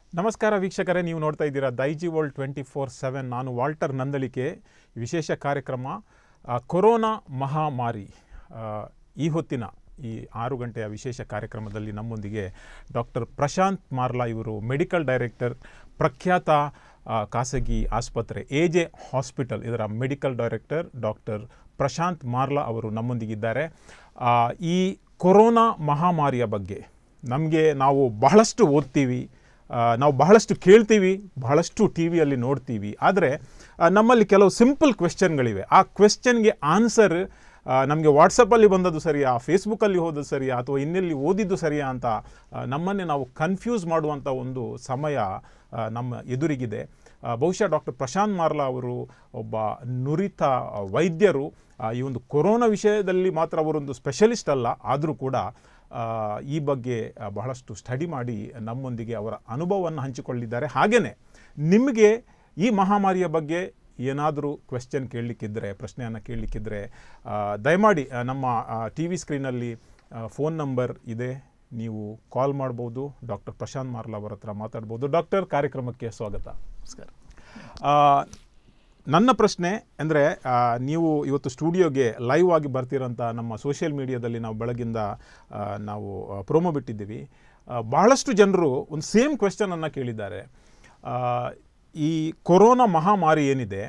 ನಮಸ್ಕಾರ ವೀಕ್ಷಕರೇ ನೀವು ನೋಡ್ತಾ ಇದ್ದೀರಾ Daiji world twenty four seven ನಾನು ವಾಲ್ಟರ್ ನಂದಳಿಕೆ ವಿಶೇಷ ಕಾರ್ಯಕ್ರಮ ಆ, ಕೊರೋನಾ ಮಹಾಮಾರಿ ಆ, ಈ ಹೊತ್ತಿನ ಈ ಆರು ಗಂಟೆಯ ವಿಶೇಷ ಕಾರ್ಯಕ್ರಮದಲ್ಲಿ ನಮ್ಮೊಂದಿಗೆ ಡಾಕ್ಟರ್ ಪ್ರಶಾಂತ್ ಮಾರ್ಲಾ ಇವರು ಮೆಡಿಕಲ್ ಡೈರೆಕ್ಟರ್ ಪ್ರಖ್ಯಾತ ಆ, ಖಾಸಗಿ ಆಸ್ಪತ್ರೆ ಎ ಜೆ ಹಾಸ್ಪಿಟಲ್ ಇದರ medical director doctor Prashant Marla ಅವರು ನಮ್ಮೊಂದಿಗಿದ್ದಾರೆ ಆ, ಈ ಕೊರೋನಾ ಮಹಾಮಾರಿಯ ಬಗ್ಗೆ ನಮಗೆ ನಾವು ಬಹಳಷ್ಟು ಓದ್ತೀವಿ ಆ, ನಾವು ಬಹಳಷ್ಟು ಕೇಳ್ತೀವಿ ಬಹಳಷ್ಟು ಟಿ ವಿಯಲ್ಲಿ ನೋಡ್ತೀವಿ ಆದರೆ ನಮ್ಮಲ್ಲಿ ಕೆಲವು ಸಿಂಪಲ್ ಕ್ವೆಶ್ಚನ್ಗಳಿವೆ ಆ ಕ್ವೆಶ್ಚನ್ಗೆ ಆನ್ಸರ್ ನಮಗೆ ವಾಟ್ಸಪ್ಪಲ್ಲಿ ಬಂದದ್ದು ಸರಿಯಾ ಫೇಸ್ಬುಕ್ಕಲ್ಲಿ ಹೋದದ್ದು ಸರಿಯಾ ಅಥವಾ ಇನ್ನೆಲ್ಲಿ ಓದಿದ್ದು ಸರಿಯಾ ಅಂತ ಆ, ನಮ್ಮನ್ನೇ ನಾವು ಕನ್ಫ್ಯೂಸ್ ಮಾಡುವಂಥ ಒಂದು ಸಮಯ ಆ, ನಮ್ಮ ಎದುರಿಗಿದೆ ಆ, ಬಹುಶಃ ಡಾಕ್ಟರ್ ಪ್ರಶಾಂತ್ ಮಾರ್ಲಾ ಅವರು ಒಬ್ಬ ನುರಿತ ಆ, ವೈದ್ಯರು ಆ, ಈ ಒಂದು ಕೊರೋನಾ ವಿಷಯದಲ್ಲಿ ಮಾತ್ರ ಅವರೊಂದು ಸ್ಪೆಷಲಿಸ್ಟ್ ಅಲ್ಲ ಆದರೂ ಕೂಡ ಆ, ಈ ಬಗ್ಗೆ ಆ, ಬಹಳಷ್ಟು ಸ್ಟಡಿ ಮಾಡಿ ನಮ್ಮೊಂದಿಗೆ ಅವರ ಅನುಭವವನ್ನು ಹಂಚಿಕೊಳ್ಳಿದ್ದಾರೆ ಹಾಗೆಯೇ ನಿಮಗೆ ಈ ಮಹಾಮಾರಿಯ ಬಗ್ಗೆ ಏನಾದರೂ ಕ್ವೆಶ್ಚನ್ ಕೇಳಲಿಕ್ಕಿದ್ರೆ ಪ್ರಶ್ನೆಯನ್ನು ಕೇಳಲಿಕ್ಕಿದ್ರೆ ಆ, ದಯಮಾಡಿ ಆ, ನಮ್ಮ ಟಿ ವಿ ಸ್ಕ್ರೀನಲ್ಲಿ ಫೋನ್ ನಂಬರ್ ಇದೆ ನೀವು ಕಾಲ್ ಮಾಡ್ಬೋದು ಡಾಕ್ಟರ್ ಪ್ರಶಾಂತ್ ಮಾರ್ಲಾ ಅವರ ಹತ್ರ ಮಾತಾಡ್ಬೋದು ಡಾಕ್ಟರ್ ಕಾರ್ಯಕ್ರಮಕ್ಕೆ ಸ್ವಾಗತ ನಮಸ್ಕಾರ ಆ, ನನ್ನ ಪ್ರಶ್ನೆ ಅಂದರೆ ನೀವು ಇವತ್ತು ಸ್ಟುಡಿಯೋಗೆ ಲೈವ್ ಆಗಿ ಬರ್ತಿರೋಂಥ ನಮ್ಮ ಸೋಷಿಯಲ್ ಮೀಡಿಯಾದಲ್ಲಿ ನಾವು ಬೆಳಗಿಂದ ಆ, ನಾವು ಪ್ರೋಮೋ ಬಿಟ್ಟಿದ್ದೀವಿ ಆ, ಬಹಳಷ್ಟು ಜನರು ಒಂದು ಸೇಮ್ ಕ್ವೆಶ್ಚನನ್ನು ಕೇಳಿದ್ದಾರೆ ಆ, ಈ ಕೊರೋನಾ ಮಹಾಮಾರಿ ಏನಿದೆ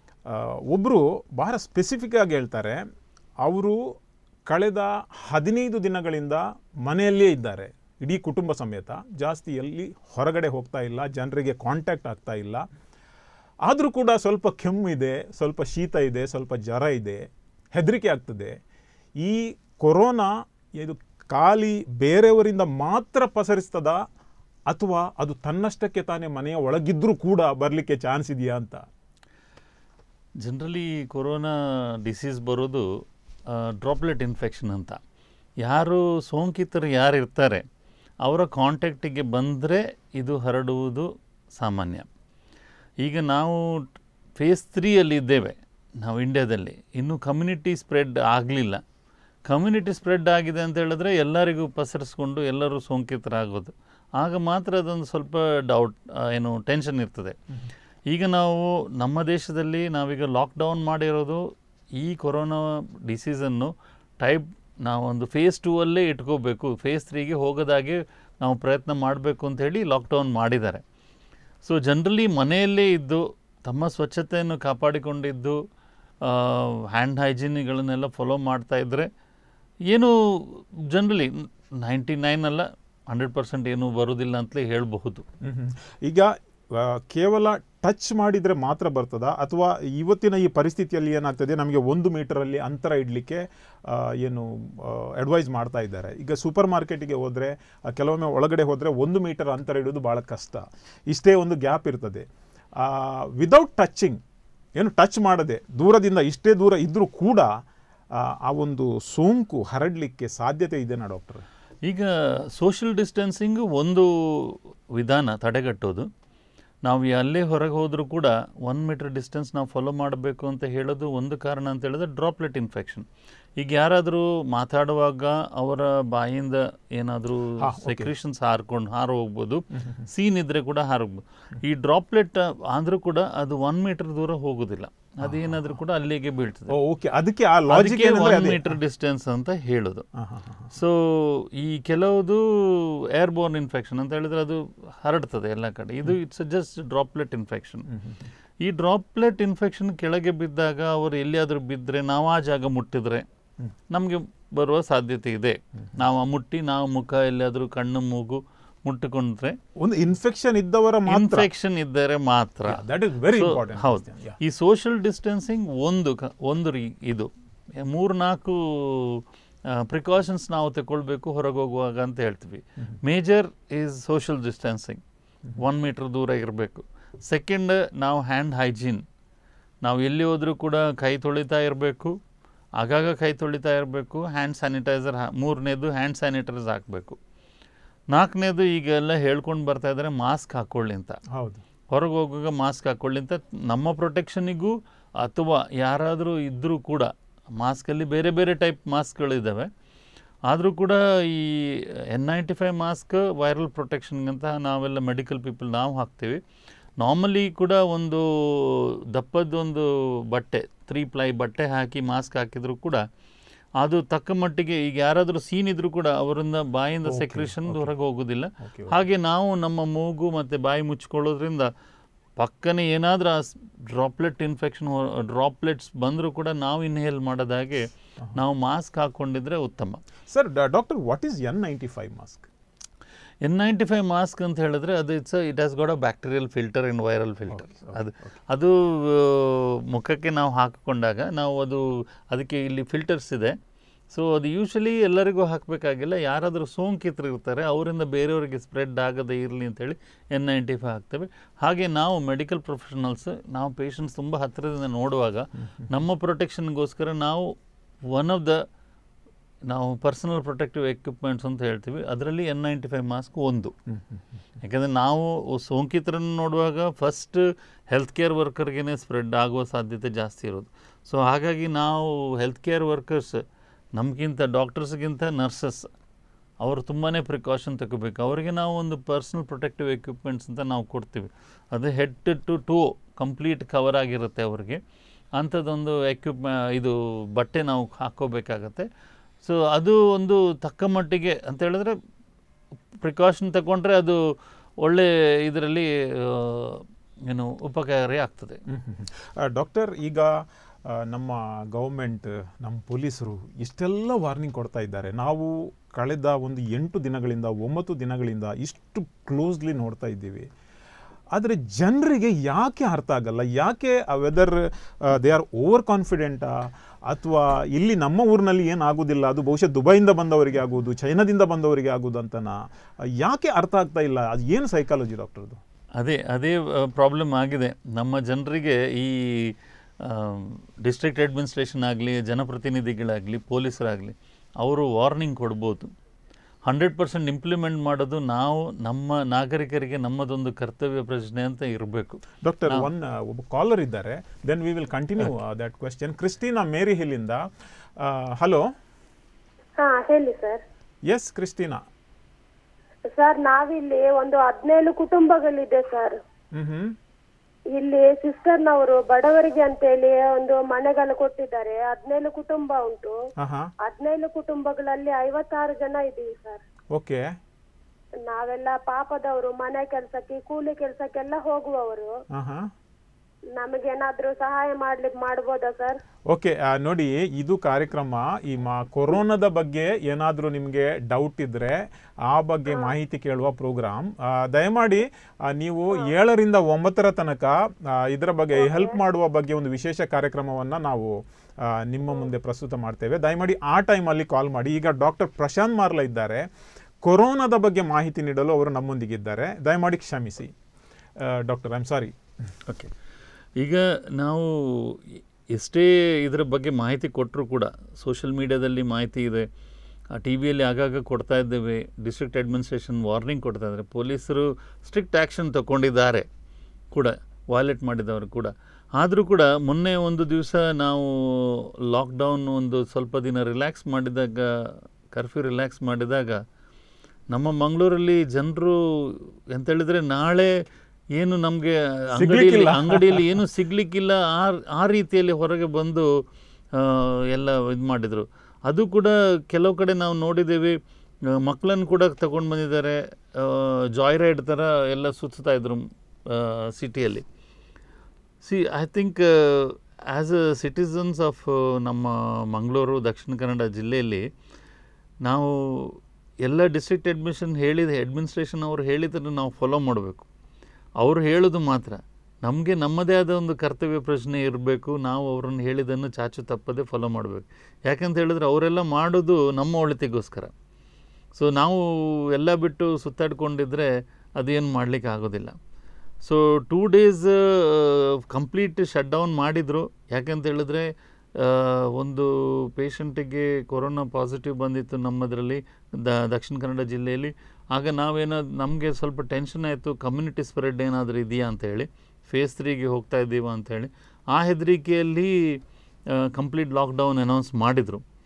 ಒಬ್ಬರು ಬಹಳ ಸ್ಪೆಸಿಫಿಕ್ ಆಗಿ ಹೇಳ್ತಾರೆ ಅವರು ಕಳೆದ ಹದಿನೈದು ದಿನಗಳಿಂದ ಮನೆಯಲ್ಲೇ ಇದ್ದಾರೆ ಇಡೀ ಕುಟುಂಬ ಸಮೇತ ಜಾಸ್ತಿ ಎಲ್ಲಿ ಹೊರಗಡೆ ಹೋಗ್ತಾ ಇಲ್ಲ ಜನರಿಗೆ ಕಾಂಟ್ಯಾಕ್ಟ್ ಆಗ್ತಾ ಇಲ್ಲ ಆದರೂ ಕೂಡ ಸ್ವಲ್ಪ ಕೆಮ್ಮು ಇದೆ ಸ್ವಲ್ಪ ಶೀತ ಇದೆ ಸ್ವಲ್ಪ ಜ್ವರ ಇದೆ ಹೆದರಿಕೆ ಆಗ್ತದೆ ಈ ಕೊರೋನಾ ಇದು ಖಾಲಿ ಬೇರೆಯವರಿಂದ ಮಾತ್ರ ಪಸರಿಸ್ತದ ಅಥವಾ ಅದು ತನ್ನಷ್ಟಕ್ಕೆ ತಾನೇ ಮನೆಯ ಒಳಗಿದ್ರೂ ಕೂಡ ಬರಲಿಕ್ಕೆ ಚಾನ್ಸ್ ಇದೆಯಾ ಅಂತ ಜನರಲಿ ಕೊರೋನಾ ಡಿಸೀಸ್ ಬರೋದು ಡ್ರಾಪ್ಲೆಟ್ ಇನ್ಫೆಕ್ಷನ್ ಅಂತ ಯಾರು ಸೋಂಕಿತರು ಯಾರು ಇರ್ತಾರೆ ಅವರ ಕಾಂಟ್ಯಾಕ್ಟಿಗೆ ಬಂದರೆ ಇದು ಹರಡುವುದು ಸಾಮಾನ್ಯ ಈಗ ನಾವು ಫೇಸ್ ತ್ರೀಯಲ್ಲಿ ಇದ್ದೇವೆ ನಾವು ಇಂಡ್ಯಾದಲ್ಲಿ ಇನ್ನೂ ಕಮ್ಯುನಿಟಿ ಸ್ಪ್ರೆಡ್ ಆಗಲಿಲ್ಲ ಕಮ್ಯುನಿಟಿ ಸ್ಪ್ರೆಡ್ ಆಗಿದೆ ಅಂತ ಹೇಳಿದ್ರೆ ಎಲ್ಲರಿಗೂ ಪಸರಿಸ್ಕೊಂಡು ಎಲ್ಲರೂ ಸೋಂಕಿತರಾಗೋದು ಆಗ ಮಾತ್ರ ಅದೊಂದು ಸ್ವಲ್ಪ ಡೌಟ್ ಏನು ಟೆನ್ಷನ್ ಇರ್ತದೆ ಈಗ ನಾವು ನಮ್ಮ ದೇಶದಲ್ಲಿ ನಾವೀಗ ಲಾಕ್ಡೌನ್ ಮಾಡಿರೋದು ಈ ಕೊರೋನಾ ಡಿಸೀಸನ್ನು ಟೈಪ್ ನಾವೊಂದು ಫೇಸ್ ಟೂ ಅಲ್ಲೇ ಇಟ್ಕೋಬೇಕು ಫೇಸ್ ತ್ರೀಗೆ ಹೋಗೋದಾಗೆ ನಾವು ಪ್ರಯತ್ನ ಮಾಡಬೇಕು ಅಂತ ಹೇಳಿ ಲಾಕ್ಡೌನ್ ಮಾಡಿದ್ದಾರೆ ಸೊ ಜನರಲಿ ಮನೆಯಲ್ಲೇ ಇದ್ದು ತಮ್ಮ ಸ್ವಚ್ಛತೆಯನ್ನು ಕಾಪಾಡಿಕೊಂಡಿದ್ದು ಹ್ಯಾಂಡ್ ಹೈಜೀನಿಗಳನ್ನೆಲ್ಲ ಫಾಲೋ ಮಾಡ್ತಾ ಇದ್ದರೆ ಏನು ಜನರಲಿ ನೈಂಟಿ ನೈನ್ ಅಲ್ಲ ಹಂಡ್ರೆಡ್ ಪರ್ಸೆಂಟ್ ಏನೂ ಬರೋದಿಲ್ಲ ಅಂತಲೇ ಹೇಳಬಹುದು ಈಗ ಆ, ಕೇವಲ ಟಚ್ ಮಾಡಿದರೆ ಮಾತ್ರ ಬರ್ತದ ಅಥವಾ ಇವತ್ತಿನ ಈ ಪರಿಸ್ಥಿತಿಯಲ್ಲಿ ಏನಾಗ್ತದೆ ನಮಗೆ ಒಂದು ಮೀಟರಲ್ಲಿ ಅಂತರ ಇಡಲಿಕ್ಕೆ ಏನು ಅಡ್ವೈಸ್ ಮಾಡ್ತಾ ಇದ್ದಾರೆ ಈಗ ಸೂಪರ್ ಮಾರ್ಕೆಟಿಗೆ ಹೋದರೆ ಕೆಲವೊಮ್ಮೆ ಒಳಗಡೆ ಹೋದರೆ ಒಂದು ಮೀಟರ್ ಅಂತರ ಇಡೋದು ಭಾಳ ಕಷ್ಟ ಇಷ್ಟೇ ಒಂದು ಗ್ಯಾಪ್ ಇರ್ತದೆ ವಿದೌಟ್ ಟಚ್ಚಿಂಗ್ ಏನು ಟಚ್ ಮಾಡದೆ ದೂರದಿಂದ ಇಷ್ಟೇ ದೂರ ಇದ್ದರೂ ಕೂಡ ಆ, ಆ ಒಂದು ಸೋಂಕು ಹರಡಲಿಕ್ಕೆ ಸಾಧ್ಯತೆ ಇದೆನಾ ಡಾಕ್ಟರ್ ಈಗ ಸೋಷಿಯಲ್ ಡಿಸ್ಟೆನ್ಸಿಂಗ್ ಒಂದು ವಿಧಾನ ತಡೆಗಟ್ಟೋದು ನಾವು ಎಲ್ಲೇ ಹೊರಗೆ ಹೋದರೂ ಕೂಡ ಒನ್ ಮೀಟರ್ ಡಿಸ್ಟೆನ್ಸ್ ನಾವು ಫಾಲೋ ಮಾಡಬೇಕು ಅಂತ ಹೇಳೋದು ಒಂದು ಕಾರಣ ಅಂತ ಹೇಳಿದ್ರೆ ಡ್ರಾಪ್ಲೆಟ್ ಇನ್ಫೆಕ್ಷನ್ ಈಗ ಯಾರಾದರೂ ಮಾತಾಡುವಾಗ ಅವರ ಬಾಯಿಂದ ಏನಾದರೂ ಹಾ, okay. ಸೆಕ್ರೇಷನ್ಸ್ ಹಾರ್ಕೊಂಡು ಹಾರು ಹೋಗ್ಬೋದು ಸೀನ್ ಇದ್ರೆ ಕೂಡ ಹಾರೋಗ್ಬೋದು ಈ ಡ್ರಾಪ್ಲೆಟ್ ಆದರೂ ಕೂಡ ಅದು ಒನ್ ಮೀಟರ್ ದೂರ ಹೋಗೋದಿಲ್ಲ ಅದೇನಾದರೂ ಕೂಡ ಅಲ್ಲಿಗೆ ಬೀಳ್ತದೆ ಓಕೆ ಅದಕ್ಕೆ ಆ ಲಾಜಿಕ್ ಅದಕ್ಕೆ ಏನಂದ್ರೆ ಒನ್ ಅದೇ ಮೀಟರ್ ಡಿಸ್ಟೆನ್ಸ್ ಅಂತ ಹೇಳೋದು ಹಾಂ ಹಾಂ ಹಾಂ ಸೊ ಈ ಕೆಲವುದು ಏರ್ಬೋರ್ನ್ ಇನ್ಫೆಕ್ಷನ್ ಅಂತ ಹೇಳಿದ್ರೆ ಅದು ಹರಡ್ತದೆ ಎಲ್ಲ ಕಡೆ ಇದು ಇಟ್ಸ್ ಜಸ್ಟ್ ಡ್ರಾಪ್ಲೆಟ್ ಇನ್ಫೆಕ್ಷನ್ ಈ ಡ್ರಾಪ್ಲೆಟ್ ಇನ್ಫೆಕ್ಷನ್ ಕೆಳಗೆ ಬಿದ್ದಾಗ ಅವರು ಎಲ್ಲಿಯಾದರೂ ಬಿದ್ದರೆ ನಾವು ಆ ಜಾಗ ಮುಟ್ಟಿದ್ರೆ ನಮಗೆ ಬರುವ ಸಾಧ್ಯತೆ ಇದೆ ನಾವು ಆ ಮುಟ್ಟಿ ನಾವು ಮುಖ ಎಲ್ಲಿಯಾದರೂ ಕಣ್ಣು ಮೂಗು ಮುಟ್ಟಿಕೊಂಡ್ರೆ ಒಂದು ಇನ್ಫೆಕ್ಷನ್ ಇದ್ದವರ ಮಾತ್ರ ಇನ್ಫೆಕ್ಷನ್ ಇದ್ದರೆ ಮಾತ್ರ that is very So, important ಹೌದು ಈ ಸೋಷಿಯಲ್ ಡಿಸ್ಟೆನ್ಸಿಂಗ್ ಒಂದು ಕ- ಒಂದು ರೀ ಇದು ಮೂರು ನಾಲ್ಕು ಪ್ರಿಕಾಷನ್ಸ್ ನಾವು ತಗೊಳ್ಬೇಕು ಹೊರಗೆ ಹೋಗುವಾಗ ಅಂತ ಹೇಳ್ತೀವಿ major is social distancing one metre ದೂರ ಇರಬೇಕು ಸೆಕೆಂಡ್ ನಾವು ಹ್ಯಾಂಡ್ ಹೈಜೀನ್ ನಾವು ಎಲ್ಲಿ ಹೋದರೂ ಕೂಡ ಕೈ ತೊಳಿತಾ ಇರಬೇಕು ಆಗಾಗ ಕೈ ತೊಳಿತಾ ಇರಬೇಕು ಹ್ಯಾಂಡ್ ಸ್ಯಾನಿಟೈಸರ್ ಮೂರನೇದು ಹ್ಯಾಂಡ್ ಸ್ಯಾನಿಟೈಸರ್ ಹಾಕಬೇಕು ನಾಲ್ಕನೇದು ಈಗ ಎಲ್ಲ ಹೇಳ್ಕೊಂಡು ಬರ್ತಾ ಇದ್ದಾರೆ ಮಾಸ್ಕ್ ಹಾಕ್ಕೊಳ್ಳಿ ಅಂತ ಹೌದು ಹೊರಗೆ ಹೋಗುವಾಗ ಮಾಸ್ಕ್ ಹಾಕ್ಕೊಳ್ಳಿ ಅಂತ ನಮ್ಮ ಪ್ರೊಟೆಕ್ಷನಿಗೂ ಅಥವಾ ಯಾರಾದರೂ ಇದ್ದರೂ ಕೂಡ ಮಾಸ್ಕಲ್ಲಿ ಬೇರೆ ಬೇರೆ ಟೈಪ್ ಮಾಸ್ಕ್ಗಳಿದ್ದಾವೆ ಆದರೂ ಕೂಡ ಈ N ninety five mask viral ಪ್ರೊಟೆಕ್ಷನ್ಗಂತ ನಾವೆಲ್ಲ ಮೆಡಿಕಲ್ ಪೀಪಲ್ ನಾವು ಹಾಕ್ತೀವಿ ನಾರ್ಮಲಿ ಕೂಡ ಒಂದು ದಪ್ಪದೊಂದು ಬಟ್ಟೆ ತ್ರೀ ಪ್ಲೈ ಬಟ್ಟೆ ಹಾಕಿ ಮಾಸ್ಕ್ ಹಾಕಿದರೂ ಕೂಡ ಅದು ತಕ್ಕ ಮಟ್ಟಿಗೆ ಈಗ ಯಾರಾದರೂ ಸೀನ್ ಇದ್ರೂ ಕೂಡ ಅವರಿಂದ ಬಾಯಿಂದ Okay, ಸೆಕ್ರೇಷನ್ okay. ಹೊರಗೆ ಹೋಗೋದಿಲ್ಲ Okay, ಹಾಗೆ ನಾವು ನಮ್ಮ ಮೂಗು ಮತ್ತು ಬಾಯಿ ಮುಚ್ಕೊಳ್ಳೋದ್ರಿಂದ ಪಕ್ಕನೆ ಏನಾದರೂ ಆ ಡ್ರಾಪ್ಲೆಟ್ ಇನ್ಫೆಕ್ಷನ್ ಡ್ರಾಪ್ಲೆಟ್ಸ್ ಬಂದರೂ ಕೂಡ ನಾವು ಇನ್ಹೇಲ್ ಮಾಡೋದಾಗೆ ನಾವು ಮಾಸ್ಕ್ ಹಾಕ್ಕೊಂಡಿದ್ರೆ ಉತ್ತಮ sir doctor what is N ninety five mask N ninety five mask ಅಂತ ಹೇಳಿದ್ರೆ ಅದು it's it has got a bacterial filter and viral filter Okay, okay, ಅದು ಅದು ಆ, ಮುಖಕ್ಕೆ ನಾವು ಹಾಕಿಕೊಂಡಾಗ ನಾವು ಅದು ಅದಕ್ಕೆ ಇಲ್ಲಿ ಫಿಲ್ಟರ್ಸ್ ಇದೆ ಸೊ ಅದು ಯೂಶಲಿ ಎಲ್ಲರಿಗೂ ಹಾಕಬೇಕಾಗಿಲ್ಲ ಯಾರಾದರೂ ಸೋಂಕಿತರು ಇರ್ತಾರೆ ಅವರಿಂದ ಬೇರೆಯವರಿಗೆ ಸ್ಪ್ರೆಡ್ ಆಗದೇ ಇರಲಿ ಅಂತೇಳಿ ಎನ್ ನೈಂಟಿ ಫೈವ್ ಹಾಕ್ತೇವೆ ಹಾಗೆ ನಾವು ಮೆಡಿಕಲ್ ಪ್ರೊಫೆಷನಲ್ಸ್ ನಾವು ಪೇಷಂಟ್ಸ್ ತುಂಬ ಹತ್ತಿರದಿಂದ ನೋಡುವಾಗ ನಮ್ಮ ಪ್ರೊಟೆಕ್ಷನ್ಗೋಸ್ಕರ ನಾವು ಒನ್ ಆಫ್ ದ ನಾವು ಪರ್ಸನಲ್ ಪ್ರೊಟೆಕ್ಟಿವ್ ಎಕ್ವಿಪ್ಮೆಂಟ್ಸ್ ಅಂತ ಹೇಳ್ತೀವಿ ಅದರಲ್ಲಿ ಎನ್ ನೈಂಟಿ ಫೈವ್ ಮಾಸ್ಕ್ ಒಂದು ಯಾಕಂದರೆ ನಾವು ಸೋಂಕಿತರನ್ನು ನೋಡುವಾಗ ಫಸ್ಟ್ ಹೆಲ್ತ್ ಕೇರ್ ವರ್ಕರ್ಗೆ ಸ್ಪ್ರೆಡ್ ಆಗುವ ಸಾಧ್ಯತೆ ಜಾಸ್ತಿ ಇರೋದು ಸೊ ಹಾಗಾಗಿ ನಾವು ಹೆಲ್ತ್ ಕೇರ್ ವರ್ಕರ್ಸ್ ನಮಗಿಂತ ಡಾಕ್ಟರ್ಸ್ಗಿಂತ ನರ್ಸಸ್ ಅವರು ತುಂಬಾ ಪ್ರಿಕಾಷನ್ ತಗೋಬೇಕು ಅವರಿಗೆ ನಾವು ಒಂದು ಪರ್ಸನಲ್ ಪ್ರೊಟೆಕ್ಟಿವ್ ಎಕ್ವಿಪ್ಮೆಂಟ್ಸ್ ಅಂತ ನಾವು ಕೊಡ್ತೀವಿ ಅದು head to toe complete cover ಆಗಿರುತ್ತೆ ಅವರಿಗೆ ಅಂಥದ್ದೊಂದು ಎಕ್ವಿಪ್ ಇದು ಬಟ್ಟೆ ನಾವು ಹಾಕ್ಕೋಬೇಕಾಗತ್ತೆ ಸೊ ಅದು ಒಂದು ತಕ್ಕ ಮಟ್ಟಿಗೆ ಅಂತ ಹೇಳಿದ್ರೆ ಪ್ರಿಕಾಷನ್ ತಗೊಂಡ್ರೆ ಅದು ಒಳ್ಳೆ ಇದರಲ್ಲಿ ಆ, ಏನು ಉಪಕಾರಿ ಆಗ್ತದೆ ಡಾಕ್ಟರ್ ಈಗ ಆ, ನಮ್ಮ ಗೌರ್ಮೆಂಟ್ ನಮ್ಮ ಪೊಲೀಸರು ಇಷ್ಟೆಲ್ಲ ವಾರ್ನಿಂಗ್ ಕೊಡ್ತಾ ಇದ್ದಾರೆ ನಾವು ಕಳೆದ ಒಂದು ಎಂಟು ದಿನಗಳಿಂದ ಒಂಬತ್ತು ದಿನಗಳಿಂದ ಇಷ್ಟು ಕ್ಲೋಸ್ಲಿ ನೋಡ್ತಾ ಇದ್ದೀವಿ ಆದರೆ ಜನರಿಗೆ ಯಾಕೆ ಅರ್ಥ ಆಗಲ್ಲ ಯಾಕೆ ವೆದರ್ ದೇ ಆರ್ ಓವರ್ ಕಾನ್ಫಿಡೆಂಟಾ ಅಥವಾ ಇಲ್ಲಿ ನಮ್ಮ ಊರಿನಲ್ಲಿ ಏನಾಗೋದಿಲ್ಲ ಅದು ಬಹುಶಃ ದುಬೈಯಿಂದ ಬಂದವರಿಗೆ ಆಗೋದು ಚೈನಾದಿಂದ ಬಂದವರಿಗೆ ಆಗೋದು ಅಂತನಾ ಯಾಕೆ ಅರ್ಥ ಆಗ್ತಾ ಇಲ್ಲ ಅದು ಏನು ಸೈಕಾಲಜಿ ಡಾಕ್ಟರ್ದು ಅದೇ ಅದೇ ಪ್ರಾಬ್ಲಮ್ ಆಗಿದೆ ನಮ್ಮ ಜನರಿಗೆ ಈ ಡಿಸ್ಟ್ರಿಕ್ಟ್ ಅಡ್ಮಿನಿಸ್ಟ್ರೇಷನ್ ಆಗಲಿ ಜನಪ್ರತಿನಿಧಿಗಳಾಗಲಿ ಪೊಲೀಸರಾಗಲಿ ಅವರು ವಾರ್ನಿಂಗ್ ಕೊಡ್ಬೋದು ಹಂಡ್ರೆಡ್ ಪರ್ಸೆಂಟ್ ಇಂಪ್ಲಿಮೆಂಟ್ ಮಾಡೋದು ನಾವು ನಮ್ಮ ನಾಗರಿಕರಿಗೆ ನಮ್ಮದೊಂದು ಕರ್ತವ್ಯ ಪ್ರಶ್ನೆ ಅಂತ ಇರಬೇಕು ಡಾಕ್ಟರ್ ಒನ್ ಒಬ್ಬ ಕಾಲರ್ ಇದ್ದಾರೆ then we will continue that question Christina Mary ಹಿಲ್ಲಿಂದ ಹಲೋ ಹಾ ಹೇಳಿ ಸರ್ ಎಸ್ ಕ್ರಿಸ್ಟಿನಾ ಸರ್ ನಾವಿಲ್ಲಿ ಒಂದು ಹದಿನೇಳು ಕುಟುಂಬಗಳಿದೆ ಸರ್ ಹ್ಮ್ ಹ್ಮ್ ಇಲ್ಲಿ ಸಿಸ್ಟರ್ನವರು ಬಡವರಿಗೆ ಅಂತೇಳಿ ಒಂದು ಮನೆಗಳು ಕೊಟ್ಟಿದ್ದಾರೆ ಹದಿನೇಳು ಕುಟುಂಬ ಉಂಟು ಹಾಂ ಹಾಂ ಹದಿನೇಳು ಕುಟುಂಬಗಳಲ್ಲಿ ಐವತ್ತಾರು ಜನ ಇದ್ದೀವಿ ಸರ್ ಓಕೆ ನಾವೆಲ್ಲ ಪಾಪದವರು ಮನೆ ಕೆಲ್ಸಕ್ಕೆ ಕೂಲಿ ಕೆಲ್ಸಕ್ಕೆಲ್ಲ ಹೋಗುವವರು ಹಾಂ ಹಾಂ ನಮಗೇನಾದ್ರೂ ಸಹಾಯ ಮಾಡ್ಲಿಕ್ಕೆ ಮಾಡ್ಬೋದಾ ಸರ್ ಓಕೆ ನೋಡಿ ಇದು ಕಾರ್ಯಕ್ರಮ ಈ ಮಾ ಕೊರೋನಾದ ಬಗ್ಗೆ ಏನಾದರೂ ನಿಮಗೆ ಡೌಟ್ ಇದ್ದರೆ ಆ ಬಗ್ಗೆ ಮಾಹಿತಿ ಕೇಳುವ ಪ್ರೋಗ್ರಾಮ್ ದಯಮಾಡಿ ಆ, ನೀವು ಏಳರಿಂದ ಒಂಬತ್ತರ ತನಕ ಆ, ಇದರ ಬಗ್ಗೆ ಹೆಲ್ಪ್ ಮಾಡುವ ಬಗ್ಗೆ ಒಂದು ವಿಶೇಷ ಕಾರ್ಯಕ್ರಮವನ್ನು ನಾವು ಆ, ನಿಮ್ಮ ಮುಂದೆ ಪ್ರಸ್ತುತ ಮಾಡ್ತೇವೆ ದಯಮಾಡಿ ಆ ಟೈಮಲ್ಲಿ ಕಾಲ್ ಮಾಡಿ ಈಗ ಡಾಕ್ಟರ್ ಪ್ರಶಾಂತ್ ಮಾರ್ಲ ಇದ್ದಾರೆ ಕೊರೋನಾದ ಬಗ್ಗೆ ಮಾಹಿತಿ ನೀಡಲು ಅವರು ನಮ್ಮೊಂದಿಗಿದ್ದಾರೆ ದಯಮಾಡಿ ಕ್ಷಮಿಸಿ doctor I am sorry okay ಈಗ ನಾವು ಎಷ್ಟೇ ಇದರ ಬಗ್ಗೆ ಮಾಹಿತಿ ಕೊಟ್ಟರೂ ಕೂಡ ಸೋಷಿಯಲ್ ಮೀಡಿಯಾದಲ್ಲಿ ಮಾಹಿತಿ ಇದೆ ಟಿ ವಿಯಲ್ಲಿ ಆಗಾಗ ಕೊಡ್ತಾ ಇದ್ದೇವೆ ಡಿಸ್ಟ್ರಿಕ್ಟ್ ಅಡ್ಮಿನಿಸ್ಟ್ರೇಷನ್ ವಾರ್ನಿಂಗ್ ಕೊಡ್ತಾ ಇದ್ದಾರೆ ಪೊಲೀಸರು ಸ್ಟ್ರಿಕ್ಟ್ ಆ್ಯಕ್ಷನ್ ತಗೊಂಡಿದ್ದಾರೆ ಕೂಡ ವಾಲೆಟ್ ಮಾಡಿದವರು ಕೂಡ ಆದರೂ ಕೂಡ ಮೊನ್ನೆ ಒಂದು ದಿವಸ ನಾವು ಲಾಕ್ಡೌನ್ ಒಂದು ಸ್ವಲ್ಪ ದಿನ ರಿಲ್ಯಾಕ್ಸ್ ಮಾಡಿದಾಗ ಕರ್ಫ್ಯೂ ರಿಲ್ಯಾಕ್ಸ್ ಮಾಡಿದಾಗ ನಮ್ಮ ಮಂಗಳೂರಲ್ಲಿ ಜನರು ಎಂತ ಹೇಳಿದ್ರೆ ನಾಳೆ ಏನು ನಮಗೆ ಅಂಗಡಿಯಲ್ಲಿ ಸಿಗ್ಲಿಕ್ಕಿಲ್ಲ. ಅಂಗಡಿಯಲ್ಲಿ ಏನು ಸಿಗ್ಲಿಕ್ಕಿಲ್ಲ ಆ ಆ ರೀತಿಯಲ್ಲಿ ಹೊರಗೆ ಬಂದು ಆ, ಎಲ್ಲ ಇದು ಮಾಡಿದರು ಅದು ಕೂಡ ಕೆಲವು ಕಡೆ ನಾವು ನೋಡಿದ್ದೇವೆ ಮಕ್ಕಳನ್ನು ಕೂಡ ತಗೊಂಡು ಬಂದಿದ್ದಾರೆ ಜಾಯ್ ರೈಡ್ ಥರ ಎಲ್ಲ ಸುತ್ತಾ ಇದ್ರು ಸಿಟಿಯಲ್ಲಿ see I think as a citizens of ನಮ್ಮ ಮಂಗಳೂರು ದಕ್ಷಿಣ ಕನ್ನಡ ಜಿಲ್ಲೆಯಲ್ಲಿ ನಾವು ಎಲ್ಲ ಡಿಸ್ಟ್ರಿಕ್ಟ್ ಅಡ್ಮಿಷನ್ ಹೇಳಿದ ಅಡ್ಮಿನಿಸ್ಟ್ರೇಷನ್ ಅವರು ಹೇಳಿದ್ದನ್ನು ನಾವು ಫಾಲೋ ಮಾಡಬೇಕು ಅವರು ಹೇಳೋದು ಮಾತ್ರ ನಮಗೆ ನಮ್ಮದೇ ಆದ ಒಂದು ಕರ್ತವ್ಯ ಪ್ರಶ್ನೆ ಇರಬೇಕು ನಾವು ಅವರನ್ನು ಹೇಳಿದ್ದನ್ನು ಚಾಚು ತಪ್ಪದೆ ಫಾಲೋ ಮಾಡಬೇಕು ಯಾಕಂತ ಹೇಳಿದ್ರೆ ಅವರೆಲ್ಲ ಮಾಡೋದು ನಮ್ಮ ಒಳಿತಿಗೋಸ್ಕರ ಸೊ ನಾವು ಎಲ್ಲ ಬಿಟ್ಟು ಸುತ್ತಾಡ್ಕೊಂಡಿದ್ರೆ ಅದೇನು ಮಾಡಲಿಕ್ಕೆ ಆಗೋದಿಲ್ಲ so two days complete shut down ಮಾಡಿದರು ಯಾಕಂತ ಹೇಳಿದ್ರೆ ಆ, ಒಂದು ಪೇಷಂಟಿಗೆ ಕೊರೋನಾ ಪಾಸಿಟಿವ್ ಬಂದಿತ್ತು ನಮ್ಮದರಲ್ಲಿ ದ ದಕ್ಷಿಣ ಕನ್ನಡ ಜಿಲ್ಲೆಯಲ್ಲಿ ಆಗ ನಾವೇನಾದ್ರು ನಮಗೆ ಸ್ವಲ್ಪ ಟೆನ್ಷನ್ ಆಯಿತು ಕಮ್ಯುನಿಟಿ ಸ್ಪ್ರೆಡ್ ಏನಾದರೂ ಇದೆಯಾ ಅಂತ ಹೇಳಿ ಫೇಸ್ ತ್ರೀಗೆ ಹೋಗ್ತಾ ಇದ್ದೀವ ಅಂತ ಹೇಳಿ ಆ ಹೆದರಿಕೆಯಲ್ಲಿ ಕಂಪ್ಲೀಟ್ ಲಾಕ್ಡೌನ್ ಅನೌನ್ಸ್ ಮಾಡಿದರು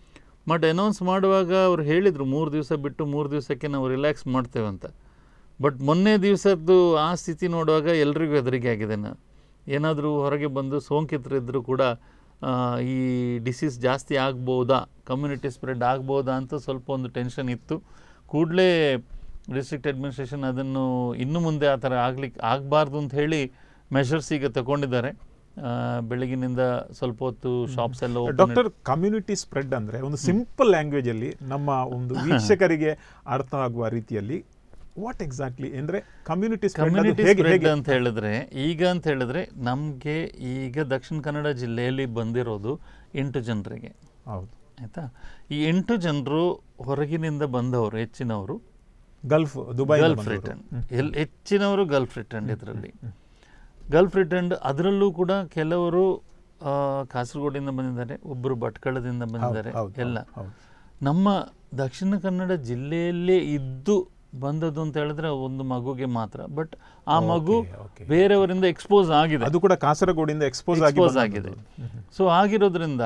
ಬಟ್ ಅನೌನ್ಸ್ ಮಾಡುವಾಗ ಅವ್ರು ಹೇಳಿದರು ಮೂರು ದಿವಸ ಬಿಟ್ಟು ಮೂರು ದಿವಸಕ್ಕೆ ನಾವು ರಿಲ್ಯಾಕ್ಸ್ ಮಾಡ್ತೇವೆ ಅಂತ ಬಟ್ ಮೊನ್ನೆ ದಿವಸದ್ದು ಆ ಸ್ಥಿತಿ ನೋಡುವಾಗ ಎಲ್ರಿಗೂ ಹೆದರಿಕೆ ಆಗಿದೆ ನಾ ಏನಾದರೂ ಹೊರಗೆ ಬಂದು ಸೋಂಕಿತರಿದ್ದರೂ ಕೂಡ ಆ, ಈ ಡಿಸೀಸ್ ಜಾಸ್ತಿ ಆಗ್ಬೋದಾ ಕಮ್ಯುನಿಟಿ ಸ್ಪ್ರೆಡ್ ಆಗ್ಬೋದಾ ಅಂತ ಸ್ವಲ್ಪ ಒಂದು ಟೆನ್ಷನ್ ಇತ್ತು ಕೂಡಲೇ ಡಿಸ್ಟ್ರಿಕ್ಟ್ ಅಡ್ಮಿನಿಸ್ಟ್ರೇಷನ್ ಅದನ್ನು ಇನ್ನು ಮುಂದೆ ಆ ಥರ ಆಗ್ಲಿಕ್ಕೆ ಆಗಬಾರ್ದು ಅಂತ ಹೇಳಿ ಮೆಷರ್ಸ್ ಈಗ ತಗೊಂಡಿದ್ದಾರೆ ಆ, ಬೆಳಗಿನಿಂದ ಸ್ವಲ್ಪ ಹೊತ್ತು ಶಾಪ್ಸ್ ಎಲ್ಲ open ಡಾಕ್ಟರ್ ಕಮ್ಯುನಿಟಿ ಸ್ಪ್ರೆಡ್ ಅಂದ್ರೆ ಒಂದು ಸಿಂಪಲ್ ಲ್ಯಾಂಗ್ವೇಜ್ ಅಲ್ಲಿ ನಮ್ಮ ಒಂದು ವೀಕ್ಷಕರಿಗೆ ಅರ್ಥ ಆಗುವ ರೀತಿಯಲ್ಲಿ ವಾಟ್ ಎಕ್ಸಾಕ್ಟ್ಲಿ ಅಂದ್ರೆ ಕಮ್ಯುನಿಟಿ ಕಮ್ಯುನಿಟಿ ಸ್ಪ್ರೆಡ್ ಹೇಗೆ ಸ್ಪ್ರೆಡ್ ಹೇಗೆ ಅಂತ ಹೇಳಿದ್ರೆ ಈಗ ಅಂತ ಹೇಳಿದ್ರೆ ನಮಗೆ ಈಗ ದಕ್ಷಿಣ ಕನ್ನಡ ಜಿಲ್ಲೆಯಲ್ಲಿ ಬಂದಿರೋದು ಎಂಟು ಜನರಿಗೆ ಹೌದು ಆಯ್ತಾ ಈ ಎಂಟು ಜನರು ಹೊರಗಿನಿಂದ ಬಂದವರು ಹೆಚ್ಚಿನವರು ಗಲ್ಫ್ ದುಬೈ ಗಲ್ಫ್ ರಿಟರ್ನ್ ಎಲ್ ಹೆಚ್ಚಿನವರು ಗಲ್ಫ್ ರಿಟರ್ನ್ ಇದರಲ್ಲಿ ಗಲ್ಫ್ ರಿಟರ್ನ್ ಅದರಲ್ಲೂ ಕೂಡ ಕೆಲವರು ಆ, ಕಾಸರಗೋಡಿಂದ ಬಂದಿದ್ದಾರೆ ಒಬ್ಬರು ಭಟ್ಕಳದಿಂದ ಬಂದಿದ್ದಾರೆ ಎಲ್ಲ ನಮ್ಮ ದಕ್ಷಿಣ ಕನ್ನಡ ಜಿಲ್ಲೆಯಲ್ಲೇ ಇದ್ದು ಬಂದದ್ದು ಅಂತ ಹೇಳಿದ್ರೆ ಒಂದು ಮಗುಗೆ ಮಾತ್ರ ಬಟ್ ಆ ಮಗು okay. ಬೇರೆಯವರಿಂದ ಎಕ್ಸ್ಪೋಸ್ ಆಗಿದೆ ಅದು ಕೂಡ ಕಾಸರಗೋಡಿಂದ ಎಕ್ಸ್ಪೋಸ್ ಆಗಿ ಎಕ್ಸ್ಪೋಸ್ ಆಗಿದೆ ಸೊ ಆಗಿರೋದ್ರಿಂದ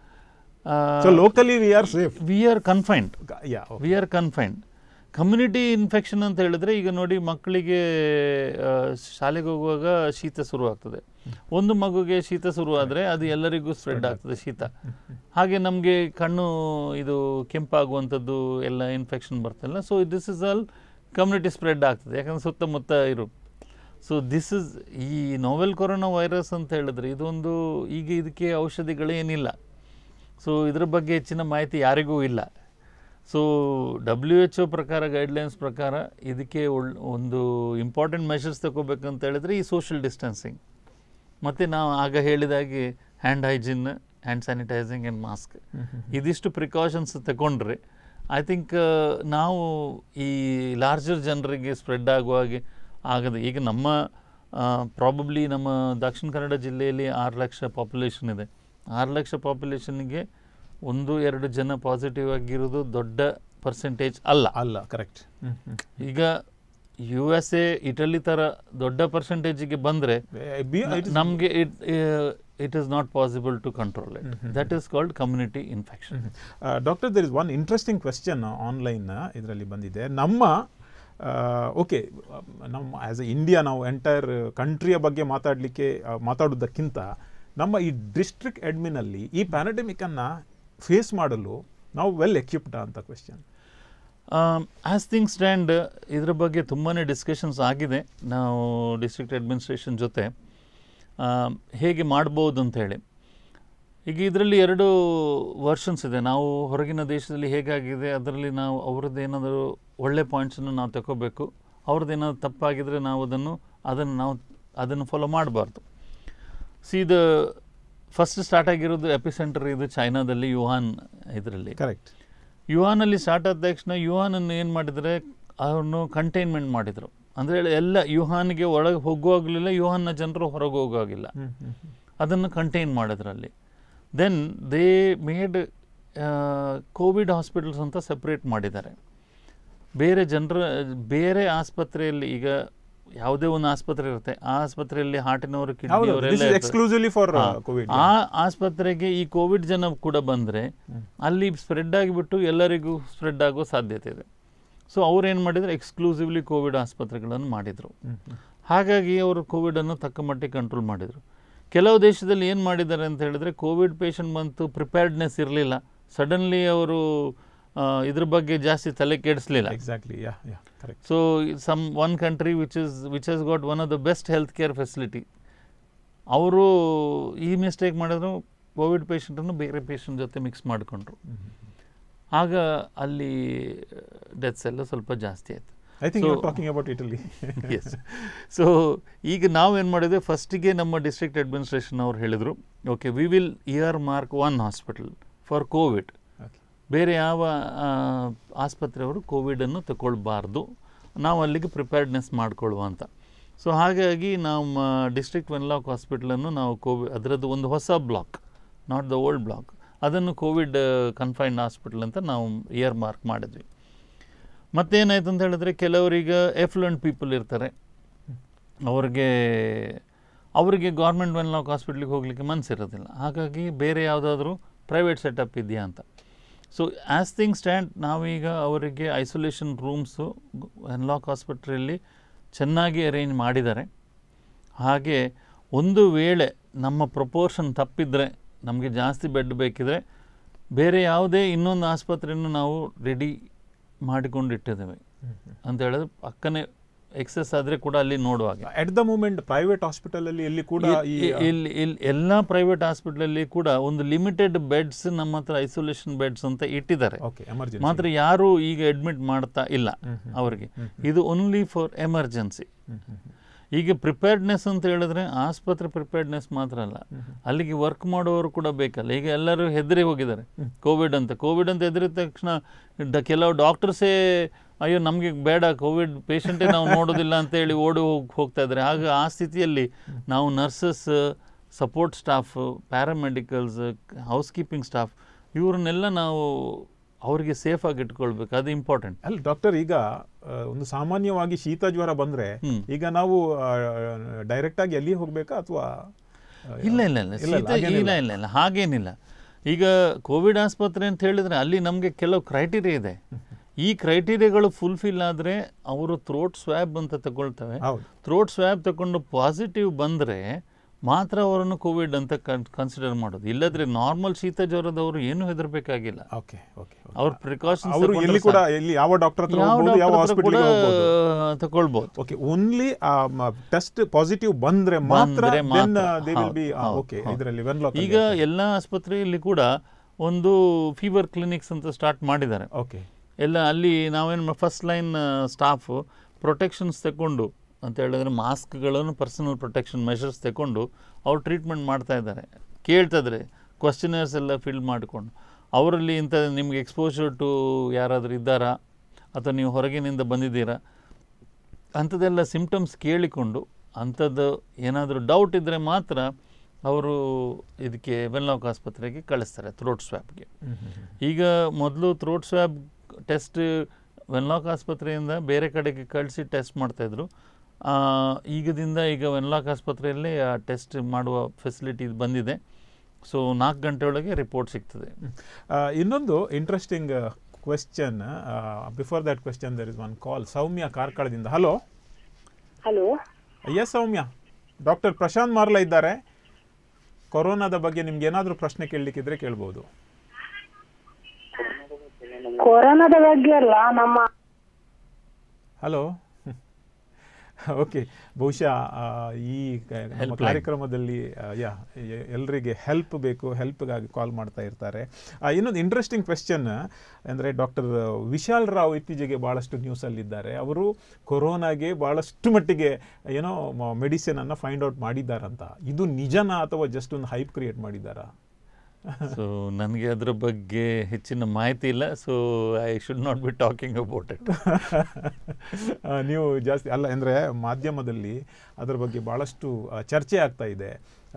so locally we are safe we are confined yeah we are confined community infection ಅಂತ ಹೇಳಿದ್ರೆ ಈಗ ನೋಡಿ ಮಕ್ಕಳಿಗೆ ಆ, ಶಾಲೆಗೆ ಹೋಗುವಾಗ ಶೀತ ಶುರುವಾಗ್ತದೆ ಒಂದು ಮಗುಗೆ ಶೀತ ಶುರುವಾದರೆ ಅದು ಎಲ್ಲರಿಗೂ ಸ್ಪ್ರೆಡ್ ಆಗ್ತದೆ ಶೀತ ಹಾಗೆ ನಮಗೆ ಕಣ್ಣು ಇದು ಕೆಂಪಾಗುವಂಥದ್ದು ಎಲ್ಲ ಇನ್ಫೆಕ್ಷನ್ ಬರ್ತಲ್ಲ so this is all community spread ಆಗ್ತದೆ ಯಾಕಂದ್ರೆ ಸುತ್ತಮುತ್ತ ಇರು ಸೊ ದಿಸ್ ಇಸ್ ಈ ನೋವೆಲ್ ಕೊರೋನಾ ವೈರಸ್ ಅಂತ ಹೇಳಿದ್ರೆ ಇದೊಂದು ಈಗ ಇದಕ್ಕೆ ಔಷಧಿಗಳೇನಿಲ್ಲ ಸೊ ಇದ್ರ ಬಗ್ಗೆ ಹೆಚ್ಚಿನ ಮಾಹಿತಿ ಯಾರಿಗೂ ಇಲ್ಲ ಸೊ ಡಬ್ಲ್ಯೂ ಎಚ್ ಒ ಪ್ರಕಾರ ಗೈಡ್ಲೈನ್ಸ್ ಪ್ರಕಾರ ಇದಕ್ಕೆ ಒಳ್ ಒಂದು ಇಂಪಾರ್ಟೆಂಟ್ ಮೆಷರ್ಸ್ ತಗೋಬೇಕಂತ ಹೇಳಿದ್ರೆ ಈ ಸೋಷಿಯಲ್ ಡಿಸ್ಟೆನ್ಸಿಂಗ್ ಮತ್ತು ನಾವು ಆಗ ಹೇಳಿದಾಗೆ hand hygiene hand sanitising and mask ಇದಿಷ್ಟು ಪ್ರಿಕಾಷನ್ಸ್ ತಗೊಂಡ್ರೆ ಐ ಥಿಂಕ್ ನಾವು ಈ ಲಾರ್ಜರ್ ಜನರಿಗೆ ಸ್ಪ್ರೆಡ್ ಆಗುವ ಹಾಗೆ ಆಗದೆ ಈಗ ನಮ್ಮ ಪ್ರಾಬಬ್ಲಿ ನಮ್ಮ ದಕ್ಷಿಣ ಕನ್ನಡ ಜಿಲ್ಲೆಯಲ್ಲಿ ಆರು ಲಕ್ಷ ಪಾಪ್ಯುಲೇಷನ್ ಇದೆ ಆರು ಲಕ್ಷ ಪಾಪ್ಯುಲೇಷನ್ಗೆ ಒಂದು ಎರಡು ಜನ ಪಾಸಿಟಿವ್ ಆಗಿರೋದು ದೊಡ್ಡ ಪರ್ಸೆಂಟೇಜ್ ಅಲ್ಲ ಅಲ್ಲ ಕರೆಕ್ಟ್ ಈಗ ಯು ಎಸ್ ಎ ಇಟಲಿ ಥರ ದೊಡ್ಡ ಪರ್ಸೆಂಟೇಜಿಗೆ ಬಂದರೆ ನಮಗೆ it it is not possible to control it that is called community infection doctor there is one interesting question online ಇದರಲ್ಲಿ ಬಂದಿದೆ ನಮ್ಮ ಓಕೆ ನಮ್ಮ ಆ್ಯಸ್ ಎ ಇಂಡಿಯಾ ನಾವು ಎಂಟೈರ್ ಕಂಟ್ರಿಯ ಬಗ್ಗೆ ಮಾತಾಡಲಿಕ್ಕೆ ಮಾತಾಡೋದಕ್ಕಿಂತ ನಮ್ಮ ಈ ಡಿಸ್ಟ್ರಿಕ್ಟ್ ಅಡ್ಮಿನಲ್ಲಿ ಈ ಪ್ಯಾನಡೆಮಿಕನ್ನು ಫೇಸ್ ಮಾಡಲು ನಾವು ವೆಲ್ ಎಕ್ವಿಪ್ಡ್ ಅಂತ ಕ್ವೆಶ್ಚನ್ ಆ್ಯಸ್ ಥಿಂಗ್ ಸ್ಟ್ಯಾಂಡ್ ಇದ್ರ ಬಗ್ಗೆ ತುಂಬಾ ಡಿಸ್ಕಷನ್ಸ್ ಆಗಿದೆ ನಾವು ಡಿಸ್ಟ್ರಿಕ್ಟ್ ಅಡ್ಮಿನಿಸ್ಟ್ರೇಷನ್ ಜೊತೆ ಆ, ಹೇಗೆ ಮಾಡ್ಬೋದು ಅಂತ ಹೇಳಿ ಈಗ ಇದರಲ್ಲಿ ಎರಡು ವರ್ಷನ್ಸ್ ಇದೆ ನಾವು ಹೊರಗಿನ ದೇಶದಲ್ಲಿ ಹೇಗಾಗಿದೆ ಅದರಲ್ಲಿ ನಾವು ಅವ್ರದ್ದು ಏನಾದರೂ ಒಳ್ಳೆ ಪಾಯಿಂಟ್ಸನ್ನು ನಾವು ತಗೋಬೇಕು ಅವ್ರದ್ದು ಏನಾದರೂ ತಪ್ಪಾಗಿದ್ದರೆ ನಾವು ಅದನ್ನು ಅದನ್ನು ನಾವು ಅದನ್ನು ಫಾಲೋ ಮಾಡಬಾರ್ದು ಸಿ ದ ಫಸ್ಟ್ ಸ್ಟಾರ್ಟ್ ಆಗಿರೋದು ಎಪಿಸೆಂಟರ್ ಇದು ಚೈನಾದಲ್ಲಿ ಯುಹಾನ್ ಇದರಲ್ಲಿ ಕರೆಕ್ಟ್ ಯುಹಾನಲ್ಲಿ ಸ್ಟಾರ್ಟ್ ಆದ ತಕ್ಷಣ ಯುಹಾನನ್ನು ಏನು ಮಾಡಿದರೆ ಅವನು ಕಂಟೈನ್ಮೆಂಟ್ ಮಾಡಿದರು ಅಂದರೆ ಎಲ್ಲ ಯುಹಾನ್ಗೆ ಒಳಗೆ ಹೋಗುವಾಗಲಿಲ್ಲ ಯುಹಾನ್ನ ಜನರು ಹೊರಗೆ ಹೋಗುವಾಗಿಲ್ಲ ಅದನ್ನು ಕಂಟೈನ್ ಮಾಡಿದ್ರಲ್ಲಿ then they made COVID hospitals ಅಂತ ಸಪ್ರೇಟ್ ಮಾಡಿದ್ದಾರೆ ಬೇರೆ ಜನರ ಬೇರೆ ಆಸ್ಪತ್ರೆಯಲ್ಲಿ ಈಗ ಯಾವುದೇ ಒಂದು ಆಸ್ಪತ್ರೆ ಇರುತ್ತೆ ಆ ಆಸ್ಪತ್ರೆಯಲ್ಲಿ ಹಾರ್ಟಿನವರು ಹೌದು ಕಿಡ್ನಿಯವರೆಲ್ಲ ದಿಸ್ ಇಸ್ ಎಕ್ಸ್ಕ್ಲೂಸಿವ್ಲಿ ಫಾರ್ ಹಾ. ಕೋವಿಡ್ ಆ ಆಸ್ಪತ್ರೆಗೆ ಈ ಕೋವಿಡ್ ಜನ ಕೂಡ ಬಂದರೆ ಅಲ್ಲಿ ಸ್ಪ್ರೆಡ್ ಆಗಿಬಿಟ್ಟು ಎಲ್ಲರಿಗೂ ಸ್ಪ್ರೆಡ್ ಆಗೋ ಸಾಧ್ಯತೆ ಇದೆ ಸೊ ಅವ್ರು ಏನು ಮಾಡಿದ್ರು ಎಕ್ಸ್ಕ್ಲೂಸಿವ್ಲಿ ಕೋವಿಡ್ ಆಸ್ಪತ್ರೆಗಳನ್ನು ಮಾಡಿದರು ಹಾಗಾಗಿ ಅವರು ಕೋವಿಡನ್ನು ತಕ್ಕ ಮಟ್ಟಿಗೆ ಕಂಟ್ರೋಲ್ ಮಾಡಿದರು ಕೆಲವು ದೇಶದಲ್ಲಿ ಏನು ಮಾಡಿದ್ದಾರೆ ಅಂತ ಹೇಳಿದ್ರೆ ಕೋವಿಡ್ ಪೇಷಂಟ್ ಬಂತು ಪ್ರಿಪೇರ್ಡ್ನೆಸ್ ಇರಲಿಲ್ಲ ಸಡನ್ಲಿ ಅವರು ಆ, ಇದ್ರ ಬಗ್ಗೆ ಜಾಸ್ತಿ ತಲೆ ಕೆಡಿಸ್ಲಿಲ್ಲ exactly ya ya correct so some one country which is which has got one of the best health care facility ಅವರು ಈ ಮಿಸ್ಟೇಕ್ ಮಾಡಿದ್ರು ಕೋವಿಡ್ ಪೇಷಂಟನ್ನು ಬೇರೆ ಪೇಷಂಟ್ ಜೊತೆ ಮಿಕ್ಸ್ ಮಾಡಿಕೊಂಡ್ರು ಆಗ ಅಲ್ಲಿ ಡೆತ್ಸ್ ಎಲ್ಲ ಸ್ವಲ್ಪ ಜಾಸ್ತಿ ಆಯಿತು I think So- you talking about Italy yes so ಈಗ ನಾವೇನು ಮಾಡಿದ್ವಿ ಫಸ್ಟಿಗೆ ನಮ್ಮ ಡಿಸ್ಟ್ರಿಕ್ಟ್ ಅಡ್ಮಿನಿಸ್ಟ್ರೇಷನ್ ಅವ್ರು ಹೇಳಿದರು okay we will earmark one hospital for COVID ಬೇರೆ ಯಾವ ಆ, ಆಸ್ಪತ್ರೆಯವರು ಕೋವಿಡನ್ನು ತಗೊಳ್ಬಾರ್ದು ನಾವು ಅಲ್ಲಿಗೆ ಪ್ರಿಪೇರ್ಡ್ನೆಸ್ ಮಾಡ್ಕೊಳ್ಳುವ ಅಂತ ಸೊ ಹಾಗಾಗಿ ನಮ್ಮ ಡಿಸ್ಟ್ರಿಕ್ಟ್ ವೆನ್ಲಾಕ್ ಹಾಸ್ಪಿಟಲನ್ನು ನಾವು ಕೋವಿಡ್ ಅದರದ್ದು ಒಂದು ಹೊಸ block not the old block ಅದನ್ನು ಕೋವಿಡ್ ಕನ್ಫೈನ್ಡ್ ಹಾಸ್ಪಿಟಲ್ ಅಂತ ನಾವು ಇಯರ್ ಮಾರ್ಕ್ ಮಾಡಿದ್ವಿ ಮತ್ತೇನಾಯ್ತು ಅಂತ ಹೇಳಿದ್ರೆ ಕೆಲವರೀಗ ಎಫ್ಲುಯೆಂಟ್ ಪೀಪಲ್ ಇರ್ತಾರೆ ಅವ್ರಿಗೆ ಅವರಿಗೆ ಗೌರ್ಮೆಂಟ್ ವೆನ್ಲಾಕ್ ಹಾಸ್ಪಿಟ್ಲಿಗೆ ಹೋಗಲಿಕ್ಕೆ ಮನಸ್ಸಿರೋದಿಲ್ಲ ಹಾಗಾಗಿ ಬೇರೆ ಯಾವುದಾದ್ರೂ ಪ್ರೈವೇಟ್ ಸೆಟಪ್ ಇದೆಯಾ ಅಂತ ಸೊ ಆ್ಯಸ್ ಥಿಂಗ್ ಸ್ಟ್ಯಾಂಡ್ ನಾವೀಗ ಅವರಿಗೆ ಐಸೋಲೇಷನ್ ರೂಮ್ಸು ಹೆನ್ಲಾಕ್ ಆಸ್ಪತ್ರೆಯಲ್ಲಿ ಚೆನ್ನಾಗಿ ಅರೇಂಜ್ ಮಾಡಿದ್ದಾರೆ ಹಾಗೆ ಒಂದು ವೇಳೆ ನಮ್ಮ ಪ್ರಪೋರ್ಷನ್ ತಪ್ಪಿದರೆ ನಮಗೆ ಜಾಸ್ತಿ ಬೆಡ್ ಬೇಕಿದ್ರೆ ಬೇರೆ ಯಾವುದೇ ಇನ್ನೊಂದು ಆಸ್ಪತ್ರೆಯನ್ನು ನಾವು ರೆಡಿ ಮಾಡಿಕೊಂಡಿಟ್ಟಿದ್ದೇವೆ ಅಂತ ಹೇಳಿದ್ರೆ ಪಕ್ಕನೆ ಎಕ್ಸಸ್ ಆದರೆ ಕೂಡ ಅಲ್ಲಿ ನೋಡುವಾಗ at the moment private hospital ಅಲ್ಲಿ ಎಲ್ಲಿ ಕೂಡ ಈ ಇಲ್ಲಿ ಇಲ್ಲಿ ಎಲ್ಲ ಪ್ರೈವೇಟ್ ಹಾಸ್ಪಿಟಲಲ್ಲಿ ಕೂಡ ಒಂದು ಲಿಮಿಟೆಡ್ ಬೆಡ್ಸ್ ನಮ್ಮ ಹತ್ರ ಐಸೋಲೇಷನ್ ಬೆಡ್ಸ್ ಅಂತ ಇಟ್ಟಿದ್ದಾರೆ ಓಕೆ ಎಮರ್ಜೆನ್ಸಿ ಮಾತ್ರ ಯಾರು ಈಗ ಅಡ್ಮಿಟ್ ಮಾಡ್ತಾ ಇಲ್ಲ ಅವರಿಗೆ ಇದು ಓನ್ಲಿ ಫಾರ್ ಎಮರ್ಜೆನ್ಸಿ ಈಗ ಪ್ರಿಪೇರ್ಡ್ನೆಸ್ ಅಂತ ಹೇಳಿದ್ರೆ ಆಸ್ಪತ್ರೆ ಪ್ರಿಪೇರ್ಡ್ನೆಸ್ ಮಾತ್ರ ಅಲ್ಲ ಅಲ್ಲಿಗೆ ವರ್ಕ್ ಮಾಡೋರು ಕೂಡ ಬೇಕಲ್ಲ ಈಗ ಎಲ್ಲರೂ ಹೆದರಿ ಹೋಗಿದ್ದಾರೆ ಕೋವಿಡ್ ಅಂತ ಕೋವಿಡ್ ಅಂತ ಹೆದರಿದ ತಕ್ಷಣ ಡ- ಕೆಲವು ಡಾಕ್ಟರ್ಸೇ ಅಯ್ಯೋ ನಮಗೆ ಬೇಡ ಕೋವಿಡ್ ಪೇಷಂಟೇ ನಾವು ನೋಡೋದಿಲ್ಲ ಅಂತ ಹೇಳಿ ಓಡಿ ಹೋಗಿ ಹೋಗ್ತಾ ಇದ್ದಾರೆ ಆಗ ಆ ಸ್ಥಿತಿಯಲ್ಲಿ ನಾವು nurses support staff paramedicals housekeeping staff ಇವ್ರನ್ನೆಲ್ಲ ನಾವು ಅವರಿಗೆ ಸೇಫಾಗಿ ಇಟ್ಕೊಳ್ಬೇಕು ಅದು ಇಂಪಾರ್ಟೆಂಟ್ ಅಲ್ಲ ಡಾಕ್ಟರ್ ಈಗ ಆ, ಒಂದು ಸಾಮಾನ್ಯವಾಗಿ ಶೀತ ಜ್ವರ ಬಂದ್ರೆ ಹ್ಮ್. ಈಗ ನಾವು ಡೈರೆಕ್ಟ್ ಆಗಿ ಎಲ್ಲಿ ಹೋಗ್ಬೇಕಾ ಅಥವಾ ಇಲ್ಲ ಇಲ್ಲ ಇಲ್ಲ ಇಲ್ಲ, ಶೀತ ಹಾಗೇನಿಲ್ಲ. ಇಲ್ಲ ಇಲ್ಲ ಇಲ್ಲ ಹಾಗೇನಿಲ್ಲ ಈಗ ಕೋವಿಡ್ ಆಸ್ಪತ್ರೆ ಅಂತ ಹೇಳಿದ್ರೆ ಅಲ್ಲಿ ನಮಗೆ ಕೆಲವು ಕ್ರೈಟೀರಿಯಾ ಇದೆ ಈ ಕ್ರೈಟೀರಿಯಾಗಳು ಫುಲ್ಫಿಲ್ ಆದರೆ ಅವರು ಥ್ರೋಟ್ ಸ್ವ್ಯಾಬ್ ಅಂತ ತಗೊಳ್ತವೆ ಹೌದು ಥ್ರೋಟ್ ಸ್ವ್ಯಾಬ್ ತಗೊಂಡು ಪಾಸಿಟಿವ್ ಬಂದರೆ ಮಾತ್ರ ಅವರನ್ನು ಕೋವಿಡ್ ಅಂತ ಕನ್ಸಿಡರ್ ಮಾಡೋದು ಇಲ್ಲದ್ರೆ ನಾರ್ಮಲ್ ಶೀತ ಜ್ವರದವರು ಏನು ಹೆದರಬೇಕಾಗಿಲ್ಲ ಓಕೆ ಓಕೆ ಅವ್ರ ಪ್ರಿಕಾಷನ್ಸ್ ಅವರು ಎಲ್ಲಿ ಕೂಡ ಎಲ್ಲಿ ಯಾವ ಡಾಕ್ಟರ್ ಹತ್ರ ಹೋಗ್ಬೋದು ಯಾವ ಹಾಸ್ಪಿಟಲ್ ಹೋಗ್ಬೋದು ತಗೊಳ್ಬೋದು ಓಕೆ ಓನ್ಲಿ ಟೆಸ್ಟ್ ಪಾಸಿಟಿವ್ ಬಂದ್ರೆ ಮಾತ್ರ ಬಂದ್ರೆ ದೆನ್ ಮಾತ್ರ. ದೇ ವಿಲ್ ಹೌದು, ಬಿ ಹೌದು, ಓಕೆ ಹೌದು. ಇದರಲ್ಲಿ ವೆನ್ಲಾಕ್ ಈಗ ಎಲ್ಲ ಆಸ್ಪತ್ರೆಯಲ್ಲಿ ಕೂಡ ಒಂದು ಫೀವರ್ ಕ್ಲಿನಿಕ್ಸ್ ಅಂತ ಸ್ಟಾರ್ಟ್ ಮಾಡಿದ್ದಾರೆ ಓಕೆ ಎಲ್ಲ ಅಲ್ಲಿ ನಾವೇನು ಫಸ್ಟ್ ಲೈನ್ ಸ್ಟಾಫು ಪ್ರೊಟೆಕ್ಷನ್ಸ್ ತಗೊಂಡು ಅಂತ ಹೇಳಿದ್ರೆ ಮಾಸ್ಕ್ಗಳನ್ನು ಪರ್ಸನಲ್ ಪ್ರೊಟೆಕ್ಷನ್ ಮೆಷರ್ಸ್ ತಗೊಂಡು ಅವ್ರು ಟ್ರೀಟ್ಮೆಂಟ್ ಮಾಡ್ತಾ ಇದ್ದಾರೆ ಕೇಳ್ತಾ ಇದ್ದಾರೆ ಕ್ವಶನರ್ಸ್ ಎಲ್ಲ ಫಿಲ್ ಮಾಡಿಕೊಂಡು ಅವರಲ್ಲಿ ಇಂಥ ನಿಮ್ಗೆ ಎಕ್ಸ್ಪೋಜರ್ ಟು ಯಾರಾದರೂ ಇದ್ದಾರಾ ಅಥವಾ ನೀವು ಹೊರಗಿನಿಂದ ಬಂದಿದ್ದೀರಾ ಅಂಥದ್ದೆಲ್ಲ ಸಿಂಪ್ಟಮ್ಸ್ ಕೇಳಿಕೊಂಡು ಅಂಥದ್ದು ಏನಾದರೂ ಡೌಟ್ ಇದ್ದರೆ ಮಾತ್ರ ಅವರು ಇದಕ್ಕೆ ವೆನ್ಲಾಕ್ ಆಸ್ಪತ್ರೆಗೆ ಕಳಿಸ್ತಾರೆ ಥ್ರೋಟ್ ಸ್ವ್ಯಾಬ್ಗೆ ಈಗ ಮೊದಲು ಥ್ರೋಟ್ ಸ್ವ್ಯಾಬ್ ಟೆಸ್ಟ್ ವೆನ್ಲಾಕ್ ಆಸ್ಪತ್ರೆಯಿಂದ ಬೇರೆ ಕಡೆಗೆ ಕಳಿಸಿ ಟೆಸ್ಟ್ ಮಾಡ್ತಾಯಿದ್ರು ಈಗದಿಂದ ಈಗ ವೆನ್ಲಾಕ್ ಆಸ್ಪತ್ರೆಯಲ್ಲೇ ಆ ಟೆಸ್ಟ್ ಮಾಡುವ ಫೆಸಿಲಿಟಿ ಬಂದಿದೆ ಸೊ ನಾಲ್ಕು ಗಂಟೆ ಒಳಗೆ ರಿಪೋರ್ಟ್ ಸಿಗ್ತದೆ ಇನ್ನೊಂದು interesting question before that question there is one call Soumya ಕಾರ್ಕಳದಿಂದ hello hello yes Soumya doctor Prashanth Marla ಇದ್ದಾರೆ ಕೊರೋನಾದ ಬಗ್ಗೆ ನಿಮ್ಗೆ ಏನಾದರೂ ಪ್ರಶ್ನೆ ಕೇಳಲಿಕ್ಕಿದ್ರೆ ಕೇಳ್ಬೋದು ಕೊರೋನಾದ ಬಗ್ಗೆ ಅಲ್ಲ ನಮ್ಮ ಹಲೋ ಓಕೆ ಬಹುಶಃ ಆ, ಈ ಕ- ನಮ್ಮ Helpline. ಕಾರ್ಯಕ್ರಮದಲ್ಲಿ ಯಾ ಎಲ್ಲರಿಗೆ ಹೆಲ್ಪ್ ಬೇಕು ಹೆಲ್ಪ್ಗಾಗಿ ಕಾಲ್ ಮಾಡ್ತಾ ಇರ್ತಾರೆ ಆ, ಇನ್ನೊಂದು ಇಂಟ್ರೆಸ್ಟಿಂಗ್ ಕ್ವೆಶ್ಚನ್ ಅಂದರೆ ಡಾಕ್ಟರ್ ವಿಶಾಲ್ ರಾವ್ ಇತ್ತೀಚೆಗೆ ಭಾಳಷ್ಟು ನ್ಯೂಸಲ್ಲಿದ್ದಾರೆ ಅವರು ಕೊರೋನಾಗೆ ಭಾಳಷ್ಟು ಮಟ್ಟಿಗೆ ಏನೋ ಮೆಡಿಸಿನನ್ನು ಫೈಂಡ್ ಔಟ್ ಮಾಡಿದ್ದಾರಂತ ಇದು ನಿಜನಾ ಅಥವಾ ಜಸ್ಟ್ ಒಂದು ಹೈಪ್ ಕ್ರಿಯೇಟ್ ಮಾಡಿದ್ದಾರಾ ಸೊ ನನಗೆ ಅದರ ಬಗ್ಗೆ ಹೆಚ್ಚಿನ ಮಾಹಿತಿ ಇಲ್ಲ so I should not be talking about it ಆ, ನೀವು ಜಾಸ್ತಿ ಅಲ್ಲ ಅಂದರೆ ಮಾಧ್ಯಮದಲ್ಲಿ ಅದರ ಬಗ್ಗೆ ಭಾಳಷ್ಟು ಆ, ಚರ್ಚೆ ಆಗ್ತಾ ಇದೆ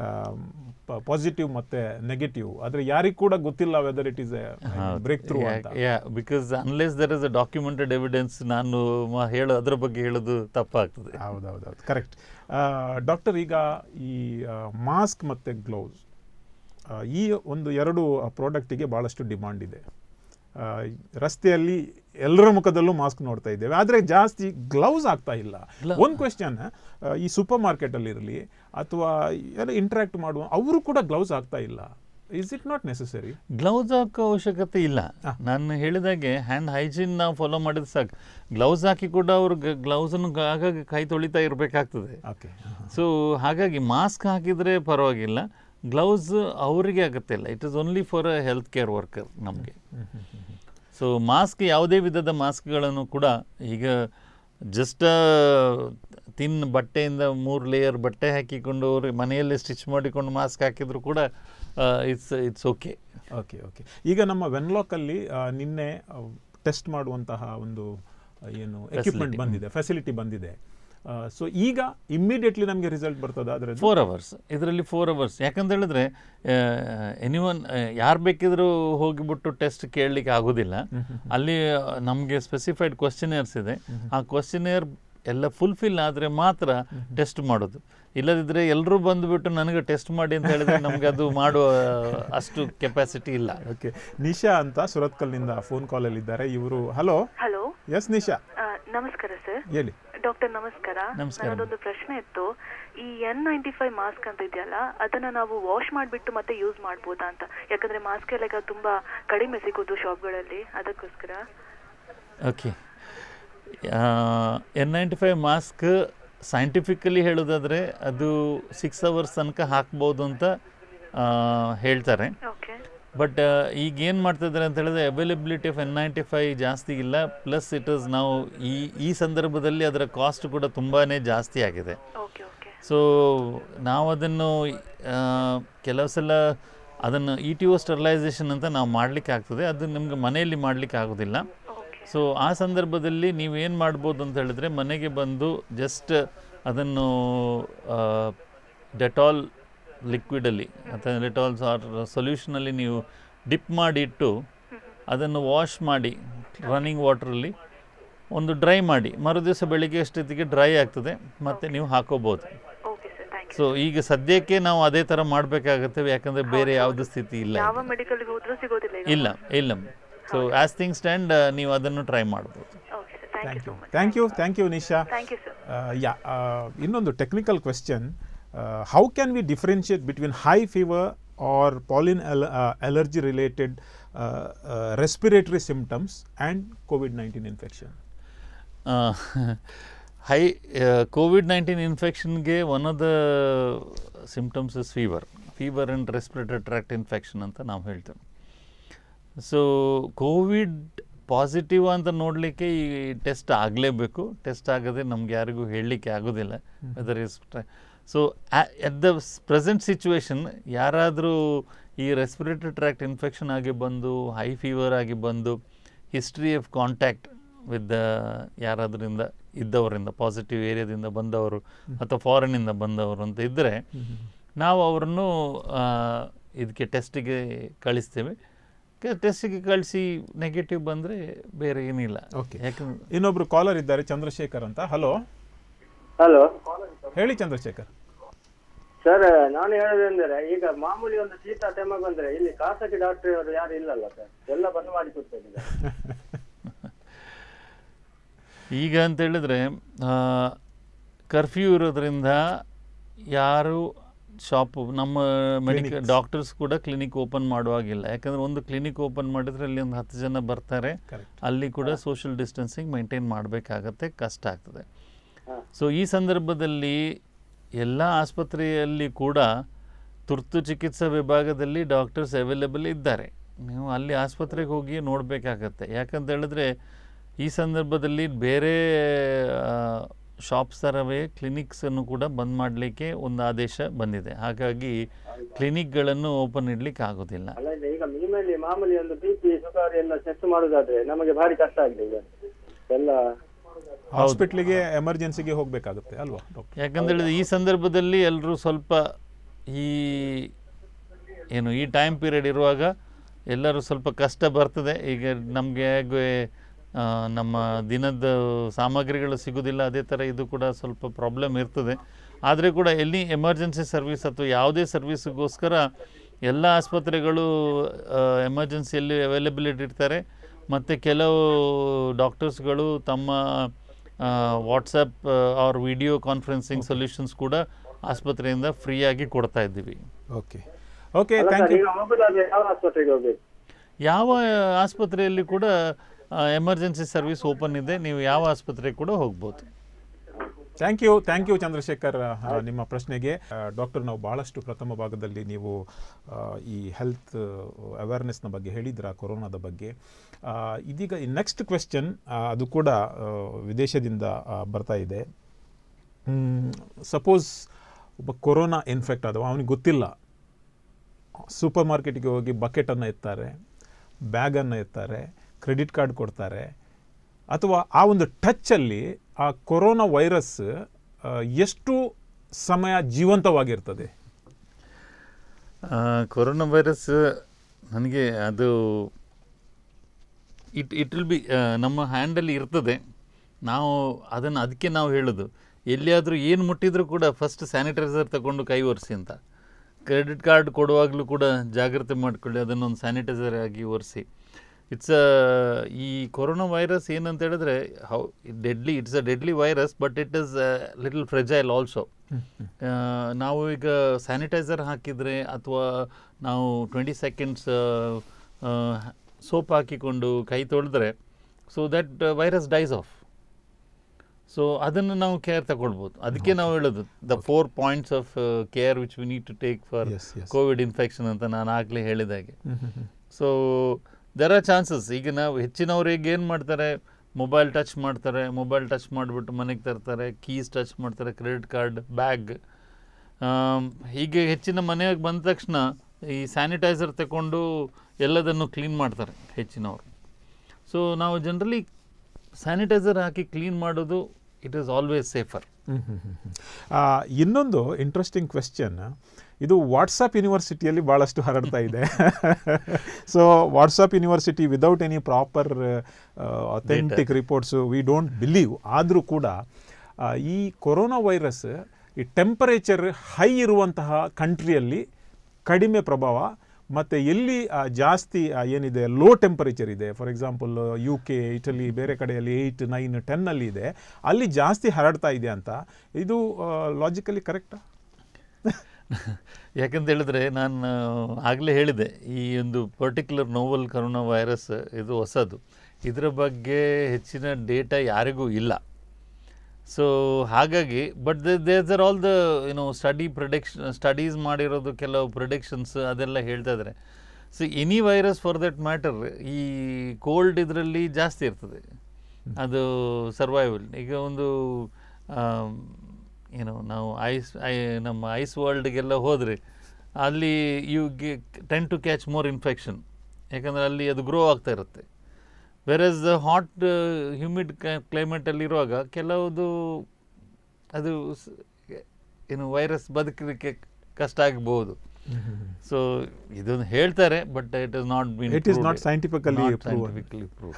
ಪಾಸಿಟಿವ್ ಮತ್ತೆ ನೆಗೆಟಿವ್ ಆದರೆ ಯಾರಿಗೂ ಕೂಡ ಗೊತ್ತಿಲ್ಲ whether it is a breakthrough ಅಂತ ya because unless there is a documented evidence ನಾನು ಮ- ಹೇಳೋ ಅದರ ಬಗ್ಗೆ ಹೇಳೋದು ತಪ್ಪಾಗ್ತದೆ ಹೌದೌದೌದು ಕರೆಕ್ಟ್ ಡಾಕ್ಟರ್ ಈಗ ಈ ಮಾಸ್ಕ್ ಮತ್ತು ಗ್ಲೌಸ್ ಈ ಒಂದು ಎರಡು ಪ್ರಾಡಕ್ಟಿಗೆ ಭಾಳಷ್ಟು ಡಿಮಾಂಡ್ ಇದೆ ಆ, ರಸ್ತೆಯಲ್ಲಿ ಎಲ್ಲರ ಮುಖದಲ್ಲೂ ಮಾಸ್ಕ್ ನೋಡ್ತಾ ಇದ್ದೇವೆ ಆದರೆ ಜಾಸ್ತಿ ಗ್ಲೌಸ್ ಆಗ್ತಾ ಇಲ್ಲ ಇಲ್ಲ. ಒಂದು ಕ್ವೆಶ್ಚನ್ ಈ ಸೂಪರ್ ಮಾರ್ಕೆಟಲ್ಲಿ ಇರಲಿ ಅಥವಾ ಎಲ್ಲ ಇಂಟ್ರಾಕ್ಟ್ ಮಾಡುವ ಅವರು ಕೂಡ ಗ್ಲೌಸ್ ಆಗ್ತಾ ಇಲ್ಲ is it not necessary gloves ಹಾಕೋ ಅವಶ್ಯಕತೆ ಇಲ್ಲ ಹಾ. ನಾನು ಹೇಳಿದಾಗೆ ಹ್ಯಾಂಡ್ ಹೈಜೀನ್ ನಾವು ಫಾಲೋ ಮಾಡಿದ್ರೆ ಸಾಕು ಗ್ಲೌಸ್ ಹಾಕಿ ಕೂಡ ಅವರು ಗ್ಲೌಸನ್ನು ಆಗಾಗ ಕೈ ತೊಳಿತಾ ಇರಬೇಕಾಗ್ತದೆ ಓಕೆ ಸೊ ಹಾಗಾಗಿ ಮಾಸ್ಕ್ ಹಾಕಿದರೆ ಪರವಾಗಿಲ್ಲ ಗ್ಲೌಸ್ ಅವರಿಗೆ ಆಗುತ್ತಿಲ್ಲ it is only for a health care worker ನಮಗೆ ಸೊ ಮಾಸ್ಕ್ ಯಾವುದೇ ವಿಧದ ಮಾಸ್ಕ್ಗಳನ್ನು ಕೂಡ ಈಗ ಜಸ್ಟ್ ತಿನ್ ಬಟ್ಟೆಯಿಂದ ಮೂರು ಲೇಯರ್ ಬಟ್ಟೆ ಹಾಕಿಕೊಂಡು ಅವ್ರು ಮನೆಯಲ್ಲೇ ಸ್ಟಿಚ್ ಮಾಡಿಕೊಂಡು ಮಾಸ್ಕ್ ಹಾಕಿದ್ರು ಕೂಡ it's it's okay okay okay ಈಗ ನಮ್ಮ ವೆನ್ಲಾಕಲ್ಲಿ ನಿನ್ನೆ ಟೆಸ್ಟ್ ಮಾಡುವಂತಹ ಒಂದು ಆ, ಏನು ಎಕ್ವಿಪ್ಮೆಂಟ್ ಬಂದಿದೆ ಫೆಸಿಲಿಟಿ ಬಂದಿದೆ ಸೊ ಈಗ ಇಮ್ಮಿಡಿಯೇಟ್ಲಿ ನಮಗೆ ರಿಸಲ್ಟ್ ಬರ್ತದ ಅದರದ್ದು ಫೋರ್ ಅವರ್ಸ್ ಇದರಲ್ಲಿ ಫೋರ್ ಅವರ್ಸ್ ಯಾಕಂತ ಹೇಳಿದ್ರೆ ಎನಿವನ್ ಯಾರು ಬೇಕಿದ್ರೂ ಹೋಗಿಬಿಟ್ಟು ಟೆಸ್ಟ್ ಕೇಳಲಿಕ್ಕೆ ಆಗೋದಿಲ್ಲ ಅಲ್ಲಿ ನಮಗೆ ಸ್ಪೆಸಿಫೈಡ್ ಕ್ವಶನೇರ್ಸ್ ಇದೆ ಆ ಕ್ವಶನೇರ್ ಎಲ್ಲ ಫುಲ್ಫಿಲ್ ಆದರೆ ಮಾತ್ರ ಟೆಸ್ಟ್ ಮಾಡೋದು ಇಲ್ಲದಿದ್ದರೆ ಎಲ್ಲರೂ ಬಂದುಬಿಟ್ಟು ನನಗೆ ಟೆಸ್ಟ್ ಮಾಡಿ ಅಂತ ಹೇಳಿದ್ರೆ ನಮಗೆ ಅದು ಮಾಡುವ ಅಷ್ಟು ಕೆಪಾಸಿಟಿ ಇಲ್ಲ ಓಕೆ ನಿಶಾ ಅಂತ ಸುರತ್ಕಲ್ನಿಂದ ಫೋನ್ ಕಾಲಲ್ಲಿ ಇದ್ದಾರೆ ಇವರು ಹಲೋ ಹಲೋ ಎಸ್ ನಿಶಾ ಆ, ನಮಸ್ಕಾರ ಸರ್ ಹೇಳಿ ಡಾಕ್ಟರ್ ನಮಸ್ಕಾರ ನಮಸ್ಕಾರ. ನನ್ನದೊಂದು ಪ್ರಶ್ನೆ ಇತ್ತು ಈ ಎನ್ ನೈಂಟಿ ಫೈವ್ ಮಾಸ್ಕ್ ಅಂತ ಇದೆಯಲ್ಲ ಅದನ್ನ ನಾವು ವಾಶ್ ಮಾಡಿಬಿಟ್ಟು ಮತ್ತೆ ಯೂಸ್ ಮಾಡ್ಬೋದಾ ಅಂತ ಯಾಕಂದ್ರೆ ಮಾಸ್ಕ್ ಎಲ್ಲ ಈಗ ತುಂಬಾ ಕಡಿಮೆ ಸಿಗೋದು ಶಾಪ್ಗಳಲ್ಲಿ ಅದಕ್ಕೋಸ್ಕರ okay N ninety five mask scientifically ಹೇಳೋದಾದರೆ ಅದು ಸಿಕ್ಸ್ ಅವರ್ಸ್ ತನಕ ಹಾಕ್ಬೋದು ಅಂತ ಆ, ಹೇಳ್ತಾರೆ ಓಕೆ ಬಟ್ ಈಗ ಏನು ಮಾಡ್ತಿದ್ದಾರೆ ಅಂತ ಹೇಳಿದ್ರೆ availability of N ninety five ಜಾಸ್ತಿ ಇಲ್ಲ ಪ್ಲಸ್ ಇಟ್ ಇಸ್ ನಾವು ಈ ಈ ಸಂದರ್ಭದಲ್ಲಿ ಅದರ ಕಾಸ್ಟ್ ಕೂಡ ತುಂಬಾ ಜಾಸ್ತಿ ಆಗಿದೆ ಓಕೆ ಓಕೆ ಸೊ ನಾವು ಅದನ್ನು ಆ, ಕೆಲವು ಸಲ ಅದನ್ನು ಇ ಟಿ ಒ ಸ್ಟೆರಿಲೈಸೇಷನ್ ಅಂತ ನಾವು ಮಾಡಲಿಕ್ಕೆ ಆಗ್ತದೆ ಅದು ನಿಮ್ಗೆ ಮನೆಯಲ್ಲಿ ಮಾಡಲಿಕ್ಕೆ ಆಗೋದಿಲ್ಲ ಓಕೆ ಸೊ ಆ ಸಂದರ್ಭದಲ್ಲಿ ನೀವೇನು ಮಾಡ್ಬೋದು ಅಂತ ಹೇಳಿದ್ರೆ ಮನೆಗೆ ಬಂದು ಜಸ್ಟ್ ಅದನ್ನು ಡೆಟಾಲ್ ಲಿಕ್ವಿಡಲ್ಲಿ ಅಥವಾ ಡೆಟಾಲ್ಸ್ ಆರ್ ಸೊಲ್ಯೂಷನಲ್ಲಿ ನೀವು ಡಿಪ್ ಮಾಡಿಟ್ಟು ಅದನ್ನು ವಾಶ್ ಮಾಡಿ ರನ್ನಿಂಗ್ ವಾಟ್ರಲ್ಲಿ ಒಂದು ಡ್ರೈ ಮಾಡಿ ಮರುದಿವಸ ಬೆಳಿಗ್ಗೆ ಅಷ್ಟೊತ್ತಿಗೆ ಡ್ರೈ ಆಗ್ತದೆ ಮತ್ತು ನೀವು ಹಾಕೋಬೋದು okay sir thank you so ಈಗ ಸದ್ಯಕ್ಕೆ ನಾವು ಅದೇ ಥರ ಮಾಡಬೇಕಾಗತ್ತೆ ಯಾಕಂದರೆ ಬೇರೆ ಯಾವುದು ಸ್ಥಿತಿ ಇಲ್ಲ ಈಗ. ಯಾವ ಮೆಡಿಕಲ್ಗೆ ಹೋದ್ರೂ ಸಿಗೋದಿಲ್ಲ ಈಗ ಇಲ್ಲ ಇಲ್ಲ ಸೊ ಆ್ಯಸ್ ಥಿಂಗ್ ಸ್ಟ್ಯಾಂಡ್ ನೀವು ಅದನ್ನು ಟ್ರೈ ಮಾಡ್ಬೋದು okay sir thank you thank so you much thank you thank you Nisha thank you sir ya ಇನ್ನೊಂದು technical question how can we differentiate between high fever or pollen allergy related respiratory symptoms and COVID nineteen infection high COVID nineteen ಇನ್ಫೆಕ್ಷನ್ಗೆ one of the symptoms is fever fever and respiratory tract infection ಅಂತ ನಾವು ಹೇಳ್ತೇವೆ so Covid positive ಅಂತ ನೋಡಲಿಕ್ಕೆ ಈ test ಆಗಲೇಬೇಕು test ಆಗದೆ ನಮ್ಗೆ ಯಾರಿಗೂ ಹೇಳಲಿಕ್ಕೆ ಆಗೋದಿಲ್ಲ whether is so at the present situation ಯಾರಾದರೂ ಈ ರೆಸ್ಪಿರೇಟರಿ ಟ್ರ್ಯಾಕ್ಟ್ ಇನ್ಫೆಕ್ಷನ್ ಆಗಿ ಬಂದು ಹೈ ಫೀವರ್ ಆಗಿ ಬಂದು ಹಿಸ್ಟ್ರಿ ಆಫ್ ಕಾಂಟ್ಯಾಕ್ಟ್ ವಿತ್ ಯಾರಾದ್ರಿಂದ ಇದ್ದವರಿಂದ ಪಾಸಿಟಿವ್ ಏರಿಯಾದಿಂದ ಬಂದವರು ಅಥವಾ ಫಾರಿನಿಂದ ಬಂದವರು ಅಂತ ಇದ್ದರೆ ನಾವು ಅವರನ್ನು ಆ, ಇದಕ್ಕೆ ಟೆಸ್ಟಿಗೆ ಕಳಿಸ್ತೇವೆ ಟೆಸ್ಟಿಗೆ ಕಳಿಸಿ ನೆಗೆಟಿವ್ ಬಂದರೆ ಬೇರೆ ಏನಿಲ್ಲ Okay. ಯಾಕಂದ್ರೆ ಇನ್ನೊಬ್ರು ಕಾಲರ್ ಇದ್ದಾರೆ ಚಂದ್ರಶೇಖರ್ ಅಂತ ಹಲೋ ಹಲೋ ಹೇಳಿ ಚಂದ್ರಶೇಖರ್ ಸರ್ ನಾನು ಹೇಳೋದಂದ್ರೆ ಈಗ ಮಾಮೂಲಿ ಒಂದು ಶೀತ ಟೈಮ ಬಂದ್ರೆ ಇಲ್ಲಿ ಖಾಸಗಿ ಡಾಕ್ಟರ್ ಅವರು ಯಾರು ಇಲ್ಲಲ್ಲ ಸರ್ ಎಲ್ಲ ಬಂದ್ ಮಾಡಿ ಕೊಡ್ತೇನೆ ಈಗ ಅಂತ ಹೇಳಿದ್ರೆ ಕರ್ಫ್ಯೂ ಇರೋದ್ರಿಂದ ಯಾರು ಶಾಪು ನಮ್ಮ ಮೆಡಿಕಲ್ Clinics. ಡಾಕ್ಟರ್ಸ್ ಕೂಡ ಕ್ಲಿನಿಕ್ ಓಪನ್ ಮಾಡುವಾಗಿಲ್ಲ ಯಾಕಂದರೆ ಒಂದು ಕ್ಲಿನಿಕ್ ಓಪನ್ ಮಾಡಿದರೆ ಅಲ್ಲಿ ಒಂದು ಹತ್ತು ಜನ ಬರ್ತಾರೆ ಕರೆಕ್ಟ್ ಅಲ್ಲಿ ಕೂಡ ಸೋಷಿಯಲ್ ಡಿಸ್ಟೆನ್ಸಿಂಗ್ ಮೈಂಟೈನ್ ಮಾಡಬೇಕಾಗತ್ತೆ ಕಷ್ಟ ಆಗ್ತದೆ ಹಾ. ಸೊ ಈ ಸಂದರ್ಭದಲ್ಲಿ ಎಲ್ಲ ಆಸ್ಪತ್ರೆಯಲ್ಲಿ ಕೂಡ ತುರ್ತು ಚಿಕಿತ್ಸಾ ವಿಭಾಗದಲ್ಲಿ ಡಾಕ್ಟರ್ಸ್ ಅವೈಲೇಬಲ್ ಇದ್ದಾರೆ ನೀವು ಅಲ್ಲಿ ಆಸ್ಪತ್ರೆಗೆ ಹೋಗಿ ನೋಡಬೇಕಾಗತ್ತೆ ಯಾಕಂತ ಹೇಳಿದ್ರೆ ಈ ಸಂದರ್ಭದಲ್ಲಿ ಬೇರೆ ಶಾಪ್ಸ್ ಥರವೇ ಕ್ಲಿನಿಕ್ಸನ್ನು ಕೂಡ ಬಂದ್ ಮಾಡಲಿಕ್ಕೆ ಒಂದು ಆದೇಶ ಬಂದಿದೆ ಹಾಗಾಗಿ ಕ್ಲಿನಿಕ್ಗಳನ್ನು ಓಪನ್ ಇಡ್ಲಿಕ್ಕೆ ಆಗೋದಿಲ್ಲ ಅಲ್ಲ ಇಲ್ಲ, ಈಗ ನಿಮ್ಮಲ್ಲಿ ಮಾಮೂಲಿ ಒಂದು ಬಿ ಪಿ ಸುಗರ್ ಎಲ್ಲ ಚೆಕ್ ಮಾಡುದಾದ್ರೆ ನಮಗೆ ಭಾರಿ ಕಷ್ಟ ಆಗಿದೆ ಈಗ ಎಲ್ಲ ಹಾಸ್ಪಿಟ್ಲಿಗೆ ಎಮರ್ಜೆನ್ಸಿಗೆ ಹೋಗಬೇಕಾಗುತ್ತೆ ಅಲ್ವಾ ಡಾಕ್ಟರ್ ಯಾಕಂತ ಹೇಳಿದ್ರೆ ಈ ಸಂದರ್ಭದಲ್ಲಿ ಎಲ್ಲರೂ ಸ್ವಲ್ಪ ಈ ಏನು ಈ ಟೈಮ್ ಪೀರಿಯಡ್ ಇರುವಾಗ ಎಲ್ಲರೂ ಸ್ವಲ್ಪ ಕಷ್ಟ ಬರ್ತದೆ ಈಗ ನಮಗೆ ಹೇಗೆ ಆ, ನಮ್ಮ ದಿನದ ಸಾಮಗ್ರಿಗಳು ಸಿಗೋದಿಲ್ಲ ಅದೇ ಥರ ಇದು ಕೂಡ ಸ್ವಲ್ಪ ಪ್ರಾಬ್ಲಮ್ ಇರ್ತದೆ ಆದರೆ ಕೂಡ ಎಲ್ಲಿ ಎಮರ್ಜೆನ್ಸಿ ಸರ್ವಿಸ್ ಅಥವಾ ಯಾವುದೇ ಸರ್ವಿಸ್ಗೋಸ್ಕರ ಎಲ್ಲ ಆಸ್ಪತ್ರೆಗಳು ಎಮರ್ಜೆನ್ಸಿಯಲ್ಲಿ ಅವೈಲಬಿಲಿಟಿ ಇರ್ತಾರೆ ಮತ್ತು ಕೆಲವು ಡಾಕ್ಟರ್ಸ್ಗಳು ತಮ್ಮ ವಾಟ್ಸಪ್ ಅವ್ರ ವಿಡಿಯೋ ಕಾನ್ಫರೆನ್ಸಿಂಗ್ ಸೊಲ್ಯೂಷನ್ಸ್ ಕೂಡ ಆಸ್ಪತ್ರೆಯಿಂದ ಫ್ರೀಯಾಗಿ ಕೊಡ್ತಾ ಇದ್ದೀವಿ ಓಕೆ ಓಕೆ ಅಲ್ಲ ಥ್ಯಾಂಕ್ ಸರ್ ಯು ಈಗ ಹೋಗುದಾದ್ರೆ ಯಾವ ಆಸ್ಪತ್ರೆಗೆ ಹೋಗ್ಬೇಕು ಯಾವ ಆಸ್ಪತ್ರೆಯಲ್ಲಿ ಕೂಡ ಎಮರ್ಜೆನ್ಸಿ ಸರ್ವಿಸ್ ಓಪನ್ ಇದೆ ನೀವು ಯಾವ ಆಸ್ಪತ್ರೆಗೆ ಕೂಡ ಹೋಗ್ಬೋದು thank you thank you Chandrashekhar ಆ, ನಿಮ್ಮ ಪ್ರಶ್ನೆಗೆ ಡಾಕ್ಟರ್ ನಾವು ಭಾಳಷ್ಟು ಪ್ರಥಮ ಭಾಗದಲ್ಲಿ ನೀವು ಆ, ಈ ಹೆಲ್ತ್ ಅವೇರ್ನೆಸ್ನ ಬಗ್ಗೆ ಹೇಳಿದ್ರ ಕೊರೋನಾದ ಬಗ್ಗೆ ಆ, ಇದೀಗ ನೆಕ್ಸ್ಟ್ ಕ್ವೆಶ್ಚನ್ ಅದು ಕೂಡ ಆ, ವಿದೇಶದಿಂದ ಆ, ಬರ್ತಾ ಇದೆ ಸಪೋಸ್ ಒಬ್ಬ ಕೊರೋನಾ ಇನ್ಫೆಕ್ಟ್ ಆದವ ಅವನಿಗೆ ಗೊತ್ತಿಲ್ಲ ಸೂಪರ್ ಮಾರ್ಕೆಟ್ಗೆ ಹೋಗಿ ಬಕೆಟನ್ನು ಎತ್ತಾರೆ ಬ್ಯಾಗನ್ನು ಎತ್ತಾರೆ ಕ್ರೆಡಿಟ್ ಕಾರ್ಡ್ ಕೊಡ್ತಾರೆ ಅಥವಾ ಆ ಒಂದು ಟಚ್ಚಲ್ಲಿ ಆ ಕೊರೋನಾ ವೈರಸ್ ಆ, ಎಷ್ಟು ಸಮಯ ಜೀವಂತವಾಗಿರ್ತದೆ ಕೊರೋನಾ ವೈರಸ್ ನನಗೆ ಅದು ಇಟ್ ಇಟ್ ವಿಲ್ ಬಿ ನಮ್ಮ ಹ್ಯಾಂಡಲ್ಲಿ ಇರ್ತದೆ ನಾವು ಅದನ್ನು ಅದಕ್ಕೆ ನಾವು ಹೇಳೋದು ಎಲ್ಲಿಯಾದರೂ ಏನು ಮುಟ್ಟಿದರೂ ಕೂಡ ಫಸ್ಟ್ ಸ್ಯಾನಿಟೈಸರ್ ತಗೊಂಡು ಕೈ ಒರೆಸಿ ಅಂತ ಕ್ರೆಡಿಟ್ ಕಾರ್ಡ್ ಕೊಡುವಾಗಲೂ ಕೂಡ ಜಾಗ್ರತೆ ಮಾಡಿಕೊಳ್ಳಿ ಅದನ್ನೊಂದು ಸ್ಯಾನಿಟೈಸರ್ ಆಗಿ ಒರೆಸಿ ಇಟ್ಸ್ ಈ ಕೊರೋನಾ ವೈರಸ್ ಏನಂತ ಹೇಳಿದ್ರೆ how deadly it's a deadly virus but it is little fragile also ನಾವು ಈಗ ಸ್ಯಾನಿಟೈಸರ್ ಹಾಕಿದರೆ ಅಥವಾ ನಾವು ಟ್ವೆಂಟಿ ಸೆಕೆಂಡ್ಸ್ ಸೋಪ್ ಹಾಕಿಕೊಂಡು ಕೈ ತೊಳೆದ್ರೆ so that virus dies off so ಅದನ್ನು ನಾವು ಕೇರ್ ತಗೊಳ್ಬೋದು ಅದಕ್ಕೆ ನಾವು ಹೇಳೋದು the four points of care which we need to take for Yes, yes. Covid infection ಅಂತ ನಾನು ಆಗಲೇ ಹೇಳಿದಾಗೆ ಸೊ ದೆರ್ ಆರ್ ಚಾನ್ಸಸ್ ಈಗ ನಾವು ಹೆಚ್ಚಿನವ್ರಿಗೆ ಏನು ಮಾಡ್ತಾರೆ ಮೊಬೈಲ್ ಟಚ್ ಮಾಡ್ತಾರೆ ಮೊಬೈಲ್ ಟಚ್ ಮಾಡಿಬಿಟ್ಟು ಮನೆಗೆ ತರ್ತಾರೆ ಕೀಸ್ ಟಚ್ ಮಾಡ್ತಾರೆ ಕ್ರೆಡಿಟ್ ಕಾರ್ಡ್ ಬ್ಯಾಗ್ ಹೀಗೆ ಹೆಚ್ಚಿನ ಮನೆಗೆ ಬಂದ ತಕ್ಷಣ ಈ ಸ್ಯಾನಿಟೈಸರ್ ತಗೊಂಡು ಎಲ್ಲದನ್ನು ಕ್ಲೀನ್ ಮಾಡ್ತಾರೆ ಹೆಚ್ಚಿನವರು ಸೊ ನಾವು ಜನರಲಿ ಸ್ಯಾನಿಟೈಸರ್ ಹಾಕಿ ಕ್ಲೀನ್ ಮಾಡೋದು it is always safer hmm, hmm, hmm, hmm. ಆ, ಇನ್ನೊಂದು ಇಂಟ್ರೆಸ್ಟಿಂಗ್ ಕ್ವೆಶ್ಚನ್ ಇದು ವಾಟ್ಸಪ್ ಯೂನಿವರ್ಸಿಟಿಯಲ್ಲಿ ಭಾಳಷ್ಟು ಹರಡ್ತಾ ಇದೆ so WhatsApp university without any proper authentic reports we don't believe ಆದರೂ ಕೂಡ ಆ, ಈ ಕೊರೋನಾ ವೈರಸ್ ಈ ಟೆಂಪರೇಚರ್ ಹೈ ಇರುವಂತಹ ಕಂಟ್ರಿಯಲ್ಲಿ ಕಡಿಮೆ ಪ್ರಭಾವ ಮತ್ತು ಎಲ್ಲಿ ಆ, ಜಾಸ್ತಿ ಆ, ಏನಿದೆ ಲೋ ಟೆಂಪರೇಚರ್ ಇದೆ for example U K Italy ಬೇರೆ ಕಡೆಯಲ್ಲಿ ಏಯ್ಟ್ ನೈನ್ ಟೆನ್ನಲ್ಲಿ ಇದೆ ಅಲ್ಲಿ ಜಾಸ್ತಿ ಹರಡ್ತಾ ಇದೆ ಅಂತ ಇದು ಲಾಜಿಕಲಿ ಕರೆಕ್ಟಾ ಯಾಕಂತ ಹೇಳಿದ್ರೆ ನಾನು ಆಗಲೇ ಹೇಳಿದೆ ಈ ಒಂದು ಪರ್ಟಿಕ್ಯುಲರ್ ನೋವಲ್ ಕರೋನಾ ವೈರಸ್ ಇದು ಹೊಸದು ಇದರ ಬಗ್ಗೆ ಹೆಚ್ಚಿನ ಡೇಟಾ ಯಾರಿಗೂ ಇಲ್ಲ ಸೊ ಹಾಗಾಗಿ but there's are all the you know study prediction studies ಮಾಡಿರೋದು ಕೆಲವು ಪ್ರೊಡಿಕ್ಷನ್ಸ್ ಅದೆಲ್ಲ ಹೇಳ್ತಾ ಇದ್ದಾರೆ so any virus for that matter ಈ ಕೋಲ್ಡ್ ಇದರಲ್ಲಿ ಜಾಸ್ತಿ ಇರ್ತದೆ ಅದು ಸರ್ವೈವಲ್ ಈಗ ಒಂದು ಏನು ನಾವು ಐಸ್ ಐ ನಮ್ಮ ಐಸ್ ವರ್ಲ್ಡ್ಗೆಲ್ಲ ಹೋದರೆ ಅಲ್ಲಿ you get tend to catch more infection ಯಾಕಂದರೆ ಅಲ್ಲಿ ಅದು ಗ್ರೋ ಆಗ್ತಾ ಇರುತ್ತೆ ವೆರಸ್ ಹಾಟ್ ಹ್ಯೂಮಿಡ್ ಕ್ಲೈಮೇಟಲ್ಲಿರುವಾಗ ಕೆಲವುದು ಅದು ಸ್- ಏನು ವೈರಸ್ ಬದುಕಲಿಕ್ಕೆ ಕಷ್ಟ ಆಗಬಹುದು ಸೊ ಇದನ್ನು ಹೇಳ್ತಾರೆ but it is not been It is not scientifically proven. Scientifically prove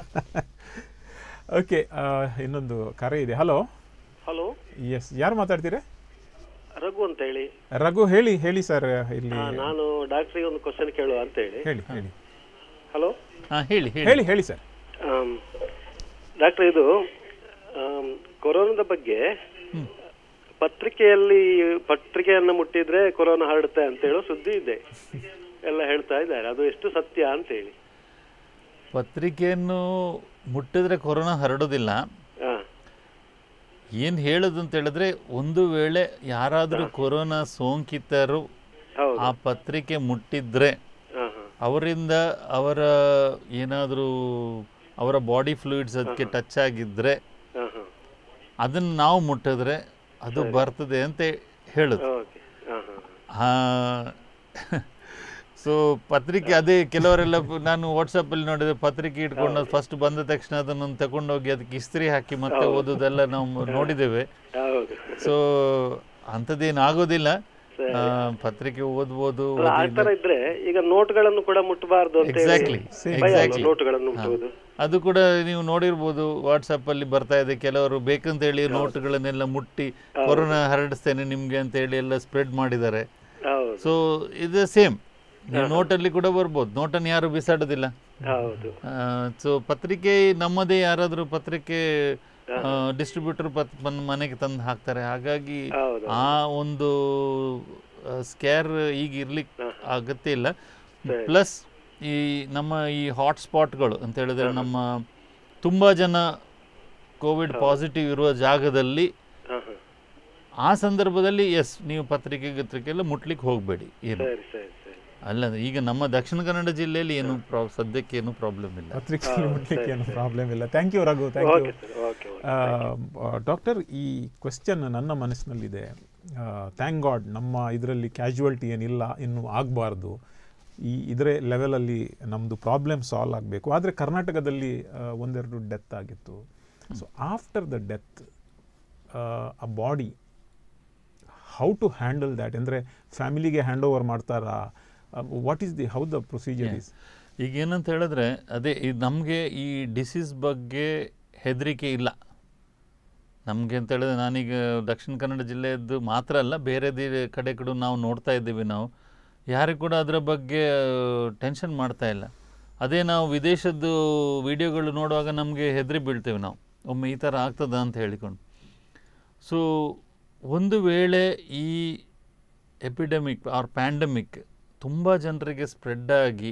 okay ಇನ್ನೊಂದು ಕರೆ ಇದೆ ಹಲೋ ಹಲೋ ಎಸ್ ಯಾರು ಮಾತಾಡ್ತೀರಾ ರಘು ಅಂತ ಹೇಳಿ ರಘು ಹೇಳಿ ಹೇಳಿ ಸರ್ ಇಲ್ಲಿ ಆ, ನಾನು ಡಾಕ್ಟ್ರಿಗೆ ಒಂದು ಕ್ವಶನ್ ಕೇಳುವ ಅಂತ ಹೇಳಿ ಹೇಳಿ ಹೇಳಿ ಹಲೋ ಹಾಂ ಹೇಳಿ ಹೇಳಿ ಹೇಳಿ ಹೇಳಿ ಸರ್ ಡಾಕ್ಟರ್ ಇದು ಆಮ್, ಕೊರೋನಾದ ಬಗ್ಗೆ ಪತ್ರಿಕೆಯಲ್ಲಿ ಪತ್ರಿಕೆಯನ್ನು ಮುಟ್ಟಿದ್ರೆ ಕೊರೋನಾ ಹರಡುತ್ತೆ ಅಂತ ಹೇಳೋ ಸುದ್ದಿ ಇದೆ ಎಲ್ಲ ಹೇಳ್ತಾ ಇದ್ದಾರೆ ಅದು ಎಷ್ಟು ಸತ್ಯ ಅಂತ ಹೇಳಿ ಪತ್ರಿಕೆಯನ್ನು ಮುಟ್ಟಿದ್ರೆ ಕೊರೋನಾ ಹರಡೋದಿಲ್ಲ ಹಾ ಏನು ಹೇಳೋದು ಅಂತ ಹೇಳಿದ್ರೆ ಒಂದು ವೇಳೆ ಯಾರಾದರೂ ಕೊರೋನಾ ಸೋಂಕಿತರು ಹೌದು ಆ ಪತ್ರಿಕೆ ಮುಟ್ಟಿದ್ರೆ ಹಾ ಹಾ ಅವರಿಂದ ಅವರ ಏನಾದರೂ ಅವರ ಬಾಡಿ ಫ್ಲೂಯಿಡ್ಸ್ ಅದಕ್ಕೆ ಟಚ್ ಆಗಿದ್ದರೆ ಹಾ ಹಾ ಅದನ್ನು ನಾವು ಮುಟ್ಟಿದ್ರೆ ಅದು ಬರ್ತದೆ ಅಂತ ಹೇಳೋದು ಓಕೆ ಹಾ ಹಾ ಸೊ ಪತ್ರಿಕೆ ಅದೇ ಕೆಲವರೆಲ್ಲ ಪ- ನಾನು ವಾಟ್ಸಪ್ಪಲ್ಲಿ ನೋಡಿದ್ರೆ ಪತ್ರಿಕೆ ಇಟ್ಕೊಂಡು ಫಸ್ಟ್ ಬಂದ ತಕ್ಷಣ ಅದನ್ನು ತಗೊಂಡೋಗಿ ಅದಕ್ಕೆ ಇಸ್ತ್ರಿ ಹಾಕಿ ಮತ್ತೆ ಓದೋದೆಲ್ಲ ನಾವು ನೋಡಿದ್ದೇವೆ ಹೌದು ಸೊ ಅಂಥದ್ದೇನು ಆಗೋದಿಲ್ಲ ಆ, ಪತ್ರಿಕೆ ಓದ್ಬೋದು ಅಲ್ಲ, ಆ ತರ ಇದ್ರೆ ಈಗ ನೋಟ್ಗಳನ್ನು ಕೂಡ ಮುಟ್ಟಬಾರ್ದು ಅಂತ ಹೇಳಿ ಎಕ್ಸಾಕ್ಟ್ಲಿ ಭಯ ಅಲ್ವಾ ಎಕ್ಸಾಕ್ಟ್ಲಿ ನೋಟುಗಳನ್ನು ಮುಟ್ಟುವುದು ಅದು ಕೂಡ ನೀವು ನೋಡಿರ್ಬೋದು ವಾಟ್ಸಪ್ಪಲ್ಲಿ ಬರ್ತಾ ಇದೆ ಕೆಲವರು ಬೇಕಂತ ಹೇಳಿ ನೋಟುಗಳನ್ನೆಲ್ಲ ಮುಟ್ಟಿ ಕೊರೋನಾ ಹರಡಿಸ್ತೇನೆ ನಿಮಗೆ ಅಂತ ಹೇಳಿ ಎಲ್ಲ ಸ್ಪ್ರೆಡ್ ಮಾಡಿದ್ದಾರೆ ಹೌದು ಸೊ ಇದು ಸೇಮ್ ನೀವು ನೋಟಲ್ಲಿ ಕೂಡ ಬರ್ಬೋದು ನೋಟನ್ನು ಯಾರು ಬಿಸಾಡೋದಿಲ್ಲ ಹೌದು ಸೊ ಪತ್ರಿಕೆ ನಮ್ಮದೇ ಯಾರಾದರೂ ಪತ್ರಿಕೆ ಡಿಸ್ಟ್ರಿಬ್ಯೂಟರ್ ಪತ್ ಬಂದು ಮನೆಗೆ ತಂದು ಹಾಕ್ತಾರೆ ಹಾಗಾಗಿ ಹೌದು. ಆ ಒಂದು ಸ್ಕ್ಯಾರ್ ಈಗ ಇರ್ಲಿಕ್ಕೆ ಅಗತ್ಯ ಇಲ್ಲ ಪ್ಲಸ್ ಈ ನಮ್ಮ ಈ ಹಾಟ್ ಸ್ಪಾಟ್ಗಳು ಅಂತ ಹೇಳಿದ್ರೆ ನಮ್ಮ ತುಂಬ ಜನ ಕೋವಿಡ್ ಪಾಸಿಟಿವ್ ಇರುವ ಜಾಗದಲ್ಲಿ ಹಾ ಹಾ ಆ ಸಂದರ್ಭದಲ್ಲಿ ಎಸ್ ನೀವು ಪತ್ರಿಕೆ ಗಿತ್ರಿಕೆ ಎಲ್ಲ ಮುಟ್ಲಿಕ್ಕೆ ಹೋಗಬೇಡಿ ಏನು ಸರಿ ಸರಿ ಸರಿ ಅಲ್ಲ ಈಗ ನಮ್ಮ ದಕ್ಷಿಣ ಕನ್ನಡ ಜಿಲ್ಲೆಯಲ್ಲಿ ಏನು ಪ್ರಾ ಸದ್ಯಕ್ಕೆ ಏನು ಪ್ರಾಬ್ಲಮ್ ಇಲ್ಲ ಪತ್ರಿಕೆಯಲ್ಲಿ ಮುಟ್ಲಿಕ್ಕೆ ಏನು ಪ್ರಾಬ್ಲಮ್ ಇಲ್ಲ thank you Raghu thank you okay sir okay okay doctor ಈ ಕ್ವೆಶ್ಚನ್ ನನ್ನ ಮನಸ್ಸಿನಲ್ಲಿದೆ ಥ್ಯಾಂಕ್ ಗಾಡ್ ನಮ್ಮ ಇದರಲ್ಲಿ ಕ್ಯಾಶುವಲ್ಟಿ ಏನಿಲ್ಲ ಇನ್ನು ಆಗಬಾರ್ದು ಈ ಇದರ ಲೆವೆಲಲ್ಲಿ ನಮ್ಮದು ಪ್ರಾಬ್ಲಮ್ ಸಾಲ್ವ್ ಆಗಬೇಕು ಆದರೆ ಕರ್ನಾಟಕದಲ್ಲಿ ಆ, ಒಂದೆರಡು ಡೆತ್ ಆಗಿತ್ತು so after the death a body how to handle that ಅಂದರೆ ಫ್ಯಾಮಿಲಿಗೆ ಹ್ಯಾಂಡ್ ಓವರ್ ಮಾಡ್ತಾರಾ what is the how the procedure is ಈಗ ಏನಂತ ಹೇಳಿದ್ರೆ ಅದೇ ಇದು ನಮಗೆ ಈ ಡಿಸೀಸ್ ಬಗ್ಗೆ ಹೆದರಿಕೆ ಇಲ್ಲ ನಮಗೆ ಅಂತ ಹೇಳಿದ್ರೆ ನಾನೀಗ ದಕ್ಷಿಣ ಕನ್ನಡ ಜಿಲ್ಲೆಯದ್ದು ಮಾತ್ರ ಅಲ್ಲ ಬೇರೆ ದಿ ಕಡೆ ಕಡೆ ನಾವು ನೋಡ್ತಾ ಇದ್ದೀವಿ ನಾವು ಯಾರಿಗೂ ಕೂಡ ಅದರ ಬಗ್ಗೆ ಟೆನ್ಷನ್ ಮಾಡ್ತಾ ಇಲ್ಲ ಅದೇ ನಾವು ವಿದೇಶದ್ದು ವಿಡಿಯೋಗಳು ನೋಡುವಾಗ ನಮಗೆ ಹೆದರಿ ಬೀಳ್ತೇವೆ ನಾವು ಒಮ್ಮೆ ಈ ಥರ ಆಗ್ತದ ಅಂತ ಹೇಳಿಕೊಂಡು ಸೊ ಒಂದು ವೇಳೆ ಈ ಎಪಿಡೆಮಿಕ್ ಆರ್ ಪ್ಯಾಂಡಮಿಕ್ ತುಂಬ ಜನರಿಗೆ ಸ್ಪ್ರೆಡ್ ಆಗಿ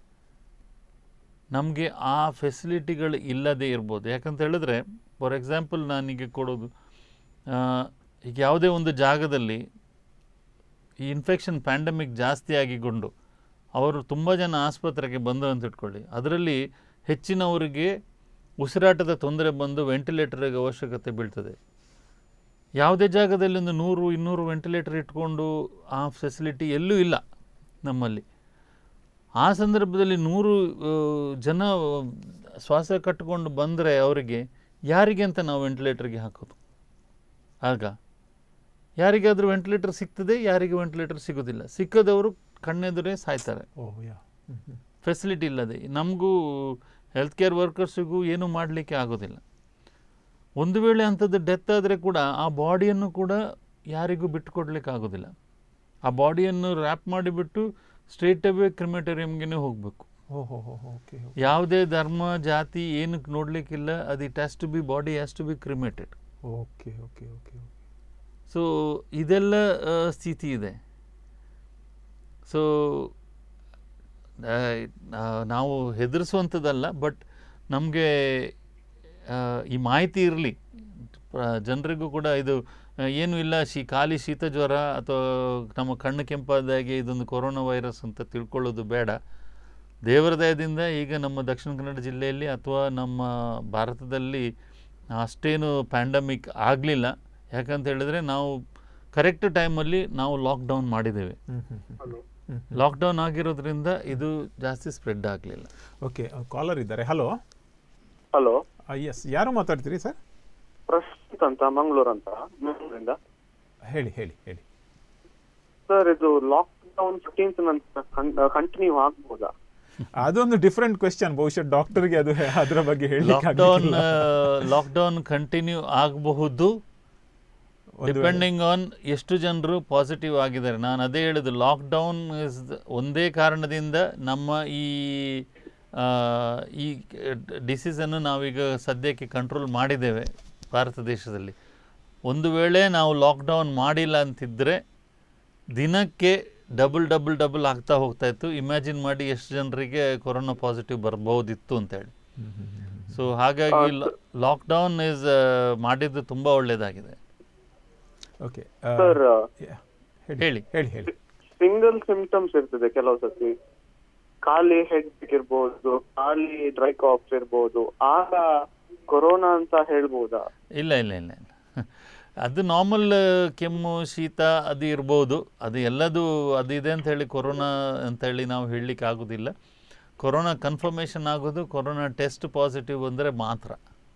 ನಮಗೆ ಆ ಫೆಸಿಲಿಟಿಗಳು ಇಲ್ಲದೆ ಇರ್ಬೋದು ಯಾಕಂತ ಹೇಳಿದ್ರೆ ಫಾರ್ ಎಕ್ಸಾಂಪಲ್ ನಾನೀಗ ಕೊಡೋದು ಆ, ಈಗ ಯಾವುದೇ ಒಂದು ಜಾಗದಲ್ಲಿ ಈ ಇನ್ಫೆಕ್ಷನ್ ಪ್ಯಾಂಡಮಿಕ್ ಜಾಸ್ತಿ ಆಗಿಕೊಂಡು ಅವರು ತುಂಬ ಜನ ಆಸ್ಪತ್ರೆಗೆ ಬಂದರು ಅಂತ ಇಟ್ಕೊಳ್ಳಿ ಅದರಲ್ಲಿ ಹೆಚ್ಚಿನವರಿಗೆ ಉಸಿರಾಟದ ತೊಂದರೆ ಬಂದು ವೆಂಟಿಲೇಟರ್ಗೆ ಅವಶ್ಯಕತೆ ಬೀಳ್ತದೆ ಯಾವುದೇ ಜಾಗದಲ್ಲಿ ಒಂದು ನೂರು ಇನ್ನೂರು ವೆಂಟಿಲೇಟರ್ ಇಟ್ಕೊಂಡು ಆ ಫೆಸಿಲಿಟಿ ಎಲ್ಲೂ ಇಲ್ಲ ನಮ್ಮಲ್ಲಿ ಆ ಸಂದರ್ಭದಲ್ಲಿ ನೂರು ಆ, ಜನ ಶ್ವಾಸ ಕಟ್ಟಿಕೊಂಡು ಬಂದರೆ ಅವರಿಗೆ ಯಾರಿಗೆ ಅಂತ ನಾವು ವೆಂಟಿಲೇಟರ್ಗೆ ಹಾಕೋದು ಆಗ ಯಾರಿಗಾದರೂ ವೆಂಟಿಲೇಟರ್ ಸಿಗ್ತದೆ ಯಾರಿಗೆ ವೆಂಟಿಲೇಟರ್ ಸಿಗೋದಿಲ್ಲ ಸಿಕ್ಕದವರು ಕಣ್ಣೆದುರೇ ಸಾಯ್ತಾರೆ ಓಹ್ ಯಾ ಫೆಸಿಲಿಟಿ ಇಲ್ಲದೆ ನಮಗೂ ಹೆಲ್ತ್ ಕೇರ್ ವರ್ಕರ್ಸಿಗೂ ಏನೂ ಮಾಡಲಿಕ್ಕೆ ಆಗೋದಿಲ್ಲ ಒಂದು ವೇಳೆ ಅಂಥದ್ದು ಡೆತ್ ಆದರೆ ಕೂಡ ಆ ಬಾಡಿಯನ್ನು ಕೂಡ ಯಾರಿಗೂ ಬಿಟ್ಟುಕೊಡ್ಲಿಕ್ಕೆ ಆಗೋದಿಲ್ಲ ಆ ಬಾಡಿಯನ್ನು ರ್ಯಾಪ್ ಮಾಡಿಬಿಟ್ಟು ಸ್ಟ್ರೇಟ್ ಅವೇ ಕ್ರಿಮೆಟೋರಿಯಮ್ಗೆ ಹೋಗಬೇಕು ಓಹ್ ಹೋ ಹೋ ಓಕೆ ಯಾವುದೇ ಧರ್ಮ ಜಾತಿ ಏನಕ್ಕೆ ನೋಡಲಿಕ್ಕಿಲ್ಲ ಅದು it has to be body has to be cremated okay okay okay so ಇದೆಲ್ಲ ಆ, ಸ್ಥಿತಿ ಇದೆ ಸೊ ನಾವು ಹೆದರಿಸುವಂಥದ್ದಲ್ಲ ಬಟ್ ನಮಗೆ ಈ ಮಾಹಿತಿ ಇರಲಿ ಜನರಿಗೂ ಕೂಡ ಇದು ಆ, ಏನೂ ಇಲ್ಲ ಶೀ ಖಾಲಿ ಶೀತ ಜ್ವರ ಅಥವಾ ನಮ್ಮ ಕಣ್ಣು ಕೆಂಪಾದಾಗೆ ಇದೊಂದು ಕೊರೋನಾ ವೈರಸ್ ಅಂತ ತಿಳ್ಕೊಳ್ಳೋದು ಬೇಡ ದೇವರ ದಯದಿಂದ ಈಗ ನಮ್ಮ ದಕ್ಷಿಣ ಕನ್ನಡ ಜಿಲ್ಲೆಯಲ್ಲಿ ಅಥವಾ ನಮ್ಮ ಭಾರತದಲ್ಲಿ ಅಷ್ಟೇನು ಪ್ಯಾಂಡಮಿಕ್ ಆಗಲಿಲ್ಲ ಯಾಕಂತ ಹೇಳಿದ್ರೆ ನಾವು ಕರೆಕ್ಟ್ ಟೈಮಲ್ಲಿ ನಾವು ಲಾಕ್ಡೌನ್ ಮಾಡಿದ್ದೇವೆ ಹ್ಮ್ ಹ್ಮ್ ಹ್ಮ್ ಲಾಕ್ಡೌನ್ ಆಗಿರೋದ್ರಿಂದ ಇದು ಜಾಸ್ತಿ ಸ್ಪ್ರೆಡ್ ಆಗಲಿಲ್ಲ ಓಕೆ ಕಾಲರ್ ಇದ್ದಾರೆ ಹಲೋ ಹಲೋ ಎಸ್ ಯಾರು ಮಾತಾಡ್ತೀರಿ ಸರ್ ಪ್ರಸ್ತುತ್ ಅಂತ ಮಂಗಳೂರು ಅಂತ ಮಂಗಳೂರಿಂದ ಹೇಳಿ ಹೇಳಿ ಹೇಳಿ ಸರ್ ಇದು ಲಾಕ್ ಡೌನ್ ಫಿಫ್ಟೀನ್ತ್ ನಂತರ ಕಂಟಿನ್ಯೂ ಆಗ್ಬೋದಾ ಅದೊಂದು ಡಿಫ್ರೆಂಟ್ ಕ್ವೆಶ್ಚನ್ ಬಹುಶಃ ಡಾಕ್ಟರ್ಗೆ ಅದು ಅದರ ಬಗ್ಗೆ ಲಾಕ್ಡೌನ್ ಹೇಳಿ ಲಾಕ್ಡೌನ್ ಕಂಟಿನ್ಯೂ ಆಗಬಹುದು ಡಿಪೆಂಡಿಂಗ್ ಆನ್ ಎಷ್ಟು ಜನರು ಪಾಸಿಟಿವ್ ಆಗಿದ್ದಾರೆ ನಾನು ಅದೇ ಹೇಳಿದ್ದು ಲಾಕ್ಡೌನ್ ಇಸ್ ಒಂದೇ ಕಾರಣದಿಂದ ನಮ್ಮ ಈ ಆ, ಈ ಡಿಸೀಸನ್ನು ನಾವೀಗ ಸದ್ಯಕ್ಕೆ ಕಂಟ್ರೋಲ್ ಮಾಡಿದ್ದೇವೆ ಭಾರತ ದೇಶದಲ್ಲಿ ಒಂದು ವೇಳೆ ನಾವು ಲಾಕ್ಡೌನ್ ಮಾಡಿಲ್ಲ ಅಂತಿದ್ದರೆ ದಿನಕ್ಕೆ ಡಬಲ್ ಡಬಲ್ ಡಬಲ್ ಆಗ್ತಾ ಹೋಗ್ತಾ ಇತ್ತು ಇಮ್ಯಾಜಿನ್ ಮಾಡಿ ಎಷ್ಟು ಜನರಿಗೆ ಕೊರೋನಾ ಪಾಸಿಟಿವ್ ಬರ್ಬೋದಿತ್ತು ಅಂತೇಳಿ ಸೊ ಹಾಗಾಗಿ ಲಾಕ್ಡೌನ್ ಇಸ್ ಮಾಡಿದ್ದು ತುಂಬ ಒಳ್ಳೆಯದಾಗಿದೆ ಓಕೆ ಸರ್ ಹೇಳಿ. ಹೇಳಿ ಹೇಳಿ ಸಿಂಗಲ್ ಸಿಂಪ್ಟಮ್ಸ್ ಇರ್ತದೆ ಕೆಲವು ಸತಿ ಖಾಲಿ ಹೆಡ್ ಇರ್ಬೋದು ಖಾಲಿ ಡ್ರೈ ಕಾಫ್ಸ್ ಇರ್ಬೋದು ಆಗ ಕೊರೋನಾ ಅಂತ ಹೇಳ್ಬೋದಾ ಇಲ್ಲ ಇಲ್ಲ ಇಲ್ಲ ಇಲ್ಲ ಅದು ನಾರ್ಮಲ್ ಕೆಮ್ಮು ಶೀತ ಅದು ಇರ್ಬೋದು ಅದು ಎಲ್ಲದು ಅದು ಇದೆ ಅಂತ ಹೇಳಿ ಕೊರೋನಾ ಅಂತ ಹೇಳಿ ನಾವು ಹೇಳಲಿಕ್ಕೆ ಆಗೋದಿಲ್ಲ ಕೊರೋನಾ ಕನ್ಫರ್ಮೇಷನ್ ಆಗೋದು ಕೊರೋನಾ ಟೆಸ್ಟ್ ಪಾಸಿಟಿವ್ ಬಂದರೆ ಮಾತ್ರ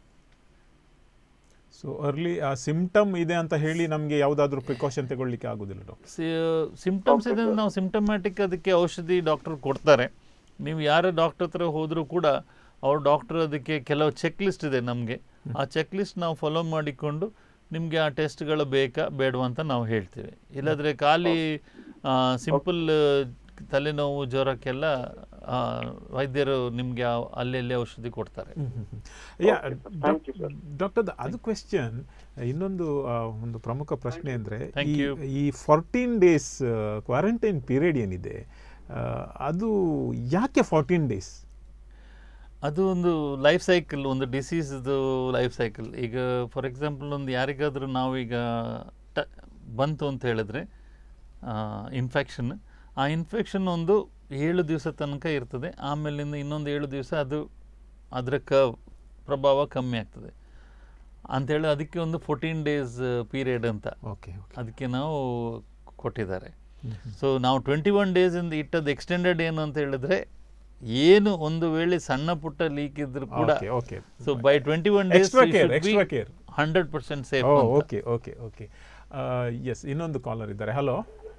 ಸೊ ಅರ್ಲಿ ಸಿಂಪ್ಟಮ್ ಇದೆ ಅಂತ ಹೇಳಿ ನಮಗೆ ಯಾವುದಾದ್ರೂ ಪ್ರಿಕಾಷನ್ ತಗೊಳ್ಳಿಕ್ಕೆ ಆಗೋದಿಲ್ಲ ಡಾಕ್ಟರ್ ಸಿಂಪ್ಟಮ್ಸ್ ಇದೆ ಅಂದ್ರೆ ನಾವು ಸಿಂಪ್ಟಮ್ಯಾಟಿಕ್ ಅದಕ್ಕೆ ಔಷಧಿ ಡಾಕ್ಟರ್ ಕೊಡ್ತಾರೆ ನೀವು ಯಾರ ಡಾಕ್ಟರ್ ಹತ್ರ ಹೋದರೂ ಕೂಡ ಅವ್ರ ಡಾಕ್ಟರ್ ಅದಕ್ಕೆ ಕೆಲವು ಚೆಕ್ ಲಿಸ್ಟ್ ಇದೆ ನಮಗೆ ಆ ಚೆಕ್ ಲಿಸ್ಟ್ ನಾವು ಫಾಲೋ ಮಾಡಿಕೊಂಡು ನಿಮಗೆ ಆ ಟೆಸ್ಟ್ಗಳು ಬೇಕಾ ಬೇಡವಾ ಅಂತ ನಾವು ಹೇಳ್ತೀವಿ ಇಲ್ಲಾಂದರೆ ಖಾಲಿ ಸಿಂಪಲ್ ತಲೆನೋವು ಜ್ವರಕ್ಕೆಲ್ಲ ಆ, ವೈದ್ಯರು ನಿಮಗೆ ಅಲ್ಲೆಲ್ಲಿ ಔಷಧಿ ಕೊಡ್ತಾರೆ yeah Thank you, sir. Doctor ಅದು ಕ್ವೆಶ್ಚನ್ ಇನ್ನೊಂದು ಆ, ಒಂದು ಪ್ರಮುಖ ಪ್ರಶ್ನೆ ಅಂದರೆ Thank you. ಈ ಫಾರ್ಟೀನ್ ಡೇಸ್ ಕ್ವಾರಂಟೈನ್ ಪೀರಿಯಡ್ ಏನಿದೆ ಆ, ಅದು ಯಾಕೆ ಫಾರ್ಟೀನ್ ಡೇಸ್ ಅದು ಒಂದು ಲೈಫ್ ಸೈಕಲ್ ಒಂದು ಡಿಸೀಸ್ದು ಲೈಫ್ ಸೈಕಲ್ ಈಗ ಫಾರ್ ಎಕ್ಸಾಂಪಲ್ ಒಂದು ಯಾರಿಗಾದರೂ ನಾವೀಗ ಟ ಬಂತು ಅಂತ ಹೇಳಿದ್ರೆ ಇನ್ಫೆಕ್ಷನ್ ಆ ಇನ್ಫೆಕ್ಷನ್ ಒಂದು ಏಳು ದಿವಸ ತನಕ ಇರ್ತದೆ ಆಮೇಲಿಂದ ಇನ್ನೊಂದು ಏಳು ದಿವಸ ಅದು ಅದರ ಕ ಪ್ರಭಾವ ಕಮ್ಮಿ ಆಗ್ತದೆ ಅಂಥೇಳಿ ಅದಕ್ಕೆ ಒಂದು ಫೋರ್ಟೀನ್ ಡೇಸ್ ಪೀರಿಯಡ್ ಅಂತ ಓಕೆ ಓಕೆ ಅದಕ್ಕೆ ನಾವು ಕೊಟ್ಟಿದ್ದಾರೆ ಸೊ ನಾವು ಟ್ವೆಂಟಿ ಒನ್ ಡೇಸಿಂದ ಇಟ್ಟದ್ದು ಎಕ್ಸ್ಟೆಂಡೆಡ್ ಏನು ಅಂತ ಹೇಳಿದ್ರೆ ಏನು ಒಂದು ವೇಳೆ ಸಣ್ಣ ಪುಟ್ಟ ಲೀಕ್ ಇದ್ರೂ ಕೂಡ okay okay so by twenty one days Extra care, extra care. Hundred percent safe oh okay okay okay yes ಇನ್ನೊಂದು ಕಾಲರ್ ಇದ್ದಾರೆ ಹಲೋ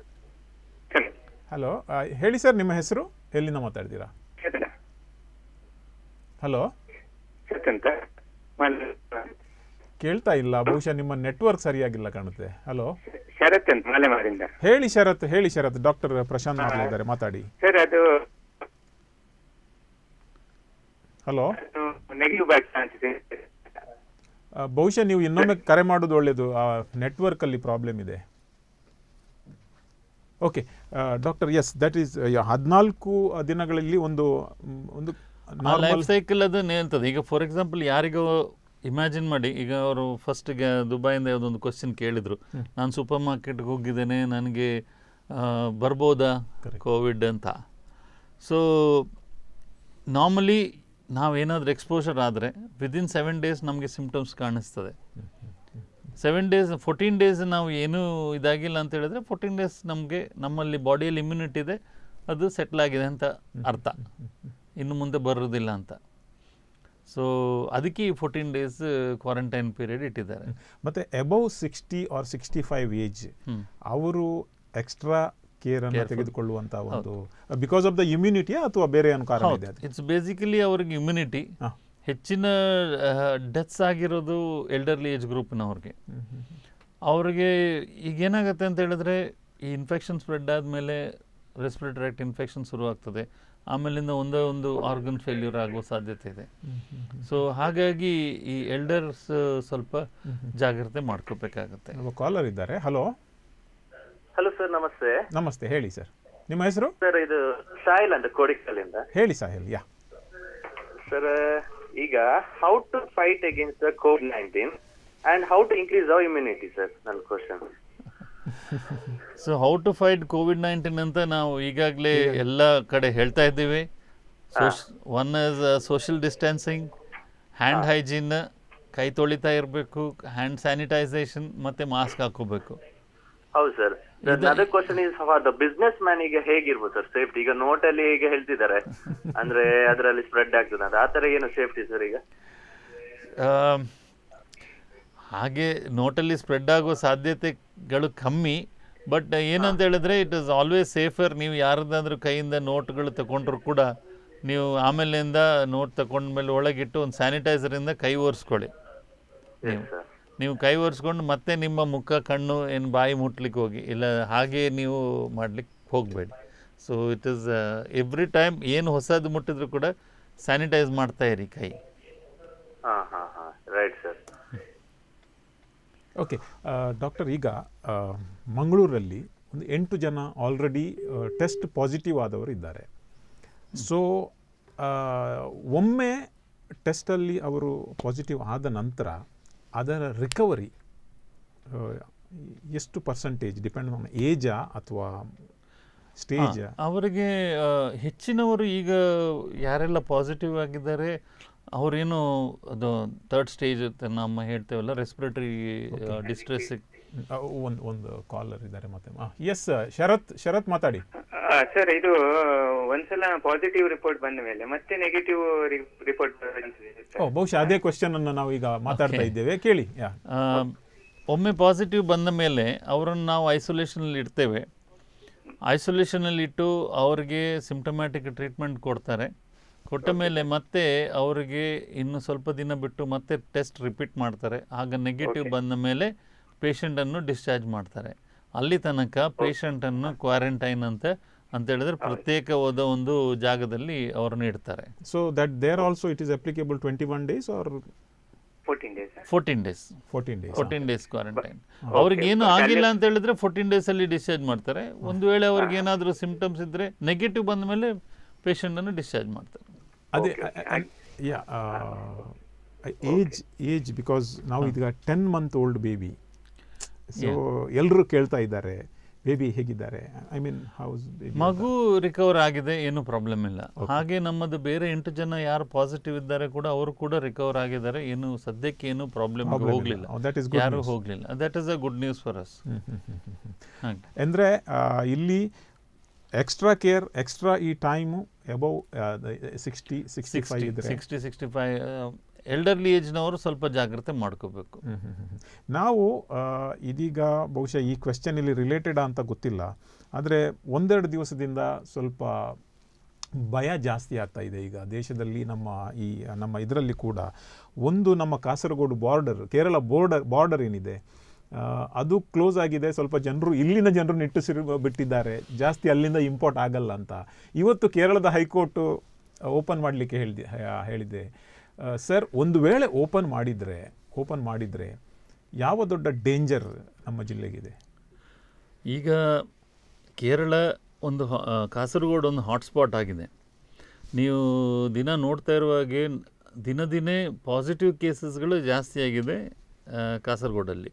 ಹಲೋ ಹೇಳಿ ಸರ್ ನಿಮ್ಮ ಹೆಸರು ಎಲ್ಲಿಂದ ಮಾತಾಡ್ತೀರಾ ಹಲೋ ಕೇಳ್ತಾ ಇಲ್ಲ ಬಹುಶಃ ನಿಮ್ಮ ನೆಟ್ವರ್ಕ್ ಸರಿಯಾಗಿಲ್ಲ ಕಾಣುತ್ತೆ ಹಲೋ ಶರತ್ ಅಂತ ಮಲೆಮಾರಿಂದ ಹೇಳಿ ಶರತ್ ಹೇಳಿ ಶರತ್ ಡಾಕ್ಟರ್ ಪ್ರಶಾಂತ್ ಮಾತಾಡಿದ್ದಾರೆ ಮಾತಾಡಿ ಸರ್ ಅದು ಹಲೋ ನೆಗೆಟಿವ್ ಬ್ಯಾಕ್ ಚಾನ್ಸಸ್ ಆ, ಬಹುಶಃ ನೀವು ಇನ್ನೊಮ್ಮೆ ಕರೆ ಮಾಡೋದು ಒಳ್ಳೆಯದು ನೆಟ್ವರ್ಕಲ್ಲಿ ಪ್ರಾಬ್ಲಮ್ ಇದೆ okay doctor yes that is ಹದಿನಾಲ್ಕು ದಿನಗಳಲ್ಲಿ ಒಂದು ಮ್, ಒಂದು ಲೈಫ್ ನಾರ್ಮಲ್ ಸೈಕಲ್ ಅದು ನಿಲ್ತದೆ ಈಗ ಫಾರ್ ಎಕ್ಸಾಂಪಲ್ ಯಾರಿಗೋ ಇಮ್ಯಾಜಿನ್ ಮಾಡಿ ಈಗ ಅವರು ಫಸ್ಟ್ಗೆ ದುಬೈಯಿಂದ ಯಾವುದೊಂದು ಕ್ವಶನ್ ಕೇಳಿದರು ನಾನು ಸೂಪರ್ ಮಾರ್ಕೆಟ್ಗೆ ಹೋಗಿದ್ದೇನೆ ನನಗೆ ಆ, ಬರ್ಬೋದಾ ಕೋವಿಡ್ ಅಂತ ಸೊ ನಾರ್ಮಲಿ ನಾವೇನಾದರೂ ಎಕ್ಸ್ಪೋಜರ್ ಆದರೆ ವಿದಿನ್ ಸೆವೆನ್ ಡೇಸ್ ನಮಗೆ ಸಿಮ್ಟಮ್ಸ್ ಕಾಣಿಸ್ತದೆ ಸೆವೆನ್ ಡೇಸ್ ಫೋರ್ಟೀನ್ ಡೇಸ್ ನಾವು ಏನೂ ಇದಾಗಿಲ್ಲ ಅಂತ ಹೇಳಿದ್ರೆ ಫೋರ್ಟೀನ್ ಡೇಸ್ ನಮಗೆ ನಮ್ಮಲ್ಲಿ ಬಾಡಿಯಲ್ಲಿ ಇಮ್ಯುನಿಟಿ ಇದೆ ಅದು ಸೆಟ್ಲ್ ಆಗಿದೆ ಅಂತ ಅರ್ಥ ಇನ್ನು ಮುಂದೆ ಬರೋದಿಲ್ಲ ಅಂತ ಸೊ ಅದಕ್ಕೆ ಈ ಫೋರ್ಟೀನ್ ಡೇಸ್ ಕ್ವಾರಂಟೈನ್ ಪೀರಿಯಡ್ ಇಟ್ಟಿದ್ದಾರೆ ಮತ್ತೆ above sixty or sixty five age hmm. ಅವರು ಎಕ್ಸ್ಟ್ರಾ ಕೇರ್ ಅನ್ನು Careful. ತೆಗೆದುಕೊಳ್ಳುವಂತ ಒಂದು ಬಿಕಾಸ್ ಆಫ್ ದ ಇಮ್ಯುನಿಟಿ ಅಥವಾ ಬೇರೆ ಏನು ಕಾರಣ ಇದೆ ಅದು ಇಟ್ಸ್ ಬೇಸಿಕಲಿ ಅವ್ರಿಗೆ ಇಮ್ಯುನಿಟಿ ಹಾ. ಹೆಚ್ಚಿನ ಡೆತ್ಸ್ ಆಗಿರೋದು ಎಲ್ಡರ್ಲಿ ಏಜ್ ಗ್ರೂಪ್ನವ್ರಿಗೆ ಅವ್ರಿಗೆ ಈಗ ಏನಾಗುತ್ತೆ ಅಂತ ಹೇಳಿದ್ರೆ ಈ ಇನ್ಫೆಕ್ಷನ್ ಸ್ಪ್ರೆಡ್ ಆದಮೇಲೆ ರೆಸ್ಪಿರೇಟರಿ ಆಕ್ಟ್ ಇನ್ಫೆಕ್ಷನ್ ಶುರು ಆಗ್ತದೆ ಆಮೇಲಿಂದ ಒಂದೇ ಒಂದು ಆರ್ಗನ್ ಫೇಲ್ಯೂರ್ ಆಗುವ ಸಾಧ್ಯತೆ ಇದೆ ಸೊ ಹಾಗಾಗಿ ಈ ಎಲ್ಡರ್ಸ್ ಸ್ವಲ್ಪ ಜಾಗ್ರತೆ ಮಾಡ್ಕೋಬೇಕಾಗತ್ತೆ ಒಬ್ಬ ಕಾಲರ್ ಇದ್ದಾರೆ ಹಲೋ ಹಲೋ ಸರ್ ನಮಸ್ತೆ ನಮಸ್ತೆ ಹೇಳಿ ಸರ್ ನಿಮ್ಮ ಹೆಸರು ಸರ್ ಇದು ಸಾಯಿಲ್ ಅಂತ ಕೋಡಿಕಲ್ಲಿಂದ ಹೇಳಿ ಸಾಹಿಲ್ ಯಾ ಸರ್ ಈಗ how to fight against the covid nineteen and how to increase our immunity sir ನನ್ನ question so how to fight covid nineteen ಅಂತ ನಾವು ಈಗಾಗಲೇ ಎಲ್ಲ ಕಡೆ ಹೇಳ್ತಾ ಇದ್ದೀವಿ one is social distancing hand hygiene ಕೈ ತೊಳಿತಾ ಇರಬೇಕು ಹ್ಯಾಂಡ್ ಸ್ಯಾನಿಟೈಸೇಷನ್ ಮತ್ತು ಮಾಸ್ಕ್ ಹಾಕೋಬೇಕು ಹೌದು sir other question is the businessman ಈಗ ಹೇಗಿರ್ಬೋದು ಸರ್ ಸೇಫ್ಟಿ ಈಗ ನೋಟ್ ಅಲ್ಲಿ ಈಗ ಹೇಳ್ತಿದ್ದಾರೆ ಅಂದ್ರೆ ಅದರಲ್ಲಿ ಸ್ಪ್ರೆಡ್ ಆಗ್ತದೆ ಅಂತ ಆ ತರ ಏನು ಸೇಫ್ಟಿ ಸರ್ ಈಗ ಆಮ್, ಹಾಗೆ ನೋಟಲ್ಲಿ ಸ್ಪ್ರೆಡ್ ಆಗೋ ಸಾಧ್ಯತೆಗಳು ಕಮ್ಮಿ ಬಟ್ ಏನಂತ ಹೇಳಿದ್ರೆ ಇಟ್ ಇಸ್ ಆಲ್ವೇಸ್ ಸೇಫರ್ ನೀವು ಯಾರದಾದ್ರೂ ಕೈಯಿಂದ ನೋಟ್ಗಳು ತಗೊಂಡ್ರು ಕೂಡ ನೀವು ಆಮೇಲಿಂದ ನೋಟ್ ತಗೊಂಡ್ಮೇಲೆ ಒಳಗಿಟ್ಟು ಒಂದು ಸ್ಯಾನಿಟೈಸರಿಂದ ಕೈ ಒರೆಸ್ಕೊಳ್ಳಿ ನೀವು ನೀವು ಕೈ ಒರೆಸ್ಕೊಂಡು ಮತ್ತೆ ನಿಮ್ಮ ಮುಖ ಕಣ್ಣು ಏನು ಬಾಯಿ ಮುಟ್ಲಿಕ್ಕೆ ಹೋಗಿ ಇಲ್ಲ ಹಾಗೆ ನೀವು ಮಾಡ್ಲಿಕ್ಕೆ ಹೋಗಬೇಡಿ so it is every time ಏನು ಹೊಸದು ಮುಟ್ಟಿದ್ರು ಕೂಡ ಸ್ಯಾನಿಟೈಸ್ ಮಾಡ್ತಾ ಇರಿ ಕೈ ಹಾ ಹಾ ಹಾ ರೈಟ್ ಸರ್ ಓಕೆ ಡಾಕ್ಟರ್ ಈಗ ಆ, ಮಂಗಳೂರಲ್ಲಿ ಒಂದು ಎಂಟು ಜನ ಆಲ್ರೆಡಿ ಟೆಸ್ಟ್ ಪಾಸಿಟಿವ್ ಆದವರು ಇದ್ದಾರೆ ಸೊ ಒಮ್ಮೆ ಟೆಸ್ಟಲ್ಲಿ ಅವರು ಪಾಸಿಟಿವ್ ಆದ ನಂತರ ಅದರ ರಿಕವರಿ ಎಷ್ಟು ಪರ್ಸೆಂಟೇಜ್ ಡಿಪೆಂಡ್ ಆನ್ ಏಜಾ ಅಥವಾ ಸ್ಟೇಜ್ ಹಾ, ಅವರಿಗೆ ಆ, ಹೆಚ್ಚಿನವರು ಈಗ ಯಾರೆಲ್ಲ ಪಾಸಿಟಿವ್ ಆಗಿದ್ದಾರೆ ಅವರೇನು ಅದು ಥರ್ಡ್ ಸ್ಟೇಜ್ ನಮ್ಮ ಹೇಳ್ತೇವಲ್ಲ ರೆಸ್ಪಿರೇಟರಿ ಡಿಸ್ಟ್ರೆಸ್ ಒಂದು ಒಂದು ಕಾಲರ್ ಇದ್ದಾರೆ ಮತ್ತೆ ಎಸ್ ಶರತ್ ಶರತ್ ಮಾತಾಡಿ ಸರ್ ಇದು ಒಂದ್ಸಲ ಪಾಸಿಟಿವ್ ರಿಪೋರ್ಟ್ ಬಂದ ಮೇಲೆ ಮತ್ತೆ ನೆಗೆಟಿವ್ ರಿಪೋರ್ಟ್ ಓ ಬಹುಶಃ ಅದೇ ಕ್ವೆಶನ್ ಅನ್ನು ನಾವು ಈಗ ಮಾತಾಡ್ತಾ Okay. ಇದ್ದೇವೆ ಕೇಳಿ ಯಾ ಆ, ಒಮ್ಮೆ ಪಾಸಿಟಿವ್ ಬಂದ ಮೇಲೆ ಅವರನ್ನು ನಾವು ಐಸೋಲೇಷನಲ್ಲಿ ಇಡ್ತೇವೆ ಐಸೋಲೇಷನಲ್ಲಿ ಇಟ್ಟು ಅವರಿಗೆ ಸಿಂಪ್ಟಮ್ಯಾಟಿಕ್ ಟ್ರೀಟ್ಮೆಂಟ್ ಕೊಡ್ತಾರೆ ಕೊಟ್ಟ ಮೇಲೆ ಮತ್ತೆ ಅವರಿಗೆ ಇನ್ನು ಸ್ವಲ್ಪ ದಿನ ಬಿಟ್ಟು ಮತ್ತೆ ಟೆಸ್ಟ್ ರಿಪೀಟ್ ಮಾಡ್ತಾರೆ ಆಗ ನೆಗೆಟಿವ್ ಬಂದ ಮೇಲೆ ಪೇಷಂಟನ್ನು ಡಿಸ್ಚಾರ್ಜ್ ಮಾಡ್ತಾರೆ ಅಲ್ಲಿ ತನಕ ಪೇಷಂಟನ್ನು ಕ್ವಾರಂಟೈನ್ ಅಂತ ಅಂತ ಹೇಳಿದ್ರೆ ಪ್ರತ್ಯೇಕವಾದ ಒಂದು ಜಾಗದಲ್ಲಿ ಅವರನ್ನು ಇಡ್ತಾರೆ so that there also it is applicable twenty one days or fourteen days fourteen days fourteen days fourteen days quarantine ಅವ್ರಿಗೆ ಏನು ಆಗಿಲ್ಲ ಅಂತ ಹೇಳಿದ್ರೆ ಫೋರ್ಟೀನ್ ಡೇಸ್ ಅಲ್ಲಿ ಡಿಸ್ಚಾರ್ಜ್ ಮಾಡ್ತಾರೆ ಒಂದು ವೇಳೆ ಅವ್ರಿಗೆ ಏನಾದರೂ ಸಿಂಪ್ಟಮ್ಸ್ ಇದ್ರೆ ನೆಗೆಟಿವ್ ಬಂದ ಮೇಲೆ ಪೇಷಂಟ್ ಅನ್ನು ಡಿಸ್ಚಾರ್ಜ್ ಮಾಡ್ತಾರೆ ಅದೇ ಯಾ ಏಜ್ ಏಜ್ ಬಿಕಾಸ್ ನಾವು ಈಗ ten month old baby so ಎಲ್ಲರೂ ಕೇಳ್ತಾ ಇದ್ದಾರೆ ಬೇಬಿ ಹೇಗಿದ್ದಾರೆ ಐ ಮೀನ್ ಹೌಸ್ ಮಗು ರಿಕವರ್ ಆಗಿದೆ ಏನು ಪ್ರಾಬ್ಲಮ್ ಇಲ್ಲ ಹಾಗೆ ನಮ್ಮದು ಬೇರೆ ಎಂಟು ಜನ ಯಾರು ಪಾಸಿಟಿವ್ ಇದ್ದಾರೆ ಕೂಡ ಅವರು ಕೂಡ ರಿಕವರ್ ಆಗಿದ್ದಾರೆ ಏನು ಸದ್ಯಕ್ಕೆ ಏನು ಪ್ರಾಬ್ಲಮ್ Problem ಇಲ್ಲ. ಹೋಗ್ಲಿಲ್ಲ Oh, that is good ಯಾರು news. ಹೋಗ್ಲಿಲ್ಲ that is a good news for us ಹಾಗೆ ಅಂದರೆ ಇಲ್ಲಿ ಎಕ್ಸ್ಟ್ರಾ ಕೇರ್ ಎಕ್ಸ್ಟ್ರಾ ಈ time above sixty sixty five ಇದ್ರೆ ಸಿಕ್ಸ್ಟಿ ಸಿಕ್ಸ್ಟಿ ಫೈವ್ ಎಲ್ಡರ್ಲಿ ಏಜ್ನವರು ಸ್ವಲ್ಪ ಜಾಗ್ರತೆ ಮಾಡ್ಕೋಬೇಕು ಹ್ಮ್, ಹ್ಮ್, ಹ್ಮ್, ಹ್ಮ್. ನಾವು ಆ, ಇದೀಗ ಬಹುಶಃ ಈ ಕ್ವೆಶ್ಚನ್ ಇಲ್ಲಿ ರಿಲೇಟೆಡ್ ಅಂತ ಗೊತ್ತಿಲ್ಲ ಆದರೆ ಒಂದೆರಡು ದಿವಸದಿಂದ ಸ್ವಲ್ಪ ಭಯ ಜಾಸ್ತಿ ಆಗ್ತಾ ಇದೆ ಈಗ ದೇಶದಲ್ಲಿ ನಮ್ಮ ಈ ನಮ್ಮ ಇದರಲ್ಲಿ ಕೂಡ ಒಂದು ನಮ್ಮ Kasaragod border Kerala border border ಏನಿದೆ ಆ, ಅದು ಕ್ಲೋಸ್ ಆಗಿದೆ ಸ್ವಲ್ಪ ಜನರು ಇಲ್ಲಿನ ಜನರು ನಿಟ್ಟುಸಿರು ಬಿಟ್ಟಿದ್ದಾರೆ ಜಾಸ್ತಿ ಅಲ್ಲಿಂದ ಇಂಪೋರ್ಟ್ ಆಗಲ್ಲ ಅಂತ ಇವತ್ತು ಕೇರಳದ ಹೈಕೋರ್ಟು ಓಪನ್ ಮಾಡಲಿಕ್ಕೆ ಹೇಳಿದೆ ಹೇಳಿದೆ ಸರ್ ಒಂದು ವೇಳೆ ಓಪನ್ ಮಾಡಿದರೆ ಓಪನ್ ಮಾಡಿದರೆ ಯಾವ ದೊಡ್ಡ ಡೇಂಜರ್ ನಮ್ಮ ಜಿಲ್ಲೆಗಿದೆ ಈಗ ಕೇರಳ ಒಂದು ಹಾ- ಆ, ಕಾಸರಗೋಡು ಒಂದು ಹಾಟ್ಸ್ಪಾಟ್ ಆಗಿದೆ ನೀವು ದಿನ ನೋಡ್ತಾ ಇರುವ ಹಾಗೆ ದಿನ ದಿನೇ ಪಾಸಿಟಿವ್ ಕೇಸಸ್ಗಳು ಜಾಸ್ತಿ ಆಗಿದೆ ಆ, ಕಾಸರಗೋಡಲ್ಲಿ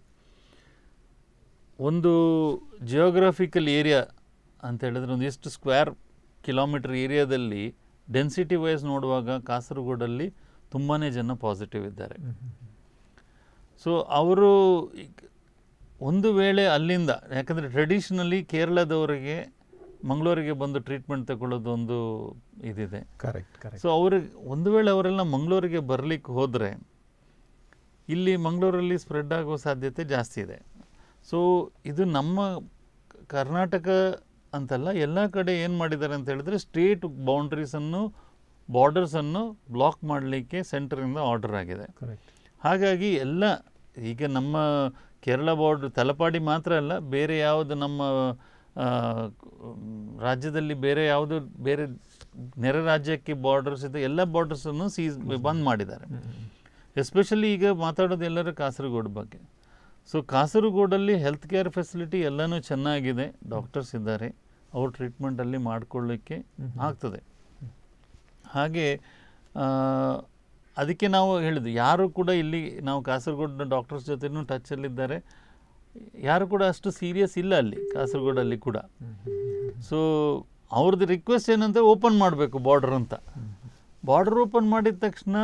ಒಂದು ಜಿಯೋಗ್ರಫಿಕಲ್ ಏರಿಯಾ ಅಂತ ಹೇಳಿದ್ರೆ ಒಂದು ಎಷ್ಟು ಸ್ಕ್ವೇರ್ ಕಿಲೋಮೀಟರ್ ಏರಿಯಾದಲ್ಲಿ ಡೆನ್ಸಿಟಿ ವೈಸ್ ನೋಡುವಾಗ ಕಾಸರಗೋಡಲ್ಲಿ ತುಂಬಾ ಜನ ಪಾಸಿಟಿವ್ ಇದ್ದಾರೆ ಸೊ ಅವರು ಈಗ- ಒಂದು ವೇಳೆ ಅಲ್ಲಿಂದ ಯಾಕಂದರೆ ಟ್ರೆಡಿಷನಲಿ ಕೇರಳದವರಿಗೆ ಮಂಗಳೂರಿಗೆ ಬಂದು ಟ್ರೀಟ್ಮೆಂಟ್ ತಗೊಳ್ಳೋದು ಒಂದು ಇದಿದೆ ಕರೆಕ್ಟ್ ಕರೆಕ್ಟ್ ಸೊ ಅವ್ರಿಗೆ ಒಂದು ವೇಳೆ ಅವರೆಲ್ಲ ಮಂಗಳೂರಿಗೆ ಬರಲಿಕ್ಕೆ ಹೋದರೆ ಇಲ್ಲಿ ಮಂಗಳೂರಲ್ಲಿ ಸ್ಪ್ರೆಡ್ ಆಗೋ ಸಾಧ್ಯತೆ ಜಾಸ್ತಿ ಇದೆ ಸೊ ಇದು ನಮ್ಮ ಕರ್ನಾಟಕ ಅಂತಲ್ಲ ಎಲ್ಲ ಕಡೆ ಏನು ಮಾಡಿದ್ದಾರೆ ಅಂತ ಹೇಳಿದ್ರೆ ಸ್ಟೇಟ್ ಬೌಂಡ್ರೀಸನ್ನು ಬಾರ್ಡರ್ಸನ್ನು ಬ್ಲಾಕ್ ಮಾಡಲಿಕ್ಕೆ ಸೆಂಟರಿಂದ ಆರ್ಡರ್ ಆಗಿದೆ ಕರೆಕ್ಟ್ ಹಾಗಾಗಿ ಎಲ್ಲ ಈಗ ನಮ್ಮ ಕೇರಳ ಬಾರ್ಡ್ರ್ ತಲಪಾಡಿ ಮಾತ್ರ ಅಲ್ಲ ಬೇರೆ ಯಾವುದು ನಮ್ಮ ಆ, ರಾಜ್ಯದಲ್ಲಿ ಬೇರೆ ಯಾವುದು ಬೇರೆ ನೆರೆ ರಾಜ್ಯಕ್ಕೆ ಬಾರ್ಡರ್ಸ್ ಇದೆ ಎಲ್ಲ ಬಾರ್ಡರ್ಸನ್ನು ಸೀಸ್ ಬಂದ್ ಮಾಡಿದ್ದಾರೆ ಎಸ್ಪೆಷಲಿ ಈಗ ಮಾತಾಡೋದು ಎಲ್ಲರೂ ಕಾಸರಗೋಡು ಬಗ್ಗೆ ಸೊ ಕಾಸರಗೋಡಲ್ಲಿ ಹೆಲ್ತ್ ಕೇರ್ ಫೆಸಿಲಿಟಿ ಎಲ್ಲನೂ ಚೆನ್ನಾಗಿದೆ ಡಾಕ್ಟರ್ಸ್ ಇದ್ದಾರೆ ಅವ್ರ ಟ್ರೀಟ್ಮೆಂಟಲ್ಲಿ ಮಾಡಿಕೊಳ್ಳಿಕ್ಕೆ ಆಗ್ತದೆ ಹಾಗೆ ಆ, ಅದಕ್ಕೆ ನಾವು ಹೇಳಿದ್ದು ಯಾರು ಕೂಡ ಇಲ್ಲಿ ನಾವು ಕಾಸರಗೋಡಿನ ಡಾಕ್ಟರ್ಸ್ ಜೊತೆನೂ ಟಚಲ್ಲಿದ್ದಾರೆ ಯಾರು ಕೂಡ ಅಷ್ಟು ಸೀರಿಯಸ್ ಇಲ್ಲ ಅಲ್ಲಿ ಕಾಸರಗೋಡಲ್ಲಿ ಕೂಡ ಸೊ ಅವ್ರದ್ದು ರಿಕ್ವೆಸ್ಟ್ ಏನಂತ ಓಪನ್ ಮಾಡಬೇಕು ಬಾರ್ಡರ್ ಅಂತ ಬಾರ್ಡರ್ ಓಪನ್ ಮಾಡಿದ ತಕ್ಷಣ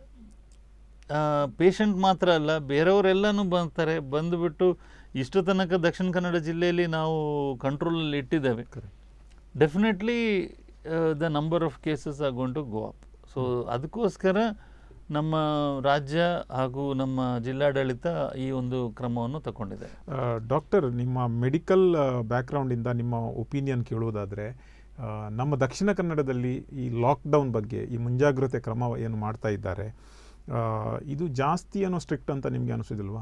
ಪೇಷಂಟ್ ಮಾತ್ರ ಅಲ್ಲ ಬೇರೆಯವರೆಲ್ಲನೂ ಬರ್ತಾರೆ ಬಂದುಬಿಟ್ಟು ಇಷ್ಟು ತನಕ ದಕ್ಷಿಣ ಕನ್ನಡ ಜಿಲ್ಲೆಯಲ್ಲಿ ನಾವು ಕಂಟ್ರೋಲಲ್ಲಿ ಇಟ್ಟಿದ್ದೇವೆ definitely the number of cases are gone to go up so ಅದಕ್ಕೋಸ್ಕರ ನಮ್ಮ ರಾಜ್ಯ ಹಾಗೂ ನಮ್ಮ ಜಿಲ್ಲಾಡಳಿತ ಈ ಒಂದು ಕ್ರಮವನ್ನು ತಗೊಂಡಿದೆ ಡಾಕ್ಟರ್ ನಿಮ್ಮ ಮೆಡಿಕಲ್ ಬ್ಯಾಕ್ಗ್ರೌಂಡಿಂದ ನಿಮ್ಮ ಒಪಿನಿಯನ್ ಕೇಳುವುದಾದರೆ ಆ, ನಮ್ಮ ದಕ್ಷಿಣ ಕನ್ನಡದಲ್ಲಿ ಈ ಲಾಕ್ಡೌನ್ ಬಗ್ಗೆ ಈ ಮುಂಜಾಗ್ರತೆ ಕ್ರಮ ಏನು ಮಾಡ್ತಾ ಇದ್ದಾರೆ ಆ, ಇದು ಜಾಸ್ತಿ ಏನೋ ಸ್ಟ್ರಿಕ್ಟ್ ಅಂತ ನಿಮಗೆ ಅನಿಸೋದಿಲ್ವಾ